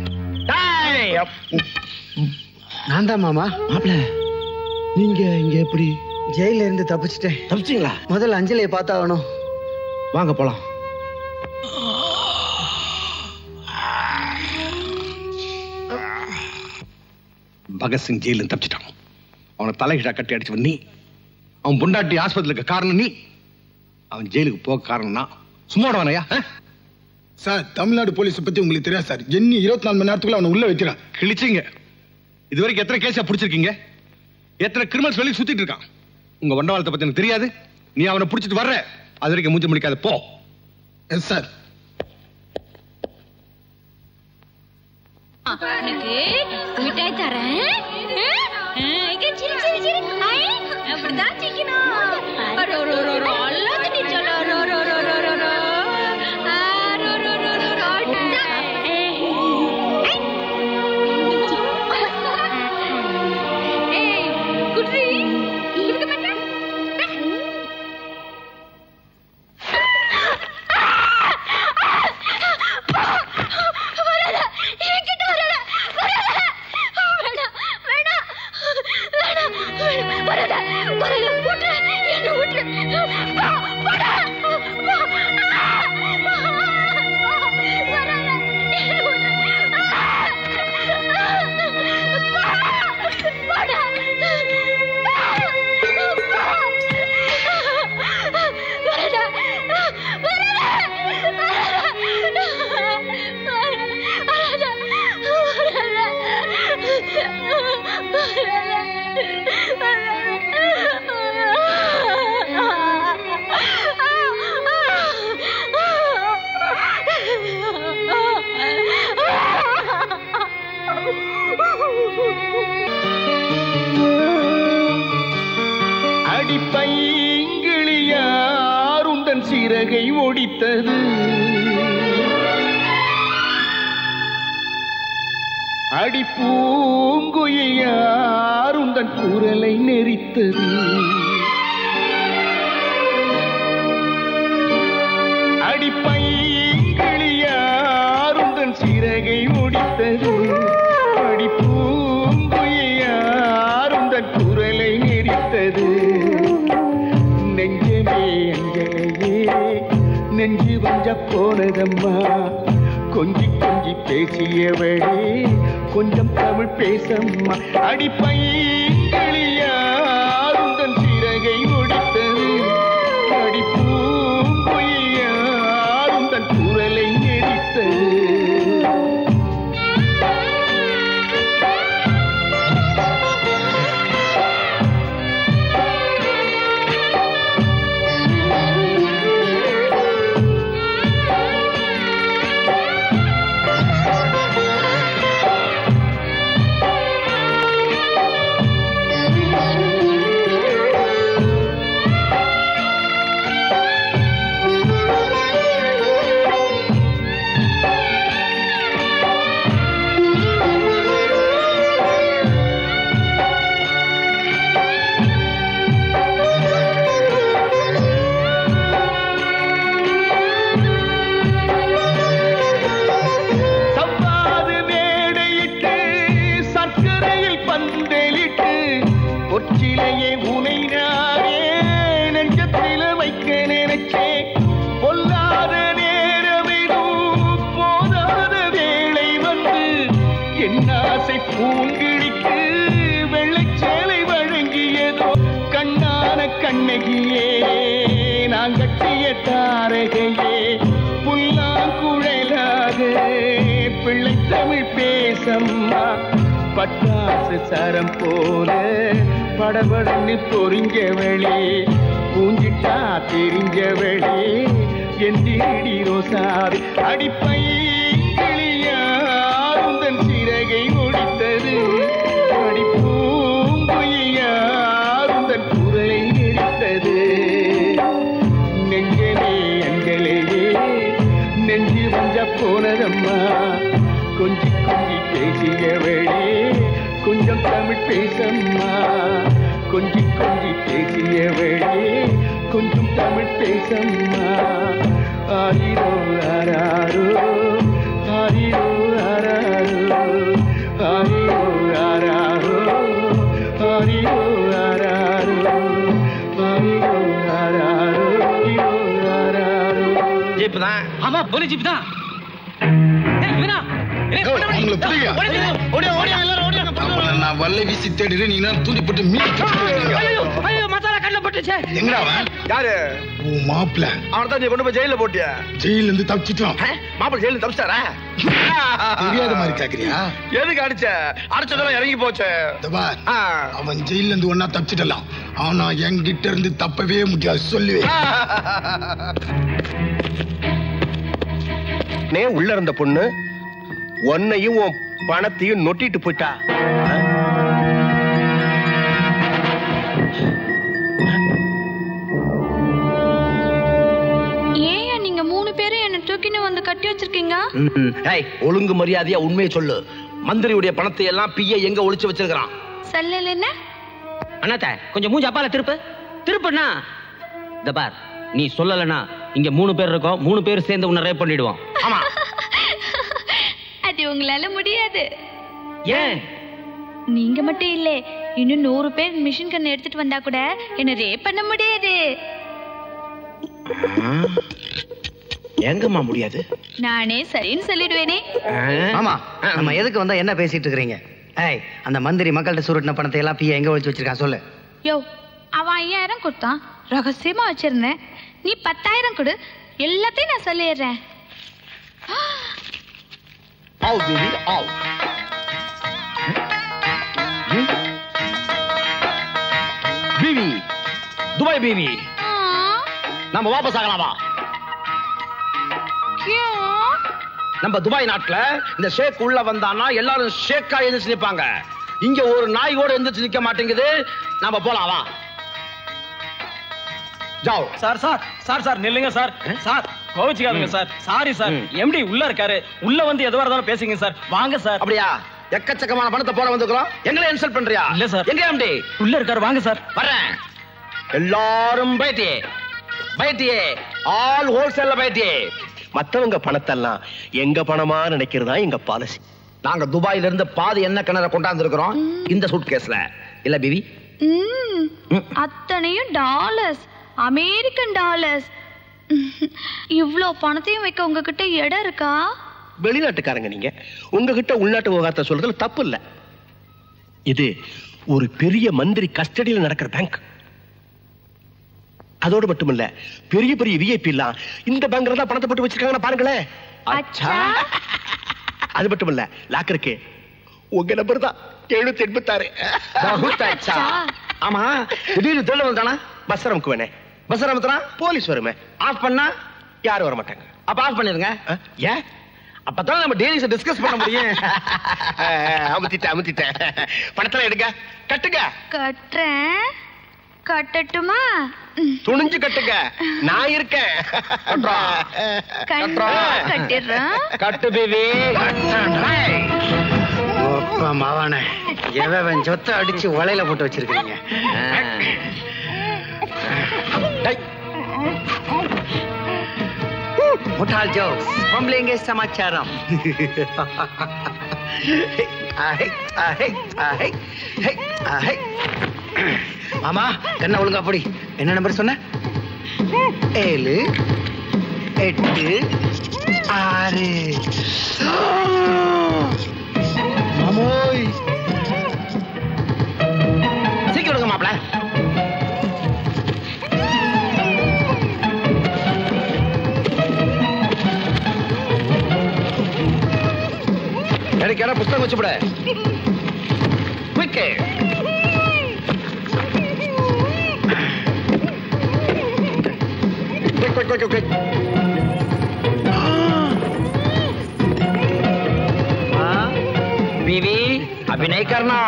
A: நான் தான் மாமா
W: மாப்பிள நீங்க இங்க எப்படி
A: ஜெயில இருந்து தப்பிச்சிட்டேன்
W: தப்பிச்சிங்களா
A: முதல்ல அஞ்சலியை பார்த்தாகணும்
W: வாங்க போலாம்
C: பகத்சிங் ஜெயிலில் தப்பிச்சிட்டான் அவனை தலைகிடா கட்டி அடிச்சவன் நீ அவன் பொண்டாட்டி ஆஸ்பத்திரிக்கு காரணம் நீ அவன் ஜெயிலுக்கு போக காரணம்னா சும்மாடவனையா
N: சார் தமிழ்நாடு போலீஸ் பத்தி உங்களுக்கு தெரியாது சார் எண்ணி இருபத்தி நாலு மணி நேரத்துக்குள்ள அவனை உள்ள வைக்கிறான்
C: கிழிச்சிங்க இது வரைக்கும் எத்தனை கேஸா பிடிச்சிருக்கீங்க எத்தனை கிரிமினல்ஸ் வெளியே சுத்திட்டு இருக்கான் உங்க வண்டவாளத்தை பத்தி எனக்கு தெரியாது நீ அவனை பிடிச்சிட்டு வர்ற அது வரைக்கும் மூஞ்சி முடிக்காத போ
N: எஸ் சார்
I: உனக்கு மிட்டாய் தரேன் ஆ, இங்க சிரி சிரி சிரி ஐ, அப்படிதான் சிரிக்கணும் அரோ, ரோ, ரோ, ரோ, அல்லாத டீச்சர், ரோ, ரோ, ரோ, ரோ, ரோ, ரோ. ஆ, ரோ, ரோ, ரோ, ரோ, ரோ, டா. ஏய். ஏய், குட்ரி, கொடுக்க மாட்டேன் வராத என்கிட்ட வராத வராத வேணாம் வேணாம் வேணாம் வேணாம் வராத வராத விட்டுரு என்ன விட்டுரு போ, போடா. போ. வராத என்ன விட்டுரு. போ. போடா. வராத
V: அடிப்பைங்கிளியாருந்தன் சிறகை ஒடித்தது அடிப்பூங்குயில் யாருந்தன் குரலை நெறித்தது அடிப்பைங்கிளியாருந்தன் சிறகை ஒடித்தது அடிப்பூங்குயில் யாருந்தன் குரலை நெறித்தது நெஞ்சமே அஞ்சலையே நெஞ்சு வஞ்ச போனதம்மா கொஞ்சி கொஞ்சி பேசியவளே கொஞ்சம் தமிழ் பேசம்மா அடிப்பைங்களியாருந்தன் சிறகை ஒடித்தது அடிப்பூங்குயாருந்தன் குரலை நெறித்தது நெஞ்சிலேயே உனை நானே நெஞ்சத்தில வைக்க நினைச்சேன் பொல்லாத நேரமெதும் போதாத வேளை வந்து என் ஆசை பூங்கிழிக்கு வெள்ளைச்சேலை வழங்கியதோ கண்ணான கண்ணகியே நான் கட்டிய தாரகையே புல்லாங்குழலாக பிள்ளை தமிழ் பேசம்மா பட்டாசு சரம் போல படபடன்னு பொறிஞ்ச வெளி பூஞ்சிட்டா தெரிஞ்ச வெளி என் திருடி ரோசாவி அடிப்பை கிளியாருந்தன் சிறகை ஒடித்தது அடிப்பூங்குயியாருந்தன் குரலை எரித்தது நெஞ்சலே அஞ்சலேயே நெஞ்சு வஞ்ச போனதம்மா கொஞ்சி கொஞ்சி பேசியவளே கொஞ்சம் தமிழ் பேசம்மா கொஞ்சி கொஞ்சி பேசியவளே கொஞ்சம் தமிழ் பேசம்மா ஆரிரோ ஆராரோ ஆரிரோ ஆராரோ ஆரிரோ ஆராரோ ஆரிரோ ஆராரோ ஆரிரோ ஆராரோ ஆராரோ
J: ஜீப் தான் ஆமா போலீஸ் ஜீப் தான்
N: நான் வல்லை வீசி தேடுறேன் நீங்க தூண்டி போட்டு மீன்
J: ஐயோ மசாலா கண்ணில் பட்டுச்சே
N: எங்கடா அவன்
K: யாரு
N: உன் மாப்பிள்ள
K: அவனை தான் நீ கொண்டு போய் ஜெயில போட்டியா
N: ஜெயில இருந்து தப்பிச்சிட்டான்
K: மாப்பிள்ள ஜெயில தப்பிச்சிட்டாரா
N: தெரியாத மாதிரி கேக்குறியா
K: எதுக்கு அடிச்ச அடிச்சதெல்லாம் இறங்கி போச்சு
N: இந்த பார், அவன் ஜெயில இருந்து ஒன்னா தப்பிச்சிடலாம் ஆனா என்கிட்ட இருந்து தப்பவே முடியாது சொல்லுவேன்
D: நே உள்ள இருந்த பொண்ணு உன்னையும் உன் பணத்தையும் நொட்டிட்டு போயிட்டா
Q: ஏன் நீங்க மூணு பேரும் என்ன தூக்கின்னு வந்து கட்டி வச்சிருக்கீங்க
T: ஏய் ஒழுங்கு மரியாதையா உண்மையை சொல்லு மந்திரியுடைய பணத்தை எல்லாம் பிய எங்க ஒளிச்சு வச்சிருக்கான்
Q: சொல்லல என்ன
J: அண்ணாத்த கொஞ்சம் மூஞ்சி அப்பால திருப்பு திருப்புண்ணா இந்த பார் நீ சொல்லலனா இங்க மூணு பேர் இருக்கோம் மூணு பேர் சேர்ந்து உன்னை ரேப் பண்ணிடுவோம் ஆமா
Q: அது உங்களால முடியாது
J: ஏன்
Q: நீங்க மட்டும் இல்ல இன்னும் நூறு பேர் மிஷின் கன் எடுத்துட்டு வந்தா கூட என்ன ரேப் பண்ண முடியாது
T: எங்கம்மா முடியாது
Q: நானே சரின்னு சொல்லிடுவேனே
A: ஆமா நம்ம எதுக்கு வந்தா என்ன பேசிட்டு இருக்கீங்க ஏய் அந்த மந்திரி மக்கள்கிட்ட சுருட்டின பணத்தை எல்லாம் பிய எங்க ஒழிச்சு வச்சிருக்கான் சொல்லு
Q: யோ அவன் ஐயாயிரம் கொடுத்தான் ரகசியமா வச்சிருந்தேன் நீ பத்தாயிரம் கொடு எல்லாத்தையும் நான் சொல்லிடுறேன்
T: ஆவ் பேபி ஆவ் பீவி துபாய் பீவி நம்ம வாபஸ் ஆகலாமா நம்ம துபாய் நாட்டுல இந்த ஷேக் உள்ள வந்தான்னா எல்லாரும் ஷேக்கா எழுந்திரிச்சு நிப்பாங்க இங்க ஒரு நாய் கூட எந்திரிச்சு நிக்க மாட்டேங்குது நாம போலாம் வா ஜாவ்
U: சார் சார் சார் சார் நில்லுங்க சார் சார் கோவிச்சுக்காதுங்க சார் சாரி சார் எம்டி உள்ள இருக்காரு உள்ள வந்து எதுவா இருந்தாலும் பேசுங்க சார் வாங்க சார்
T: அப்படியா எக்கச்சக்கமான பணத்தை போட வந்துக்கிறோம் எங்களை இன்சல்ட் பண்றியா
U: இல்ல சார்
T: எங்க எம்டி
U: உள்ள இருக்காரு வாங்க சார்
T: வரேன் எல்லாரும் பைட்டியே பைட்டியே ஆல் ஹோல்சேல்ல பைட்டியே
D: மத்தவங்க பணத்தெல்லாம் எங்க பணமா நினைக்கிறதா எங்க பாலிசி
T: நாங்க துபாயில இருந்து பாதி என்ன கிணற கொண்டாந்து இருக்கிறோம் இந்த சூட் கேஸ்ல இல்ல பிவி
Q: ம், அத்தனையும் டாலர்ஸ் அமெரிக்கன் டாலர்ஸ் இவ்ளோ பணத்தையும் வைக்க உங்ககிட்ட இடம் இருக்கா
D: வெளிநாட்டுக்காரங்க நீங்க உங்ககிட்ட உள்நாட்டு விவகாரத்தை சொல்றதுல தப்பு இல்ல இது ஒரு பெரிய மந்திரி கஸ்டடியில் நடக்கிற பேங்க் அதோடு மட்டுமில்ல பெரிய பெரிய விஐபி எல்லாம் இந்த பேங்க்ல தான் பணத்தை போட்டு வச்சிருக்காங்கன்னு பாருங்களேன்
Q: அச்சா
D: அது மட்டும் இல்ல லாக்கருக்கு உங்க நம்பர் தான் எழுநூத்தி எண்பத்தாறு
T: பகுத் அச்சா. ஆமா திடீர்னு திருட வந்தானா
D: பஸ் அமுக்குவேனே
T: பஸ் அமுத்துறா
D: போலீஸ் வருமே
T: ஆஃப் பண்ணா
D: யாரும் வர மாட்டாங்க
T: அப்ப ஆஃப் பண்ணிருங்க
D: ஏன்
T: அப்பதான் நம்ம டீலிங்ஸ் டிஸ்கஸ் பண்ண முடியும்
D: அமுத்திட்டேன் அமுத்திட்டேன் பணத்தெல்லாம் எடுங்க கட்டுங்க
Q: கட்டுறேன் கட்டட்டுமா
D: துணிஞ்சு கட்டுங்க நான் இருக்கேன்
Q: கண்டிப்பா கட்டிடுறேன்
T: கட்டு பேபி
A: அப்பா மாவானே எவன் சொத்தை அடிச்சு உலையில போட்டு வச்சிருக்கீங்க முட்டாள் ஜோக்ஸ் பொம்பளைங்க சமாச்சாரம் ஆஹை, ஆஹை, ஆஹை, ஹை, ஆஹை.
T: மாமா கண்ணை ஒழுங்கா அப்படி என்ன நம்பர் சொன்ன ஏழு எட்டு ஆறு மாமோய் சீக்கிரம் விடுங்க மாப்பிள எனக்கு யாரா புஸ்தகம் வச்சுப்பட quick quick, quick, quick, quick. बीवी अभी नहीं करना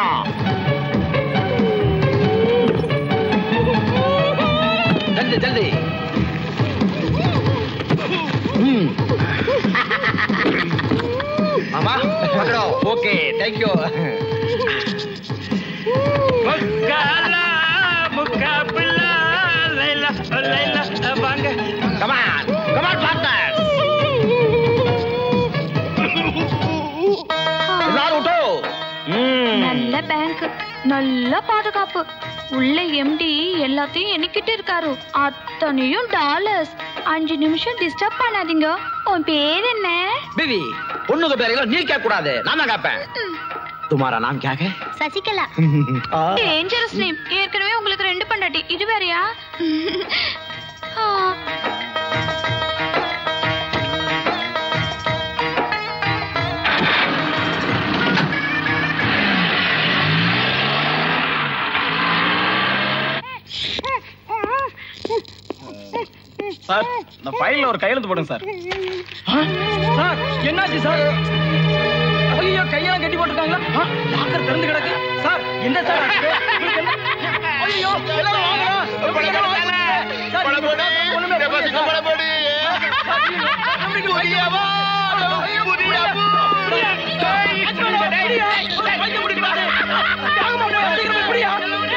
T: जल्दी जल्दी मामा पकड़ो okay thank you Come on, come on, partners. எல்லாரும் விட்டோ
Q: நல்ல பேங்க் நல்ல பாதுகாப்பு உள்ள எம்டி எல்லாத்தையும் எண்ணிக்கிட்டு இருக்காரு அத்தனையும் டாலர்ஸ் அஞ்சு நிமிஷம் டிஸ்டர்ப் பண்ணாதீங்க உன் பேர் என்ன
T: बीवी பொண்ணுக்கு பேரெல்லாம் நீ கேட்க கூடாது நான் தான் கேட்பேன் तुम्हारा नाम क्या है
I: சசிகலா
Q: டேஞ்சரஸ் நேம் ஏற்கனவே உங்களுக்கு ரெண்டு பண்டாட்டி இது வேறயா ஆ.
U: சார் இந்த ஃபைல்ல ஒரு கையெழுத்து போடுங்க சார் ஆ? சார் என்னாச்சு சார் ஐயோ கையெல்லாம் கட்டி போட்டுருக்காங்களா ஆ, லாக்கர் திறந்து கிடக்கு சார் என்ன சார் ஆச்சு? உங்களுக்கு என்ன? ஐயோ எல்லாரும் வாங்கடா எப்படி எல்லாரும் வாங்க? சார், இந்த டாக்டர் ஒண்ணுமே புரியல சார். சார், ஐயோ, நம்பிக்கை வைக்கலாமா? ஐயோ, புரியல. புரியா? டேய், புரியா? வைக்க முடியாது. தாங்க மாட்டேன், சீக்கிரமா புரியா?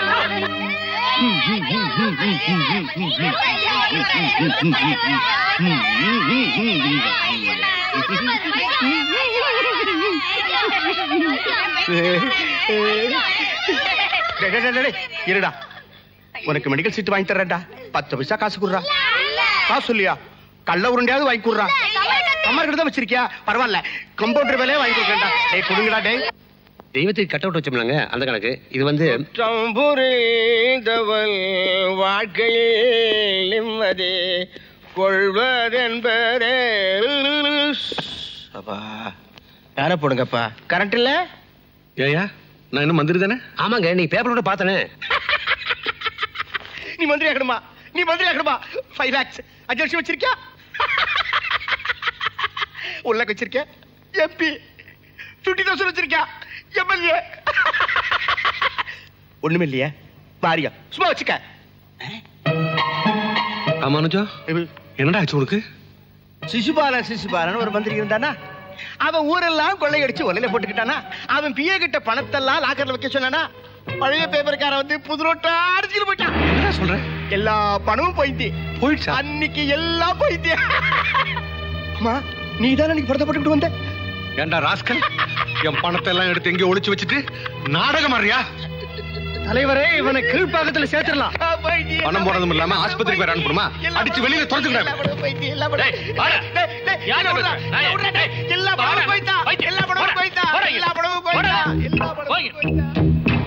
D: டேய், டேய், டேய், டேய், இருடா உனக்கு மெடிக்கல் சீட் வாங்கி தர்றேன்டா பத்து பைசா காசு குடுறா காசு சொல்லியா கள்ள உருண்டையாவது வாங்கி குடுறா கம்மர் கிட்ட தான் வச்சிருக்கியா பரவாயில்ல கம்பவுண்டர் வேலையே வாங்கி கொடுக்கறேன்டா டேய் கொடுங்கடா டேய்
C: தெய்வத்துக்கு கட் அவுட் வச்சோம்லாங்க அந்த கணக்கு இது வந்து
B: குற்றம் புரிந்தவள் வாழ்க்கையில் நிம்மதி கொள்வதென்பதே
D: அப்பா யாரை போடுங்கப்பா கரண்ட் இல்ல
C: ஏயா நான் இன்னும் மந்திரி தானே
T: ஆமாங்க நீ பேப்பரோட பார்த்தனே
D: நீ மந்திரி ஆகணுமா நீ மந்திரி ஆகணுமா ஃபைவ் லேக்ஸ் அஞ்சு லட்சம் வச்சிருக்கியா உள்ள வச்சிருக்க எம்பி ஃபிஃப்டி தௌசண்ட் வச்சிருக்கியா எம்எல்ஏ ஒண்ணுமே இல்லையே பாரியா சும்மா வச்சுக்க
C: ஆமானுஜோ என்னடா ஆச்சு உனக்கு
D: சிசுபாலன் சிசுபாலன் ஒரு மந்திரி இருந்தானா அவன் ஊரெல்லாம் கொள்ளையடிச்சு ஒலையில போட்டுக்கிட்டானா அவன் பிஏ கிட்ட பணத்தெல்லாம் லாக்கர்ல வைக்க சொன்னானா பழைய பேப்பர்கார வந்து புது நோட்டா அடிச்சுட்டு போயிட்டான்
C: என்ன சொல்ற
D: எல்லா பணமும் போயிட்டு
C: போயிடுச்சா
D: அன்னைக்கு எல்லாம் போயிட்டு அம்மா நீ தானே அன்னைக்கு படத்தை போட்டுக்கிட்டு வந்த
C: ஏண்டா ராஸ்கல் என் பணத்தை எல்லாம் எடுத்து எங்கேயோ ஒளிச்சு வச்சுட்டு நாடகம் ஆடுறியா
D: தலைவரே இவனை கீழ்ப்பாக்கத்துல சேர்த்துடலாம்
C: பணம் போனதும் இல்லாம ஆஸ்பத்திரிக்கு வேற அனுப்பணுமா அடிச்சு வெளியில துரத்துக்கிறாங்க
D: எல்லா பணமும் போயிட்டா எல்லா பணமும் போயிட்டா எல்லா பணமும் போயிட்டா எல்லா பணமும் போயிட்டா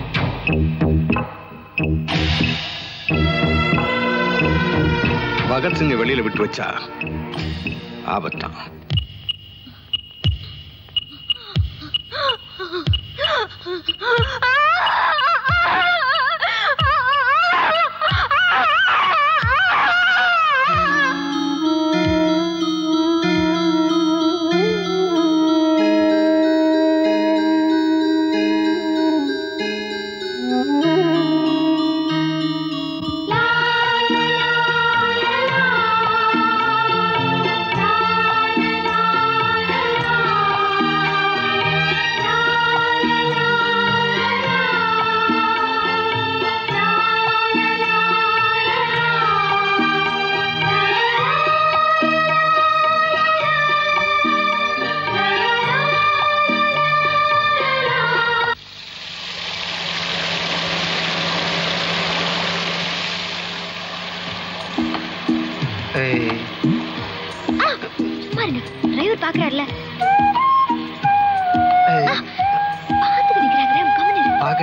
C: பகத்சிங்க வெளியில விட்டு வச்சா ஆபத்தான்
I: La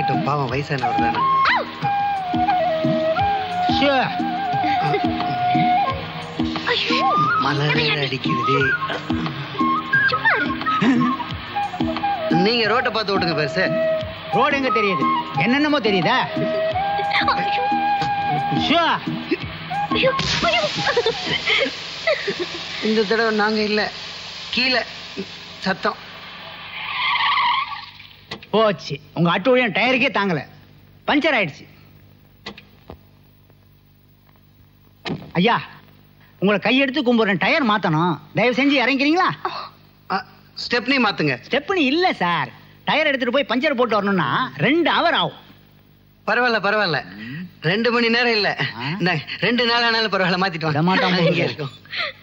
A: இருக்கட்டும் பாவம் வயசானவர் தானே மழை வேற அடிக்குது நீங்க ரோட்டை பார்த்து ஓட்டுங்க பெருசு
G: ரோடு எங்க தெரியுது என்னென்னமோ தெரியுதா ஷோ
A: இந்த தடவை நாங்க இல்ல கீழே சத்தம்
G: போச்சு உங்க அட்டூழியம் டயருக்கே தாங்கல பஞ்சர் ஆயிடுச்சு ஐயா உங்களை கையெடுத்து கும்பிடுறேன் டயர் மாத்தணும் தயவு செஞ்சு இறங்கிறீங்களா
A: ஸ்டெப்னி மாத்துங்க
G: ஸ்டெப்னி இல்ல சார் டயர் எடுத்துட்டு போய் பஞ்சர் போட்டு வரணும்னா ரெண்டு ஹவர் ஆகும்
A: பரவாயில்ல பரவாயில்ல ரெண்டு மணி நேரம் இல்ல இந்தாங்க, ரெண்டு நாள் ஆனாலும் பரவாயில்ல மாத்திட்டு வாங்க
G: மாட்டாம
A: இங்க இருக்கும்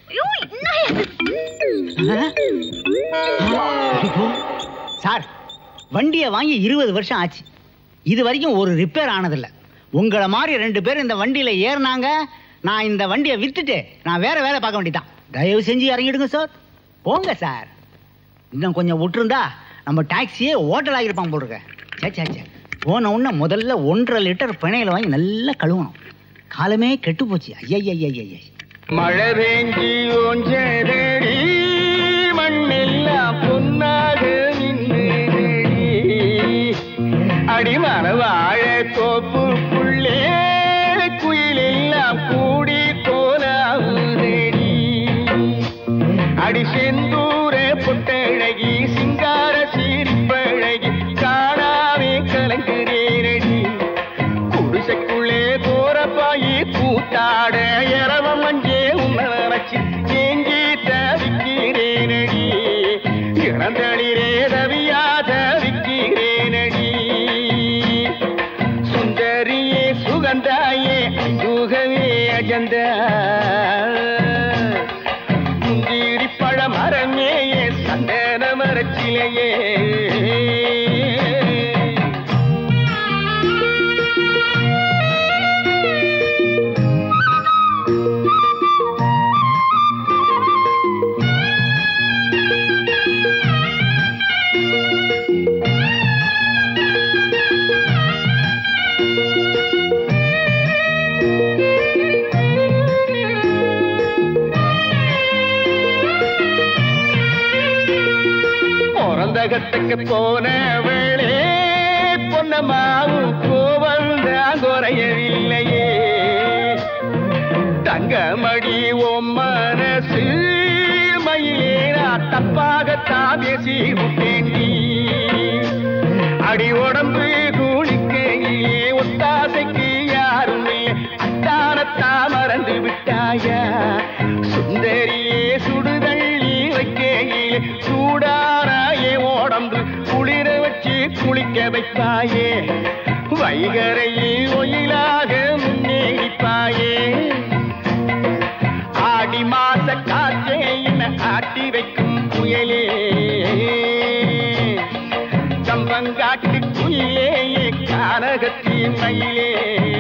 G: சார் வண்டியை வாங்கி இருபது வருஷம் ஆச்சு இது வரைக்கும் ஒரு ரிப்பேர் ஆனதில்ல உங்களை மாதிரி ரெண்டு பேர் இந்த வண்டியில ஏறினாங்க நான் இந்த வண்டியை வித்துட்டு நான் வேற வேலை பார்க்க வேண்டியதான் தயவு செஞ்சு இறங்கிடுங்க சார் போங்க சார் இன்னும் கொஞ்சம் விட்டுருந்தா நம்ம டாக்ஸியே ஓட்டல் ஆகிருப்பான் போடுங்க சே சே சே போன உடனே முதல்ல ஒன்றரை லிட்டர் பிணையில வாங்கி நல்லா கழுவணும் காலமே கெட்டு போச்சு ஐயா
V: மழை வேஞ்சி ஓஞ்சேரடி மண்ணெல்லாம் பொன்னாக நின்றேடி அடிமர வாழ தோப்புக்குள்ளே குயிலெல்லாம் கூடி கோலாவுதேடி அடி செந்தூர பொட்டழகி சிங்கார சிரிப்பழகி காணாவே கலங்குறேனடி குடிசைக்குள்ளே போறப்பாயி கூத்தாட இரவம் அஞ்சே உன்னை நினைச்சு ஏங்கி தவிக்கிறேனடி இறந்தளிரே ரவியா தவிக்கிறேனடி சுந்தரியே சுகந்தாயே சுகமே அஜந்தா முந்திரி பழ மரமேயே சந்தன மரச்சிலையே பிறந்தகத்துக்கு போனவளே பொன்னம்மாவும் கோவல் தான் குறையவில்லையே தங்கமடி ஓம் மனசு மயிலே நான் தப்பாகத்தான் பேசி விட்டேண்டி அடி உடம்பு குளிக்கையிலே ஒத்தாசைக்கு யாரும் இல்லை அத்தானத்தா மறந்து விட்டாயா சுந்தரியே சுடுதள்ளி வைக்கையிலே சூடாராயே உடம்பு குளிர வச்சு குளிக்க வைப்பாயே வைகரையில் ஒயிலாக முன்னேறிப்பாயே ஆடி மாச காற்றே என்ன ஆட்டி வைக்கும் புயலே கம்பங்காட்டு குயிலே கானகத்தி மயிலே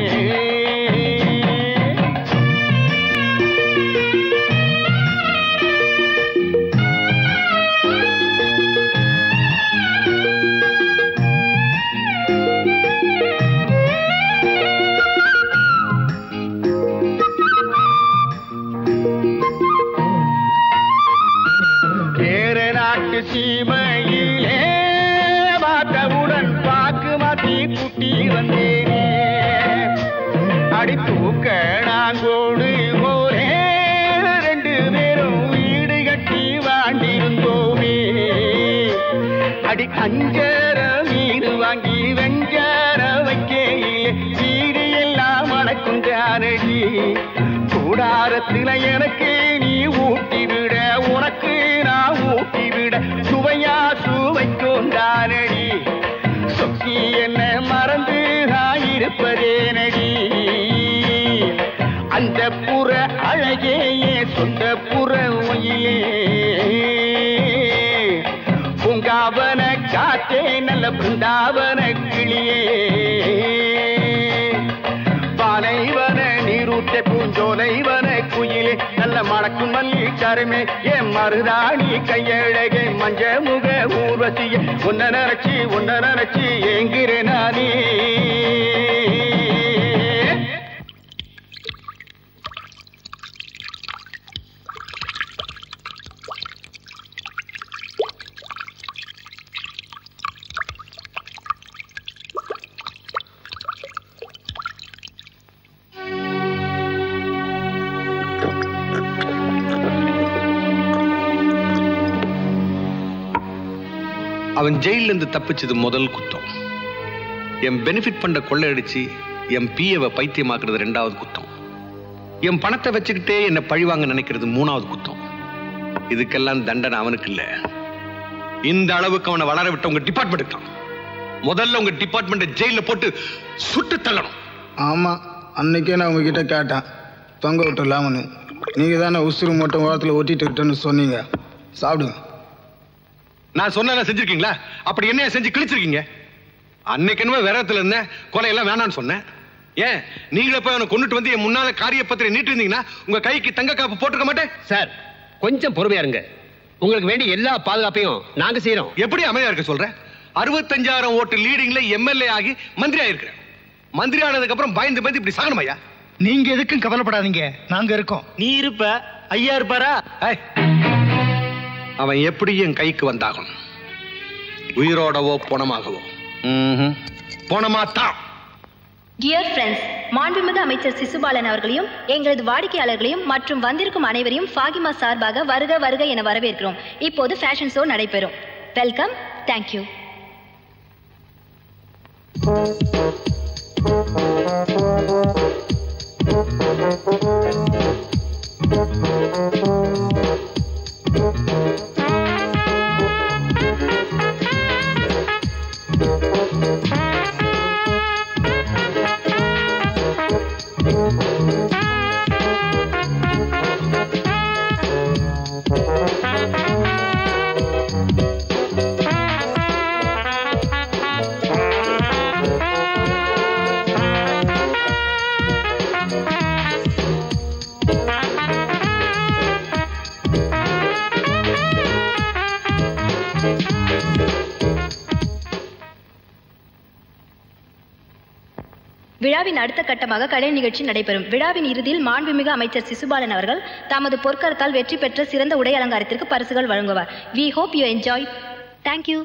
V: வேற நாட்டு சீமையிலே பார்த்தவுடன் பாக்கு மாத்தி குட்டி வந்தேனே அடி தூக்க நாங்கோடு போரே ரெண்டு பேரும் வீடு கட்டி வாண்டிருந்தோமே அடி அஞ்சர மீது வாங்கி வெஞ்சர வைக்கையிலே வீடு எல்லாம் மணக்கும் ஜானடி கூடாரத்தில எனக்கு நீ ஊட்டி விட உனக்கு நான் ஊட்டி விட சுவையா சுவைக்கும் தானடி சொக்கி என்ன மறந்து இருப்பதே நடி அந்த புற அழகே என் சொந்த புற ஒயிலே பூங்காவன காத்தே நல்ல பிருந்தாவன கிளியே பாலைவன நீரூற்ற பூஞ்சோலைவன குயிலே நல்ல மணக்கும் மல்லி சருமே என் மருதாணி கையழகே மஞ்ச முக ஊர்வசிய உன்ன நினைச்சு உன்ன நினைச்சு ஏங்கிறேன் நானே
C: அவன் ஜெயில இருந்து தப்பிச்சது முதல் குத்தம் என் பெனிஃபிட் பண்ற கொள்ளையடிச்சு என் பிஏவை பைத்தியமாக்குறது ரெண்டாவது குத்தம் என் பணத்தை வச்சுக்கிட்டே என்னை பழிவாங்க நினைக்கிறது மூணாவது குத்தம் இதுக்கெல்லாம் தண்டனை அவனுக்கு இல்ல இந்த அளவுக்கு அவனை வளர விட்ட உங்க டிபார்ட்மெண்ட் தான் முதல்ல உங்க டிபார்ட்மெண்ட் ஜெயில போட்டு சுட்டு தள்ளணும்
N: ஆமா அன்னைக்கே நான் உங்ககிட்ட கேட்டேன் தொங்க விட்டுலாமனு நீங்க தானே உசுறு மட்டும் ஓரத்தில் ஒட்டிட்டு விட்டேன்னு சொன்னீங்க சாப்பிடுங்க
C: நான் சொன்ன செஞ்சிருக்கீங்களா அப்படி என்ன செஞ்சு கிழிச்சிருக்கீங்க அன்னைக்கு என்னமோ விரதத்துல இருந்தேன் கொலையெல்லாம் வேணாம்னு சொன்னேன் ஏன் நீங்களே போய் அவனை கொண்டுட்டு வந்து என் முன்னால காரிய பத்திரை நீட்டு இருந்தீங்கன்னா உங்க கைக்கு தங்க காப்பு போட்டுக்க மாட்டேன்
B: சார் கொஞ்சம் பொறுமையா இருங்க உங்களுக்கு வேண்டிய எல்லா பாதுகாப்பையும் நாங்க செய்யறோம்
C: எப்படி அமைதியா இருக்க சொல்ற அறுபத்தஞ்சாயிரம் ஓட்டு லீடிங்ல எம்எல்ஏ ஆகி மந்திரி ஆயிருக்கிறேன் மந்திரி ஆனதுக்கு அப்புறம் பயந்து பயந்து இப்படி சாகணுமையா
R: நீங்க எதுக்கும் கவலைப்படாதீங்க நாங்க இருக்கோம்
M: நீ இருப்ப ஐயா இருப்பாரா
C: அவன் எப்படி என் கைக்கு வந்தாகணும் உயிரோடவோ பணமாகவோ ம்ஹும். பணமா தான்
H: டியர் ஃப்ரெண்ட்ஸ் மாண்புமிகு அமைச்சர் சிசுபாலன் அவர்களையும் எங்களது வாடிக்கையாளர்களையும் மற்றும் வந்திருக்கும் அனைவரையும் ஃபாகிமா சார்பாக வருக வருக என வரவேற்கிறோம் இப்போது ஃபேஷன் ஷோ நடைபெறும் வெல்கம் தேங்க்யூ விழாவின் அடுத்த கட்டமாக கலை நிகழ்ச்சி நடைபெறும் விழாவின் இறுதியில் மாண்புமிகு அமைச்சர் சிசுபாலன் அவர்கள் தமது பொற்கரத்தால் வெற்றி பெற்ற சிறந்த உடை அலங்காரத்திற்கு பரிசுகள் வழங்குவார் we hope you enjoy thank you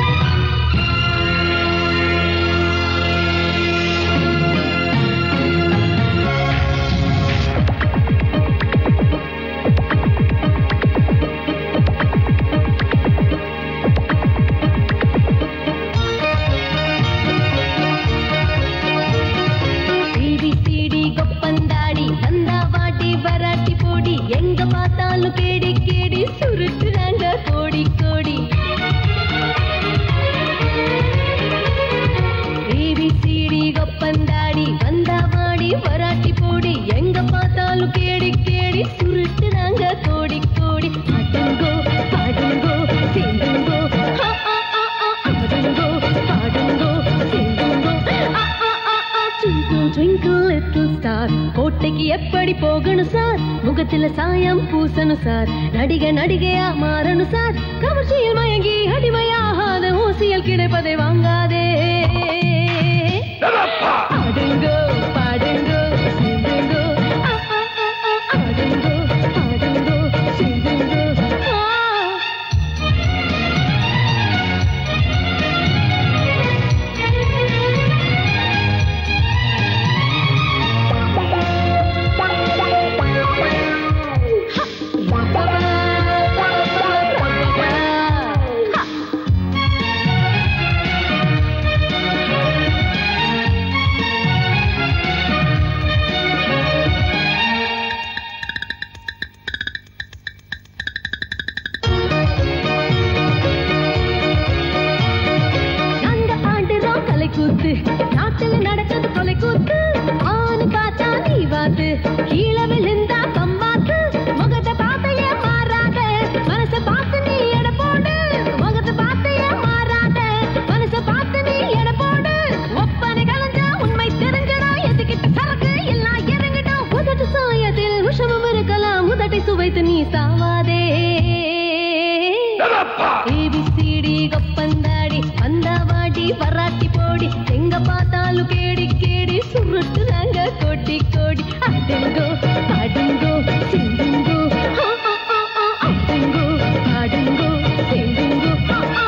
L: சிடி கொப்பந்தாடி வந்தா வாட்டி வராட்டி போடி எங்க பார்த்தாலும் கேடி கேடி சுருட்டுறாங்க கோடி கோடி சிடி கொப்பந்தாடி வந்தா வாடி வராட்டி போடி எங்க பார்த்தாலும் கேடி கேடி சுருட்டுறாங்க கோடி கோடி ஆடுங்கோ பாடுங்கோ சேர்ந்துங்கோ ஆ, ஆ, ஆ, ஆ, ஆடுங்கோ பாடுங்கோ சேர்ந்துங்கோ ஆ, ஆ, ஆ, ஆ, twinkle twinkle little star கோட்டைக்கு எப்படி போகணும் சார் முகத்துல சாயம் பூசணும் சார் நடிகை நடிகையா மாறணும் சார் கவர்ச்சியில் மயங்கி அடிமையாகாத ஊசியல் கிடைப்பதை வாங்காதே ஆடுங்கோ பாடுங்கோ சிந்துங்கோ ஆ, ஆ, ஆ, ஆ, ஆடுங்கோ பாடுங்கோ சிந்துங்கோ ஆ. நாங்க ஆடுறோம் கலை கூத்து நாட்டுல நடக்குது கொலை கூத்து ஆணு பார்த்தா நீ வாத்து கீழே விழுந்தா கம்பாத்து முகத்தை பார்த்து ஏன் மாறாத மனச பார்த்து நீ எடை போடு முகத்தை பார்த்து ஏன் மாறாத மனச பார்த்து நீ எடை போடு ஒப்பனை கலஞ்சா உண்மை தெரிஞ்சடா எதுக்கிட்ட சரக்கு எல்லாம் இறங்கிடும் உதட்டு சாயத்தில் விஷமம் இருக்கலாம் உதட்டை சுவைத்து நீ சாவா ஏபிசிடி கப்பந்தாடி வந்தாவாடி வராட்டி போடி எங்க பார்த்தாலும் கேடி கேடி சுருட்டுறாங்க கோடி கோடி அடங்கோ பாடுங்கோ சிந்துங்கோ ஆ, ஆ, ஆ, ஆ, அடங்கோ பாடுங்கோ சிந்துங்கோ ஆ,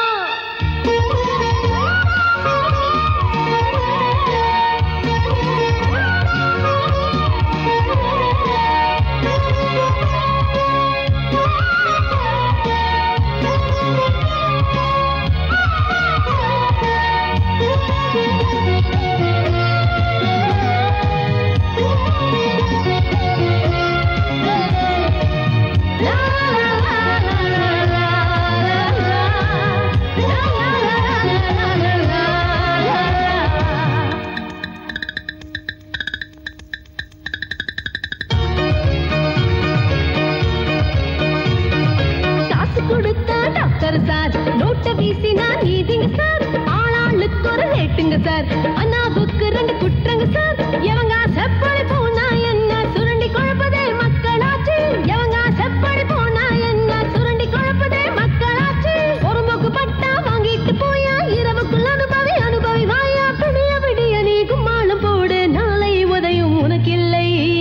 L: காசு கொடுத்தா டாக்டர் சார் நோட்டை வீசினா நீதிங்க சார் ஆளாளுக்கு ஒரு ரேட்டுங்க சார் அண்ணாவுக்கு ரெண்டு குற்றங்க சார் எவங்க செப்படி போனா என்ன சுரண்டி குழப்பதே மக்களாச்சு எவங்க செப்படி போனா என்ன சுரண்டி குழப்பதே மக்களாச்சு ஒரு மூக்கு பட்டா வாங்கிட்டு போயா இரவுக்குள் அனுபவி அனுபவி வாயா விடிய விடிய நீ கும்மாளம் போடு நாளை உதயம் உனக்கில்லை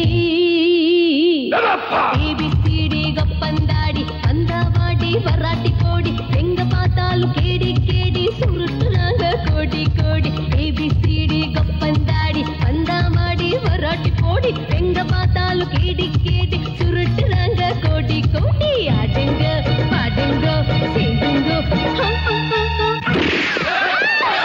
L: ஏபிசிடி கப்பந்தாடி வந்தாவாடி வராட்டி போடி எங்க பார்த்தாலும் கேடி கேடி சுருட்டுறாங்க கோடி கோடி ஏபிசிடி கப்பந்தாடி வந்தாவாடி வராட்டி போடி எங்க பார்த்தாலும் கேடி கேடி சுருட்டுறாங்க கோடி கோடி ஆடுங்க பாடுங்க சேர்ந்துங்க ஹா, ஹா, ஹா, ஹா.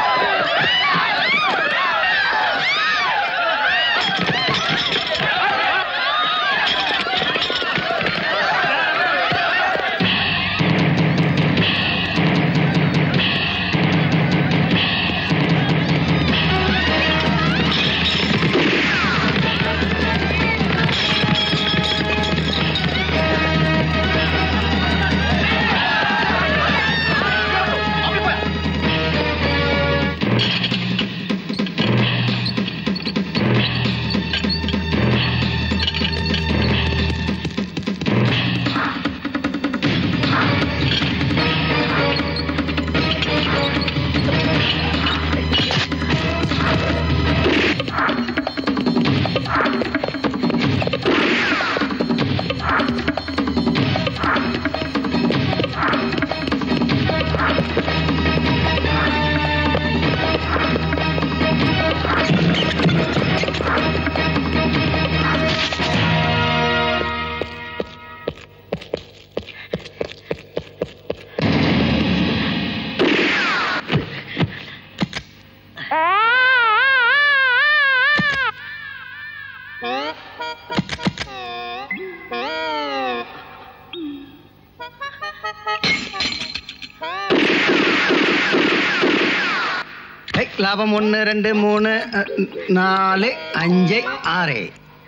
A: ஐ, லாபம் ஒன்று ரெண்டு மூணு அ, நாலு அஞ்சு ஆறு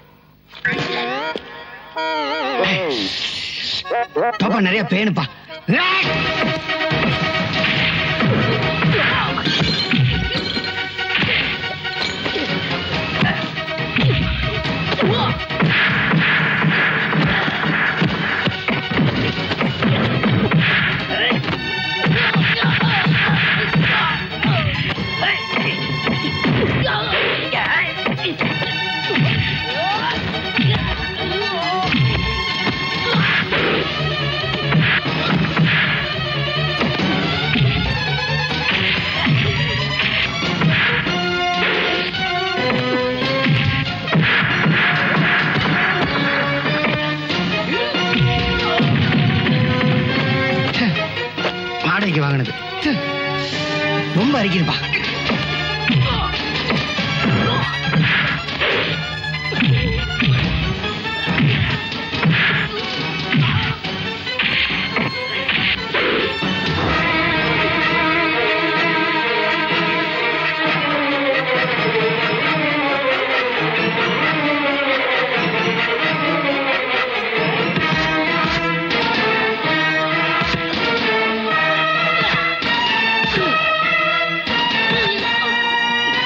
A: பாப்பா நிறைய பேனுப்பா வாடகைக்கு வாங்கினது ச்சே. ரொம்ப அரிக்குதுப்பா
L: ஆ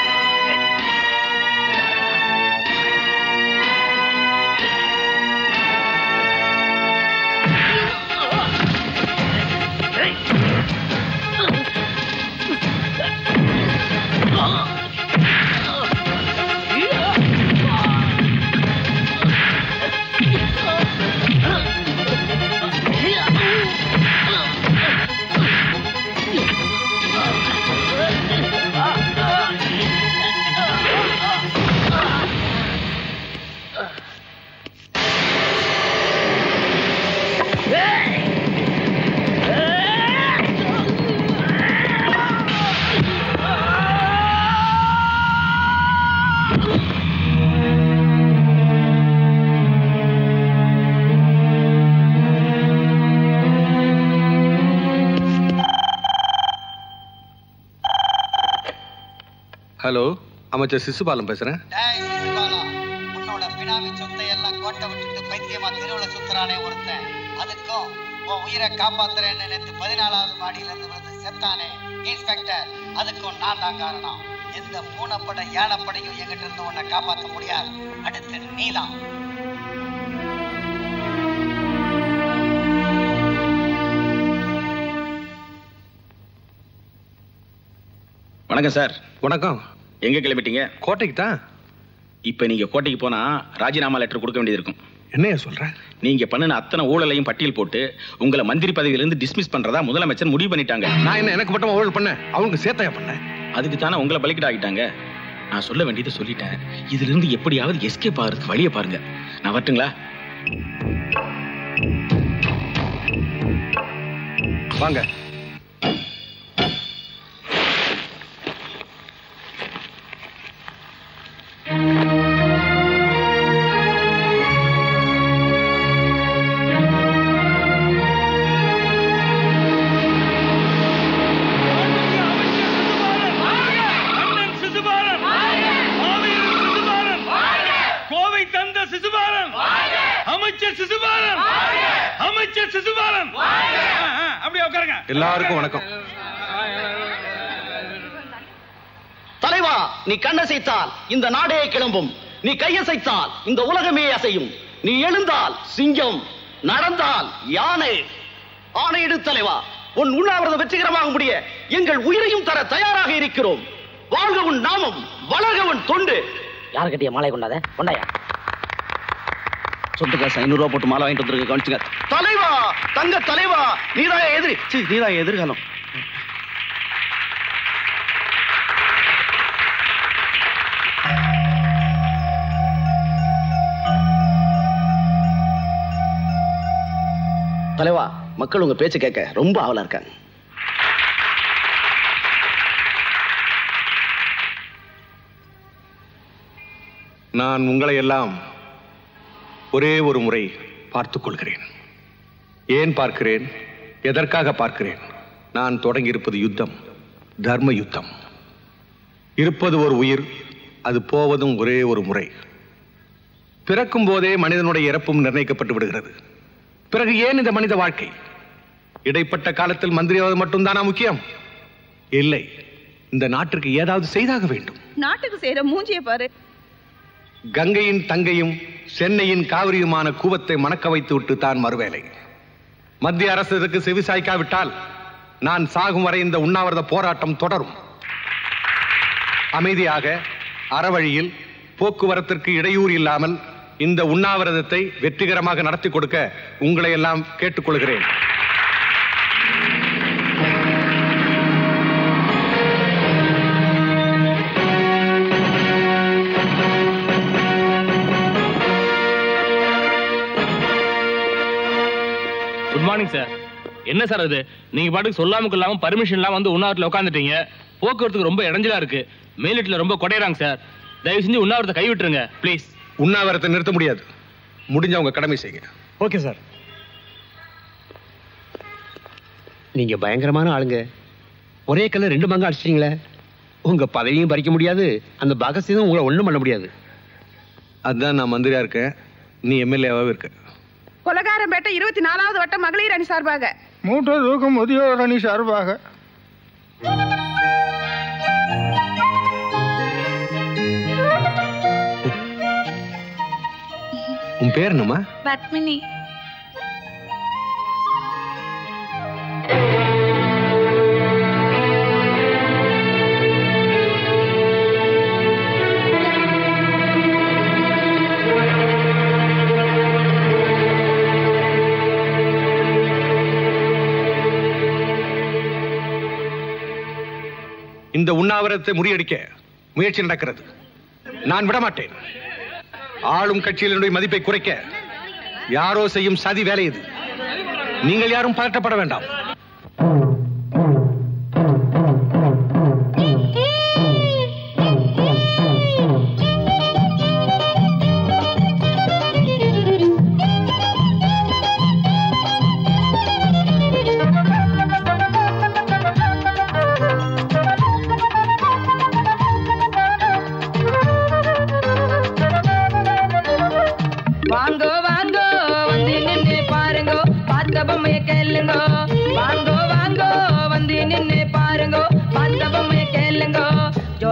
C: ஹலோ அமைச்சர் சிசுபாலம் பேசுறேன்
G: டேய் சிசுபாலா உன்னோட பினாமி சொத்தை எல்லாம் கோட்டை விட்டுட்டு பைத்தியமா தெருவுல சுத்துறானே ஒருத்தன் அதுக்கும் உன் உயிரை காப்பாத்துறேன்னு நேற்று பதினாலாவது மாடியில இருந்து வந்து செத்தானே இன்ஸ்பெக்டர் அதுக்கும் நான் தான் காரணம் எந்த பூனைப்பட யானைப்படையும் எங்கிட்ட இருந்து உன்னை காப்பாற்ற முடியாது அடுத்து நீதான்
J: வணக்கம் சார்
C: வணக்கம்
J: எங்க கிளம்பிட்டீங்க
C: கோட்டைக்கு தான்
J: இப்ப நீங்க கோட்டைக்கு போனா ராஜினாமா லெட்டர் கொடுக்க வேண்டியது இருக்கும்
C: என்னைய சொல்ற
J: நீங்க பண்ணின அத்தனை ஊழலையும் பட்டியல் போட்டு உங்களை மந்திரி பதவியிலிருந்து டிஸ்மிஸ் பண்றதா முதலமைச்சர் முடிவு பண்ணிட்டாங்க
C: நான் என்ன எனக்கு மட்டும் ஊழல் பண்ணேன் அவங்களுக்கு சேர்த்தையா பண்ணேன்
J: அதுக்கு தானே உங்களை பலிக்கிட்டு ஆகிட்டாங்க நான் சொல்ல வேண்டியதை சொல்லிட்டேன் இதுல இருந்து எப்படியாவது எஸ்கேப் ஆகிறதுக்கு வழியை பாருங்க நான் வரட்டுங்களா
C: வாங்க
E: சிசுபாலன் மாவீரன் சிசுபாலன் கோவை தந்த சிசுபாலன் அமைச்சர் சிசுபாலன் அமைச்சர் சிசுபாலன் ஆ, ஆ, அப்படியே உட்காருங்க
C: எல்லாருக்கும் வணக்கம்
O: தலைவா நீ கண்ணசைத்தால் இந்த நாடே கிளம்பும் நீ கையசைத்தால் இந்த உலகமே அசையும் நீ எழுந்தால் சிங்கம் நடந்தால் யானை ஆணையிடு தலைவா உன் உண்ணாவிரதம் வெற்றிகரமாக முடிய எங்கள் உயிரையும் தர தயாராக இருக்கிறோம் வாழ்க உன் நாமம் வளர்க உன் தொண்டு
P: யார் கட்டிய மாலை கொண்டாத கொண்டாயா
O: சொத்து காசு ஐநூறு ரூபா போட்டு மாலை வாங்கிட்டு வந்துருக்க கவனிச்சுங்க தலைவா தங்க தலைவா நீதான் எதிரி சீ, நீதான் எதிர்காலம் தலைவா மக்கள் உங்க பேச்சு கேட்க ரொம்ப ஆவலா இருக்காங்க
C: நான் உங்களை எல்லாம் ஒரே ஒரு முறை பார்த்துக் கொள்கிறேன் ஏன் பார்க்கிறேன் எதற்காக பார்க்கிறேன் நான் தொடங்கியிருப்பது யுத்தம் தர்ம யுத்தம் இருப்பது ஒரு உயிர் அது போவதும் ஒரே ஒரு முறை பிறக்கும் போதே மனிதனுடைய இறப்பும் நிர்ணயிக்கப்பட்டு விடுகிறது பிறகு ஏன் இந்த மனித வாழ்க்கை இடைப்பட்ட காலத்தில் மந்திரியாவது மட்டும்தானா முக்கியம் இல்லை இந்த நாட்டிற்கு ஏதாவது செய்தாக வேண்டும்
X: நாட்டுக்கு செய்யற மூஞ்சிய பாரு
C: கங்கையின் தங்கையும் சென்னையின் காவிரியுமான கூவத்தை மணக்க வைத்து விட்டு தான் மறுவேலை மத்திய அரசு இதற்கு செவிசாய்க்காவிட்டால் நான் சாகும் வரை இந்த உண்ணாவிரத போராட்டம் தொடரும் அமைதியாக அறவழியில் போக்குவரத்திற்கு இடையூறு இல்லாமல் இந்த உண்ணாவிரதத்தை வெற்றிகரமாக நடத்தி கொடுக்க உங்களை எல்லாம் கேட்டுக்கொள்கிறேன்
U: குட் மார்னிங் சார் என்ன சார் அது நீங்க பாட்டுக்கு சொல்லாம கொள்ளாம பர்மிஷன் இல்லாம வந்து உண்ணாவிரத்துல உட்காந்துட்டீங்க போக்குவரத்துக்கு ரொம்ப இடைஞ்சலா இருக்கு மேலிட்டுல ரொம்ப கொடையறாங்க சார் தயவு செஞ்சு உண்ணாவிரத்தை கை விட்டுருங்க ப்ளீஸ்
C: உண்ணாவிரத்தை நிறுத்த முடியாது முடிஞ்ச உங்க கடமை செய்யுங்க
B: ஓகே சார் நீங்க பயங்கரமான ஆளுங்க ஒரே கல்ல ரெண்டு பங்கு அடிச்சிட்டீங்களே உங்க பதவியும் பறிக்க முடியாது அந்த பகத்சிங்கும் உங்களை ஒண்ணும் பண்ண முடியாது
C: அதுதான் நான் மந்திரியா இருக்கேன் நீ எம்எல்ஏவாவே இருக்க
X: கொலகாரம்பேட்டை இருபத்தி நாலாவது வட்டம் மகளிர் அணி சார்பாக
R: மூட்டை தூக்கும் முதியோர் அணி சார்பாக
C: உன் பேர் என்னம்மா
Q: பத்மினி
C: இந்த உண்ணாவிரதத்தை முறியடிக்க முயற்சி நடக்கிறது நான் விடமாட்டேன் ஆளும் கட்சியினுடைய மதிப்பை குறைக்க யாரோ செய்யும் சதி வேலை இது நீங்கள் யாரும் பதட்டப்பட வேண்டாம்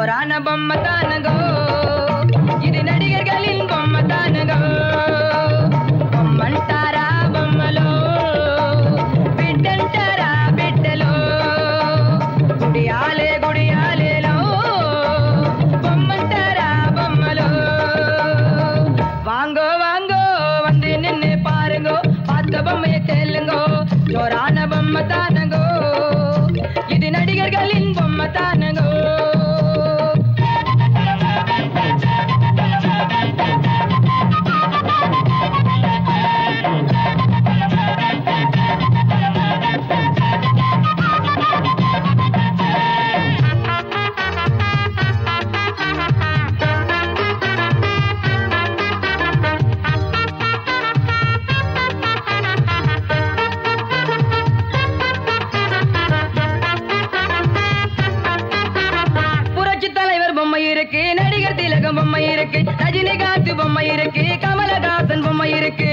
F: ஜோரான பொம்மை தானகோ இது நடிகர்களின் பொம்மை தானகோ பொம்மன்டாரா பொம்மலோ బిడ్డంటారా బిడ్డలో గుడియాలే గుడియాలేలో బొమ్మంటారా బొమ్మలో வாங்கோ வாங்கோ வந்து நின்னு பாருங்கோ பார்த்த பொம்மையை கேளுங்கோ ஜோரான பொம்மை தானங்கோ இது நடிகர்களின் பொம்மை தானங்கோ புரட்சி தலைவர் பொம்மை இருக்கு நடிகர் திலகம் பொம்மை இருக்கு ரஜினிகாந்த் பொம்மை இருக்கு கமலஹாசன் பொம்மை இருக்கு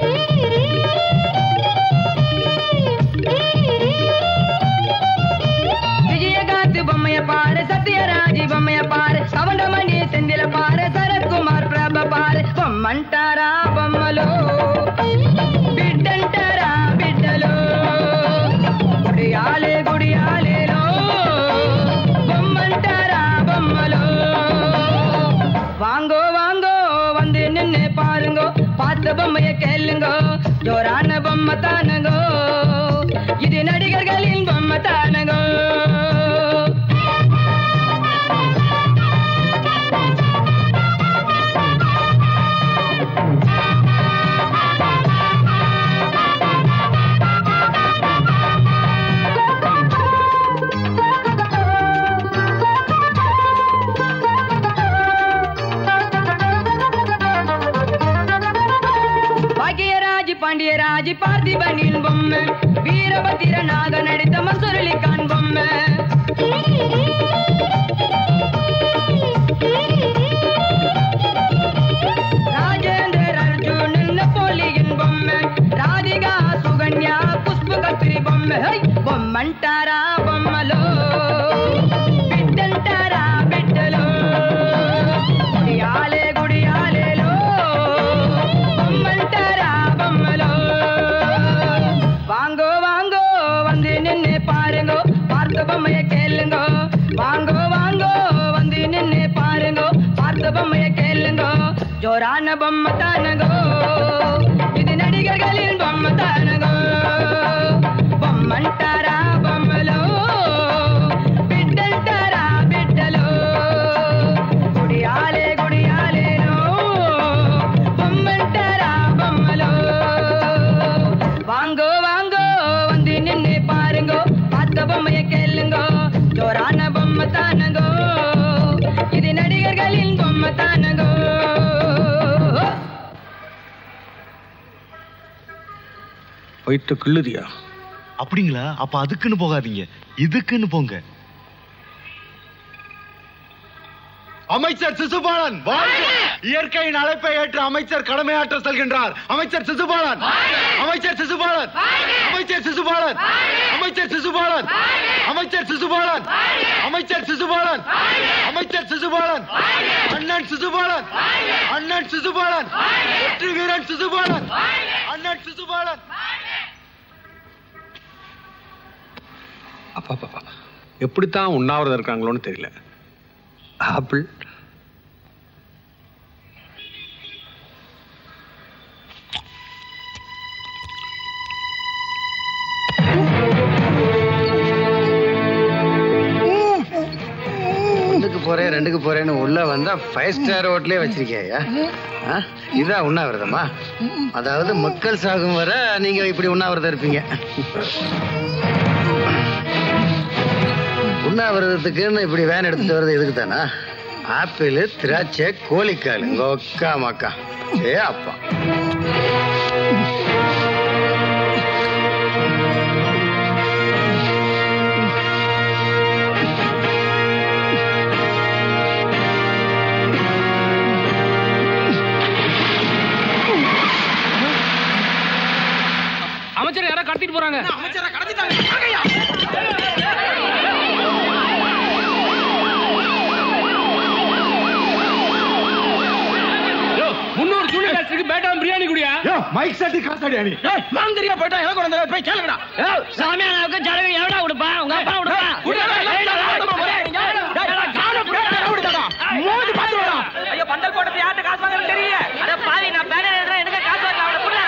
F: விஜயகாந்த் பொம்மைய பாரு சத்யராஜ் பொம்மைய பாரு கவண்டமணி செந்தில பாரு சரத்குமார் பிரப பாரு பொம்மன்டாரா பொம்மலோ బిడ్డంటారా బిడ్డలో గుడియాలే గుడియాలేలో బొమ్మంటారా బొమ్మలో வாங்கோ வாங்கோ வந்து நின்னு பாருங்கோ பார்த்த பொம்மைய கேளுங்கோ ஜோரான பொம்மை தானங்கோ இது நடிகர்களின் பொம்மை தானங்கோ பாக்கியராஜ் பாண்டியராஜ் பார்த்திபனின் பொம்மை வீரபத்திரனாக நடித்த மசுரலிகான் பொம்மை ராஜேந்திர அர்ஜுன் நெப்போலியன் பொம்மை ராதிகா சுகன்யா புஷ்ப கத்திரி பொம்மை ஹை, பொம்மன்டாரா பொம்மலோ బిడ్డంటారా బిడ్డలో గుడియాలే గుడియాలేలో బొమ్మంటారా బొమ్మలో வாங்கோ வாங்கோ வந்து நின்னு பாருங்கோ பார்த்த பொம்மைய கேளுங்கோ வாங்கோ வாங்கோ வந்து நின்னு பாருங்கோ பார்த்த பொம்மைய கேளுங்கோ ஜோரான பொம்மை தானகோ இது நடிகர்களின் பொம்மை தானகோ பொம்மன்டாரா பொம்மலோ బిడ్డంటారా బిడ్డలో గుడియాలే గుడియాలేలో బొమ్మంటారా బొమ్మలో வாங்கோ வாங்கோ வந்து நின்னு பாருங்கோ பார்த்த பொம்மைய கேளுங்கோ ஜோரான பொம்மை தானங்கோ இது நடிகர்களின் பொம்மை தானங்கோ
C: வயிற்று கிள்ளுதியா
K: அப்படிங்களா அப்ப அதுக்குன்னு போகாதீங்க இதுக்குன்னு போங்க அமைச்சர் சிசுபாலன் வாழ்க! இயற்கையின் அழைப்பை ஏற்று அமைச்சர் கடமையாற்ற செல்கின்றார் அமைச்சர் சிசுபாலன் அமைச்சர் சிசுபாலன் அமைச்சர் சிசுபாலன் அமைச்சர் சிசுபாலன் அமைச்சர் சிசுபாலன் அமைச்சர் சிசுபாலன் அமைச்சர் சிசுபாலன் அண்ணன் சிசுபாலன் அண்ணன் சிசுபாலன் வெற்றி வீரன் சிசுபாலன் அண்ணன் சிசுபாலன்
C: அப்பா பாப்பா எப்படித்தான் உண்ணாவிரதம் இருக்காங்களோன்னு தெரியல ஆப்பிள்
A: ஒண்ணுக்கு போறேன் ரெண்டுக்கு போறேன்னு உள்ள வந்தா ஃபைவ் ஸ்டார் ஹோட்டலே வச்சிருக்கியா ஆ? இதான் உண்ணாவிரதமா அதாவது மக்கள் சாகும் வரை நீங்க இப்படி உண்ணாவிரதம் இருப்பீங்க உண்ணாவிரதத்துக்குன்னு இப்படி வேன் எடுத்துட்டு வர்றது எதுக்கு தானா ஆப்பிள் திராட்சை கோழிக்கால் இங்க ஒக்கா மக்கா ஏ அப்பா
B: அமைச்சர் யாரோ கடத்திட்டு போறாங்க
D: அமைச்சரை கடத்திட்டாங்க
U: மைக் செட்டு காத்தாடி அணி
I: நான் தெரியா போயிட்டா எனக்கு கொண்டு வந்து போய் கேளுங்கடா
F: சாமியானாவுக்கு ஜடகு எவடா கொடுப்பான் உங்க அப்பா
I: ஐயோ பந்தல் போட்டது யார்கிட்ட காசு வாங்கன்னு தெரியல
F: அட பாவி நான் பேனர் எழுதுறேன் எனக்கு காசு வாங்க அவளை புடுடா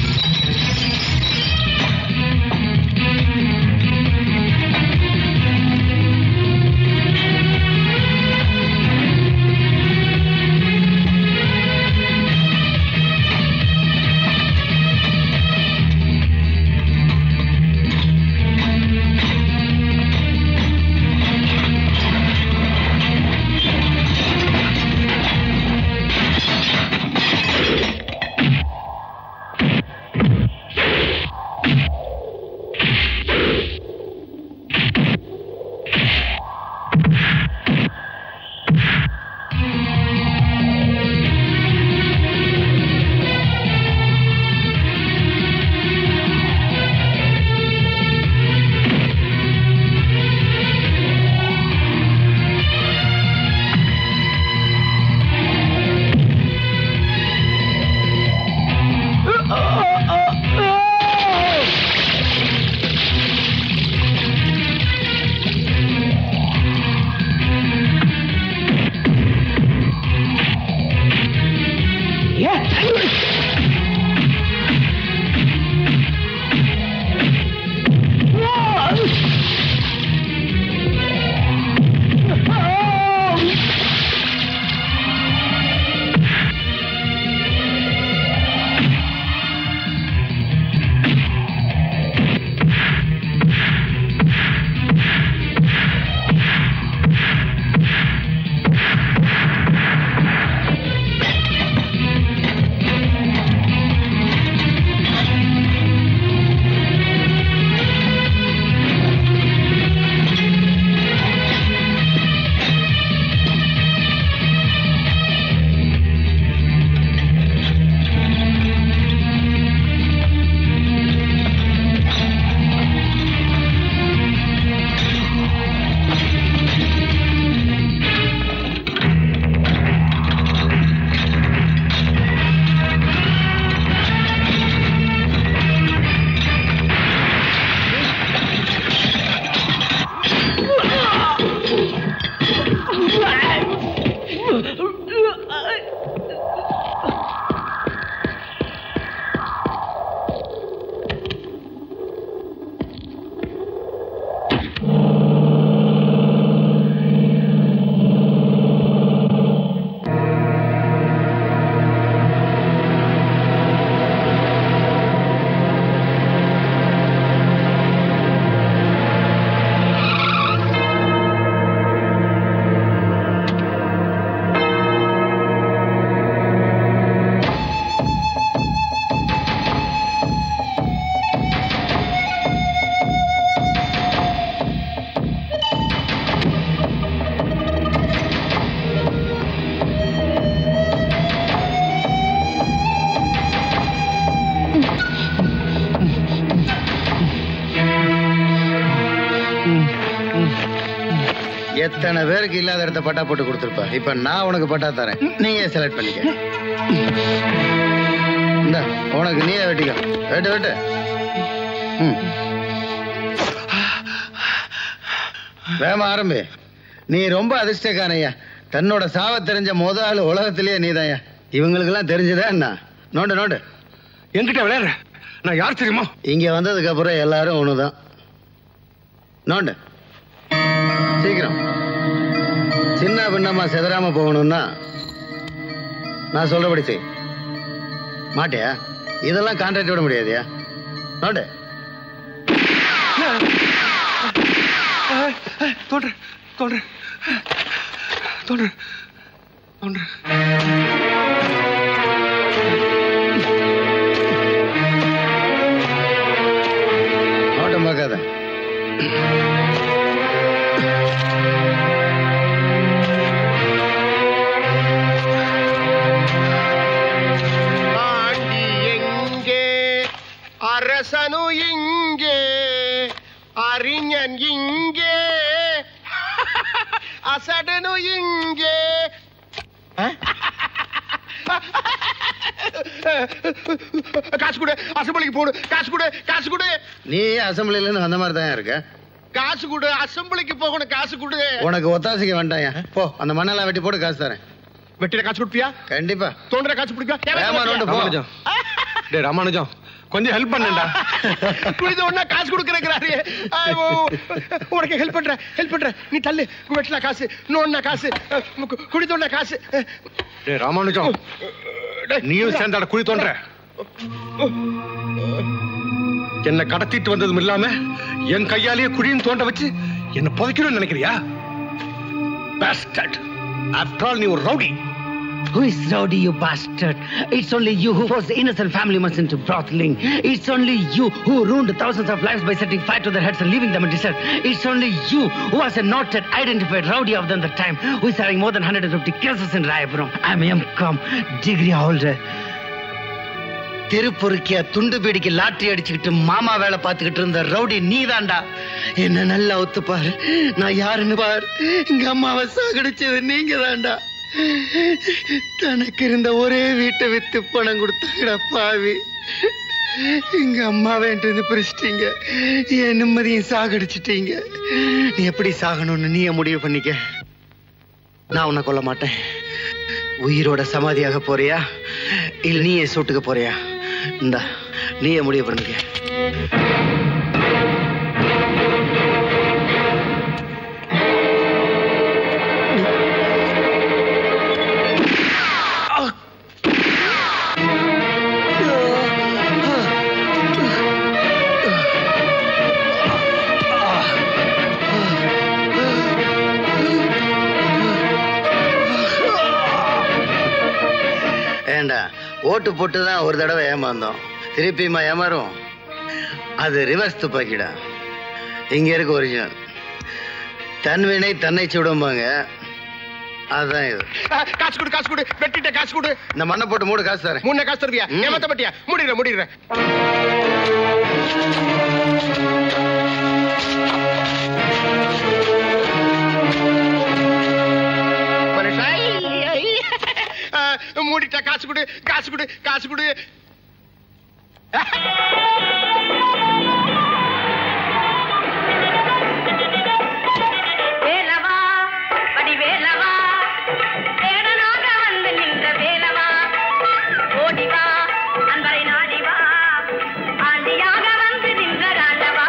L: ஆ
A: எத்தனை பேருக்கு இல்லாத இடத்த பட்டா போட்டு கொடுத்துருப்ப இப்ப நான் உனக்கு பட்டா தரேன் நீயே செலக்ட் பண்ணிக்க இந்த உனக்கு நீயே வெட்டிக்க வெட்டு வெட்டு ம். வேகமா ஆரம்பி நீ ரொம்ப அதிர்ஷ்டக்கானையா தன்னோட சாவ தெரிஞ்ச முத ஆளு உலகத்திலேயே நீதாயா இவங்களுக்கெல்லாம் தெரிஞ்சதா என்ன நோண்டு நோண்டு
C: என்கிட்ட விளையாடுற நான் யார் தெரியுமா
A: இங்க வந்ததுக்கு அப்புறம் எல்லாரும் ஒண்ணுதான் நோண்டு சீக்கிரம் சின்ன பின்னமா செதறாம போகணும்னா நான் சொல்றபடி செய் மாட்டியா இதெல்லாம் கான்ட்ராக்ட் விட முடியாதியா நோண்டு
C: தோன்று தோன்று தோன்று தோன்று
A: நோட்டம் பார்க்காத
S: ஆண்டி எங்கே அரசனு இங்கே அறிஞன் இங்கே அசடனு இங்கே காசு கொடு அசம்பிளிக்கு போடு காசு கொடு காசு கொடு
A: நீ அசம்பிளில இருந்து வந்த மாதிரி தான் இருக்க
S: காசு கொடு அசம்பிளிக்கு போகணும் காசு கொடு
A: உனக்கு ஒத்தாசைக்கு வேண்டாயா போ அந்த மண்ணெல்லாம் வெட்டி போட்டு காசு தரேன்
S: வெட்டில காசு கொடுப்பியா
A: கண்டிப்பா
S: தோன்ற காசு பிடிப்பா
A: வேகமா நோண்டு போ
C: ராமானுஜம் டேய் ராமானுஜம் கொஞ்சம் ஹெல்ப் பண்ணேன்டா
S: குடித ஒண்ணா காசு கொடுக்கறாரு உனக்கு ஹெல்ப் பண்றேன் ஹெல்ப் பண்றேன் நீ தள்ளு வெட்டல காசு நோண்ணா காசு குடித ஒண்ணா காசு
C: டேய் ராமானுஜம் நீயும் சேர்ந்தாட குழி தோன்ற என்ன கடத்திட்டு வந்ததும் இல்லாம என் கையாலேயே குழியும் தோண்ட வச்சு என்ன புதைக்கணும்னு நினைக்கிறியா Bastard. After all, நீ ஒரு rowdy
T: Who is rowdy, you bastard? It's only you who forced innocent family members into brothling. It's only you who ruined thousands of lives by setting fire to their heads and leaving them in desert. It's only you who was a noted, identified rowdy of them the time, who is having more than 150 cases in Rayapuram. I'm M.Com, degree holder. தெருப்பொறுக்கிய துண்டு பீடிக்கு lottery அடிச்சுக்கிட்டு மாமா வேலை பார்த்துக்கிட்டு இருந்த rowdy நீதான்டா என்ன நல்லா ஒத்துப்பாரு நான் யாருன்னு பார் எங்க அம்மாவை சாகடிச்சது நீங்க தான்டா தனக்கு இருந்த ஒரே வீட்டை வித்து பணம் கொடுத்தாங்கடா பாவி எங்க அம்மாவை என்று பிரிச்சிட்டீங்க என் நிம்மதியும் சாகடிச்சிட்டீங்க நீ எப்படி சாகணும்னு நீயே முடிவு பண்ணிக்க நான் உன்னை கொல்ல மாட்டேன் உயிரோட சமாதியாக போறியா இல்ல நீயே சூட்டுக்க போறியா இந்தா நீயே முடிவு பண்ணிக்க
A: ஏண்டா ஓட்டு போட்டு தான் ஒரு தடவை ஏமாந்தோம் திருப்பியுமா ஏமாறும் அது ரிவர்ஸ் துப்பாக்கிடா இங்க இருக்கு ஒரிஜினல் தன் வினை தன்னை சுடும்பாங்க அதுதான் இது
S: காசு கொடு காசு கொடு வெட்டிட்ட காசு கொடு
A: இந்த மண்ணை போட்டு மூடு காசு தரேன்
S: முன்ன காசு தருவியா ஏமாத்த மாட்டியா முடிடுறேன் முடிடுறேன் மூடிட்ட காசு கொடு காசு கொடு காசு கொடு
V: வேலவா அடி வேலவா வேடனாக வந்து நின்ற வேலவா ஓடிவா அன்பரை நாடிவா ஆண்டியாக வந்து நின்ற ராண்டவா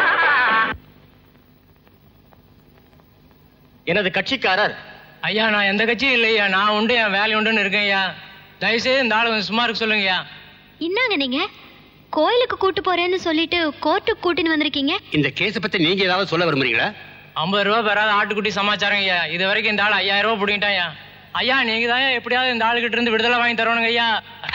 B: எனது கட்சிக்காரர்
W: ஐயா நான் எந்த கட்சியும் இல்லையா நான் உண்டு என் வேலை உண்டுன்னு இருக்கேன் ஐயா தயவுசெய்து இந்த ஆளு கொஞ்சம் சும்மா இருக்க சொல்லுங்கய்யா
Y: என்னங்க நீங்க கோயிலுக்கு கூட்டு போறேன்னு சொல்லிட்டு கோர்ட்டுக்கு கூட்டின்னு வந்திருக்கீங்க
J: இந்த கேஸ பத்தி நீங்க ஏதாவது சொல்ல விரும்புறீங்களா
W: ஐம்பது ரூபா பெறாத ஆட்டுக்குட்டி சமாச்சாரம் ஐயா இது வரைக்கும் இந்த ஆள் ஐயாயிரம் ரூபா பிடிங்கிட்டான் ஐயா ஐயா நீங்க தான் எப்படியாவது இந்த ஆளுகிட்ட இருந்து விடுதலை வாங்கி தரணுங்க ஐயா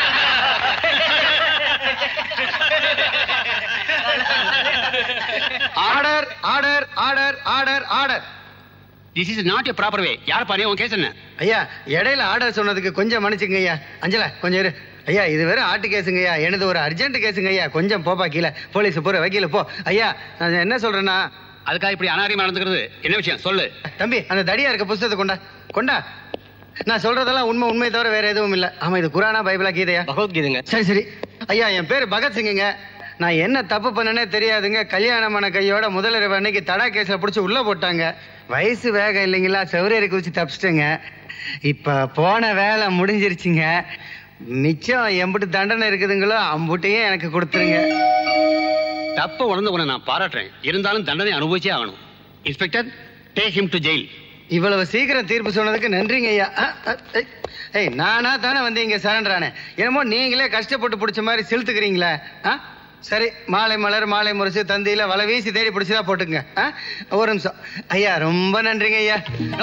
J: order order order order order this is not a proper way யார் பாரு உன் கேஸ் என்ன
A: ஐயா இடையில ஆர்டர் சொன்னதுக்கு கொஞ்சம் மன்னிச்சுங்க ஐயா அஞ்சல கொஞ்சம் இரு ஐயா இது வேற ஆட்டு கேஸுங்க ஐயா எனது ஒரு அர்ஜென்ட் கேஸுங்க ஐயா கொஞ்சம் போப்பா கீழே போலீஸ் போற வக்கீல போ ஐயா நான் என்ன சொல்றேன்னா
J: அதுக்காக இப்படி அனாரியமா நடந்துக்கிறது என்ன விஷயம் சொல்லு
A: தம்பி அந்த தடியா இருக்க புஸ்தகத்தை கொண்டா கொண்டா நான் சொல்றதெல்லாம் உண்மை உண்மை தவிர வேற எதுவும் இல்ல ஆமா இது குரானா பைபிளா கீதையா
B: பகவத்கீதைங்க
A: சரி சரி ஐயா என் பேர் பகத்சிங்குங்க நான் என்ன தப்பு பண்ணனே தெரியாதுங்க கல்யாணமான கையோட முதலிரவு அன்னைக்கு தடா கேஸ்ல புடிச்சு உள்ள போட்டாங்க வயசு வேகம் இல்லைங்களா செவரேறி குதிச்சு தப்பிச்சிட்டேங்க இப்ப போன வேலை முடிஞ்சிருச்சுங்க மிச்சம் எம்பிட்டு தண்டனை இருக்குதுங்களோ அம்புட்டையும் எனக்கு கொடுத்துருங்க
J: தப்ப உணர்ந்து உன்னை நான் பாராட்டுறேன் இருந்தாலும் தண்டனை அனுபவிச்சே ஆகணும் inspector take him to jail
A: இவ்வளவு சீக்கிரம் தீர்ப்பு சொன்னதுக்கு நன்றிங்க ஐயா அ, அ, ஐ. ஏய் நானா தானே வந்து இங்க சரண்டரானே என்னமோ நீங்களே கஷ்டப்பட்டு பிடிச்ச மாதிரி செலுத்துக்கிறீங்களே ஆ சரி மாலை மலர் மாலை முரசு தந்தியில வலை வீசி தேடி பிடிச்சதா போட்டுங்க ஆ? ஒரு நிமிஷம் ஐயா ரொம்ப நன்றிங்க ஐயா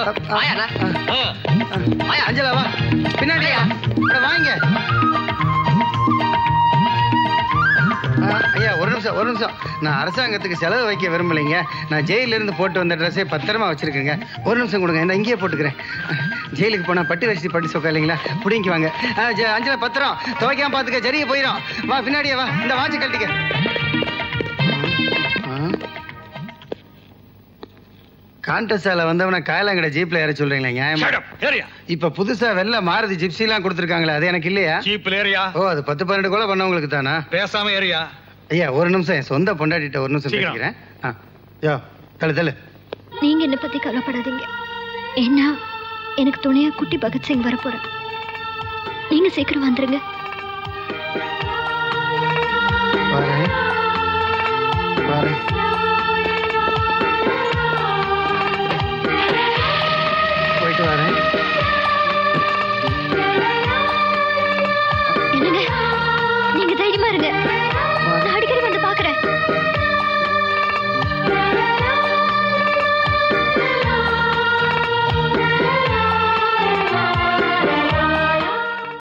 A: ஆ, அஞ்சலா வா பின்னாடி அட, வாங்க ஆ, ஐயா ஒரு நிமிஷம் ஒரு நிமிஷம் நான் அரசாங்கத்துக்கு செலவு வைக்க விரும்பலைங்க நான் ஜெயில இருந்து போட்டு வந்த ட்ரெஸ்ஸை பத்திரமா வச்சிருக்கேங்க ஒரு நிமிஷம் கொடுங்க இந்த இங்கேயே போட்டுக்கிறேன் ஜெயிலுக்கு போனா பட்டு வச்சு பட்டு சொக்கா இல்லைங்களா பிடிங்கி வாங்க ஆ, ஜ- அஞ்சலா பத்திரம் துவைக்காம பாத்துக்க ஜரிய போயிடும் வா பின்னாடியே வா இந்த வாட்சி கழட்டிக்க கான்டஸ்டால வந்தவன காயலாங்கட ஜீப்ல ஏற சொல்றீங்களா நியாயமா
S: ஏரியா
A: இப்ப புதுசா வெள்ள மாருதி ஜிப்சி எல்லாம் கொடுத்துருக்காங்களே அது எனக்கு இல்லையா
S: ஜீப்ல ஏரியா
A: ஓ அது பத்து பன்னெண்டு கூட பண்ணவங்களுக்கு தானா
S: பேசாம ஏரியா
A: ஐயா ஒரு நிமிஷம் என் சொந்த பொண்டாட்டிட்ட ஒரு நிமிஷம்
S: சீக்கிரம்.
A: பேசிக்கிறேன் ஆ. யோ தள்ளு தள்ளு
Y: நீங்க என்ன பத்தி கவலைப்படாதீங்க ஏன்னா எனக்கு துணையா குட்டி பகத்சிங் வரப்போற நீங்க சீக்கிரம் வந்துருங்க
A: வரேன் வரேன் போயிட்டு வரேன்
Y: என்னங்க